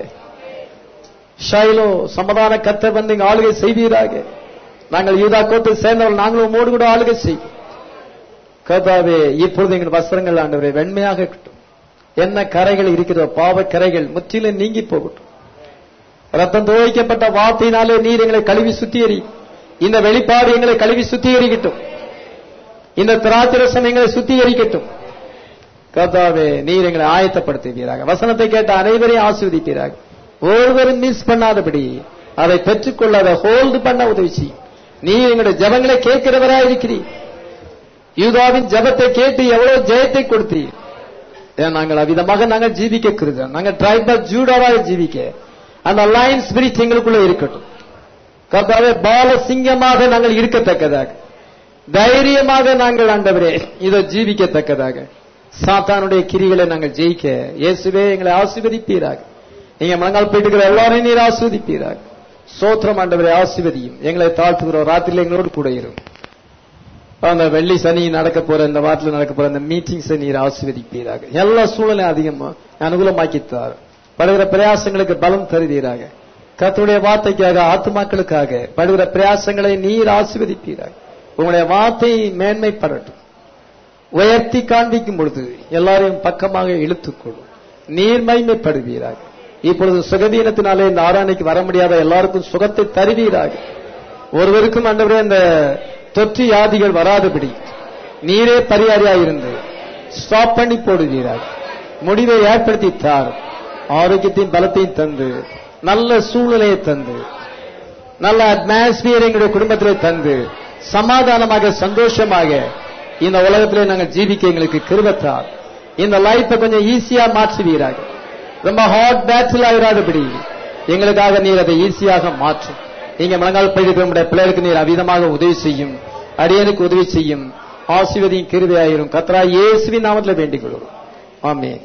ஷைலோ சமாதான கத்தர் வந்து இங்க ஆளுகை செய்வீராக நாங்கள் யூதா கோத்தை சேர்ந்தவர்கள் நாங்களும் உமோடு கூட ஆளுகை செய்வோம் கர்த்தாவே இப்பொழுது எங்கள் வஸ்திரங்கள் ஆண்டவரே வெண்மையாக இருக்கட்டும் என்ன கரைகள் இருக்கிறதோ பாவ கரைகள் முற்றிலும் நீங்கி போகட்டும் ரத்தம் துவைக்கப்பட்ட வார்த்தையினாலே நீர் எங்களை கழுவி சுத்தியறி இந்த வெளிப்பாடு எங்களை கழுவி சுத்திகரிக்கட்டும் இந்த திராட்சரசம் எங்களை சுத்திகரிக்கட்டும் கர்த்தாவே நீர் எங்களை ஆயத்தப்படுத்துவீராக வசனத்தை கேட்ட அனைவரையும் ஆஸ்வதிப்பீராக ஒருவரும் மிஸ் பண்ணாதபடி அதை பெற்றுக்கொள்ள அதை ஹோல்டு பண்ண உதவி செய்யும் நீ எங்களுடைய ஜபங்களை கேட்கிறவராய் இருக்கிறீர் யூதாவின் ஜபத்தை கேட்டு எவ்வளவு ஜெயத்தை கொடுத்தீர் ஏன் நாங்கள் அவ்விதமாக நாங்கள் ஜீவிக்க இருக்கிறோம் நாங்கள் டிரைபல் ஜூடாவாக ஜீவிக்க அந்த லைன் ஸ்பிரிட் எங்களுக்குள்ள இருக்கட்டும் கர்த்தாவே பால சிங்கமாக நாங்கள் இருக்கத்தக்கதாக தைரியமாக நாங்கள் ஆண்டவரே இதை ஜீவிக்கத்தக்கதாக சாத்தானுடைய கிரிகளை நாங்கள் ஜெயிக்க இயேசுவே எங்களை ஆசீர்வதிப்பீராக நீங்க மனங்கால் போயிட்டு எல்லாரையும் நீர் ஆஸ்வதிப்பீராக சோத்திரம் ஆண்டவரை ஆசிர்வதியும் எங்களை தாழ்த்துகிறோம் ராத்திரியில் எங்களோடு கூட இருக்கும் அந்த வெள்ளி சனி நடக்க போற இந்த வாரத்தில் நடக்க போற அந்த மீட்டிங்ஸை நீர் ஆசிர்வதிப்பீராக எல்லா சூழலையும் அதிகமா அனுகூலமாக்கித்தார் படுகிற பிரயாசங்களுக்கு பலம் தருவீராக கத்துடைய வார்த்தைக்காக ஆத்துமாக்களுக்காக படுகிற பிரயாசங்களை நீர் ஆசிர்வதிப்பீராக உங்களுடைய வார்த்தை மேன்மைப்படட்டும் உயர்த்தி காண்பிக்கும் பொழுது எல்லாரையும் பக்கமாக இழுத்துக்கொள்ளும் நீர் மைமைப்படுவீராக இப்பொழுது சுகவீனத்தினாலே இந்த ஆராணைக்கு வர முடியாத எல்லாருக்கும் சுகத்தை தருவீராக ஒருவருக்கும் ஆண்டவரே இந்த தொற்று வியாதிகள் வராதபடி நீரே பரிகாரியாயிருந்து ஸ்டாப் பண்ணி போடுவீராக முடிவை ஏற்படுத்தி தார் ஆரோக்கியத்தையும் பலத்தையும் தந்து நல்ல சூழ்நிலையை தந்து நல்ல அட்மாஸ்பியர் எங்களுடைய குடும்பத்திலே தந்து சமாதானமாக சந்தோஷமாக இந்த உலகத்திலே நாங்கள் ஜீவிக்க எங்களுக்கு கிருபத்தார் இந்த லைஃப்பை கொஞ்சம் ஈஸியா மாற்றுவீராக ரொம்ப ஹாட் பேட்டில் ஆயிராதபடி எங்களுக்காக நீர் அதை ஈஸியாக மாற்றும் நீங்க முழங்கால் பயிர் நம்முடைய பிள்ளைகளுக்கு நீர் அவிதமாக உதவி செய்யும் அடியனுக்கு உதவி செய்யும் ஆசீர்வதியும் கிருபையாயிரும் கத்ரா இயேசுவின் நாமத்தில் வேண்டிக் கொள்கிறோம் ஆமென்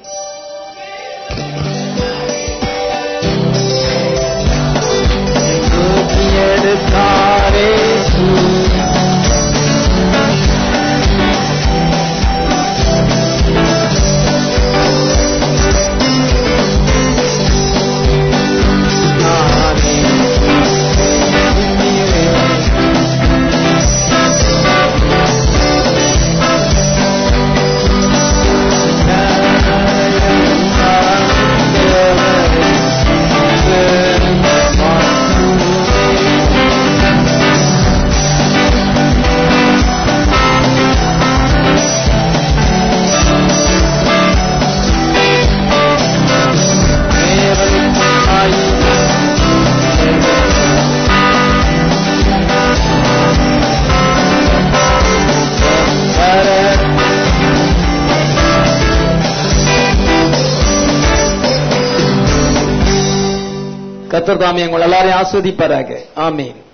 கத்தர் தாமே உங்கள் எல்லாரையும் ஆஸ்வதிப்பாராக ஆமீன்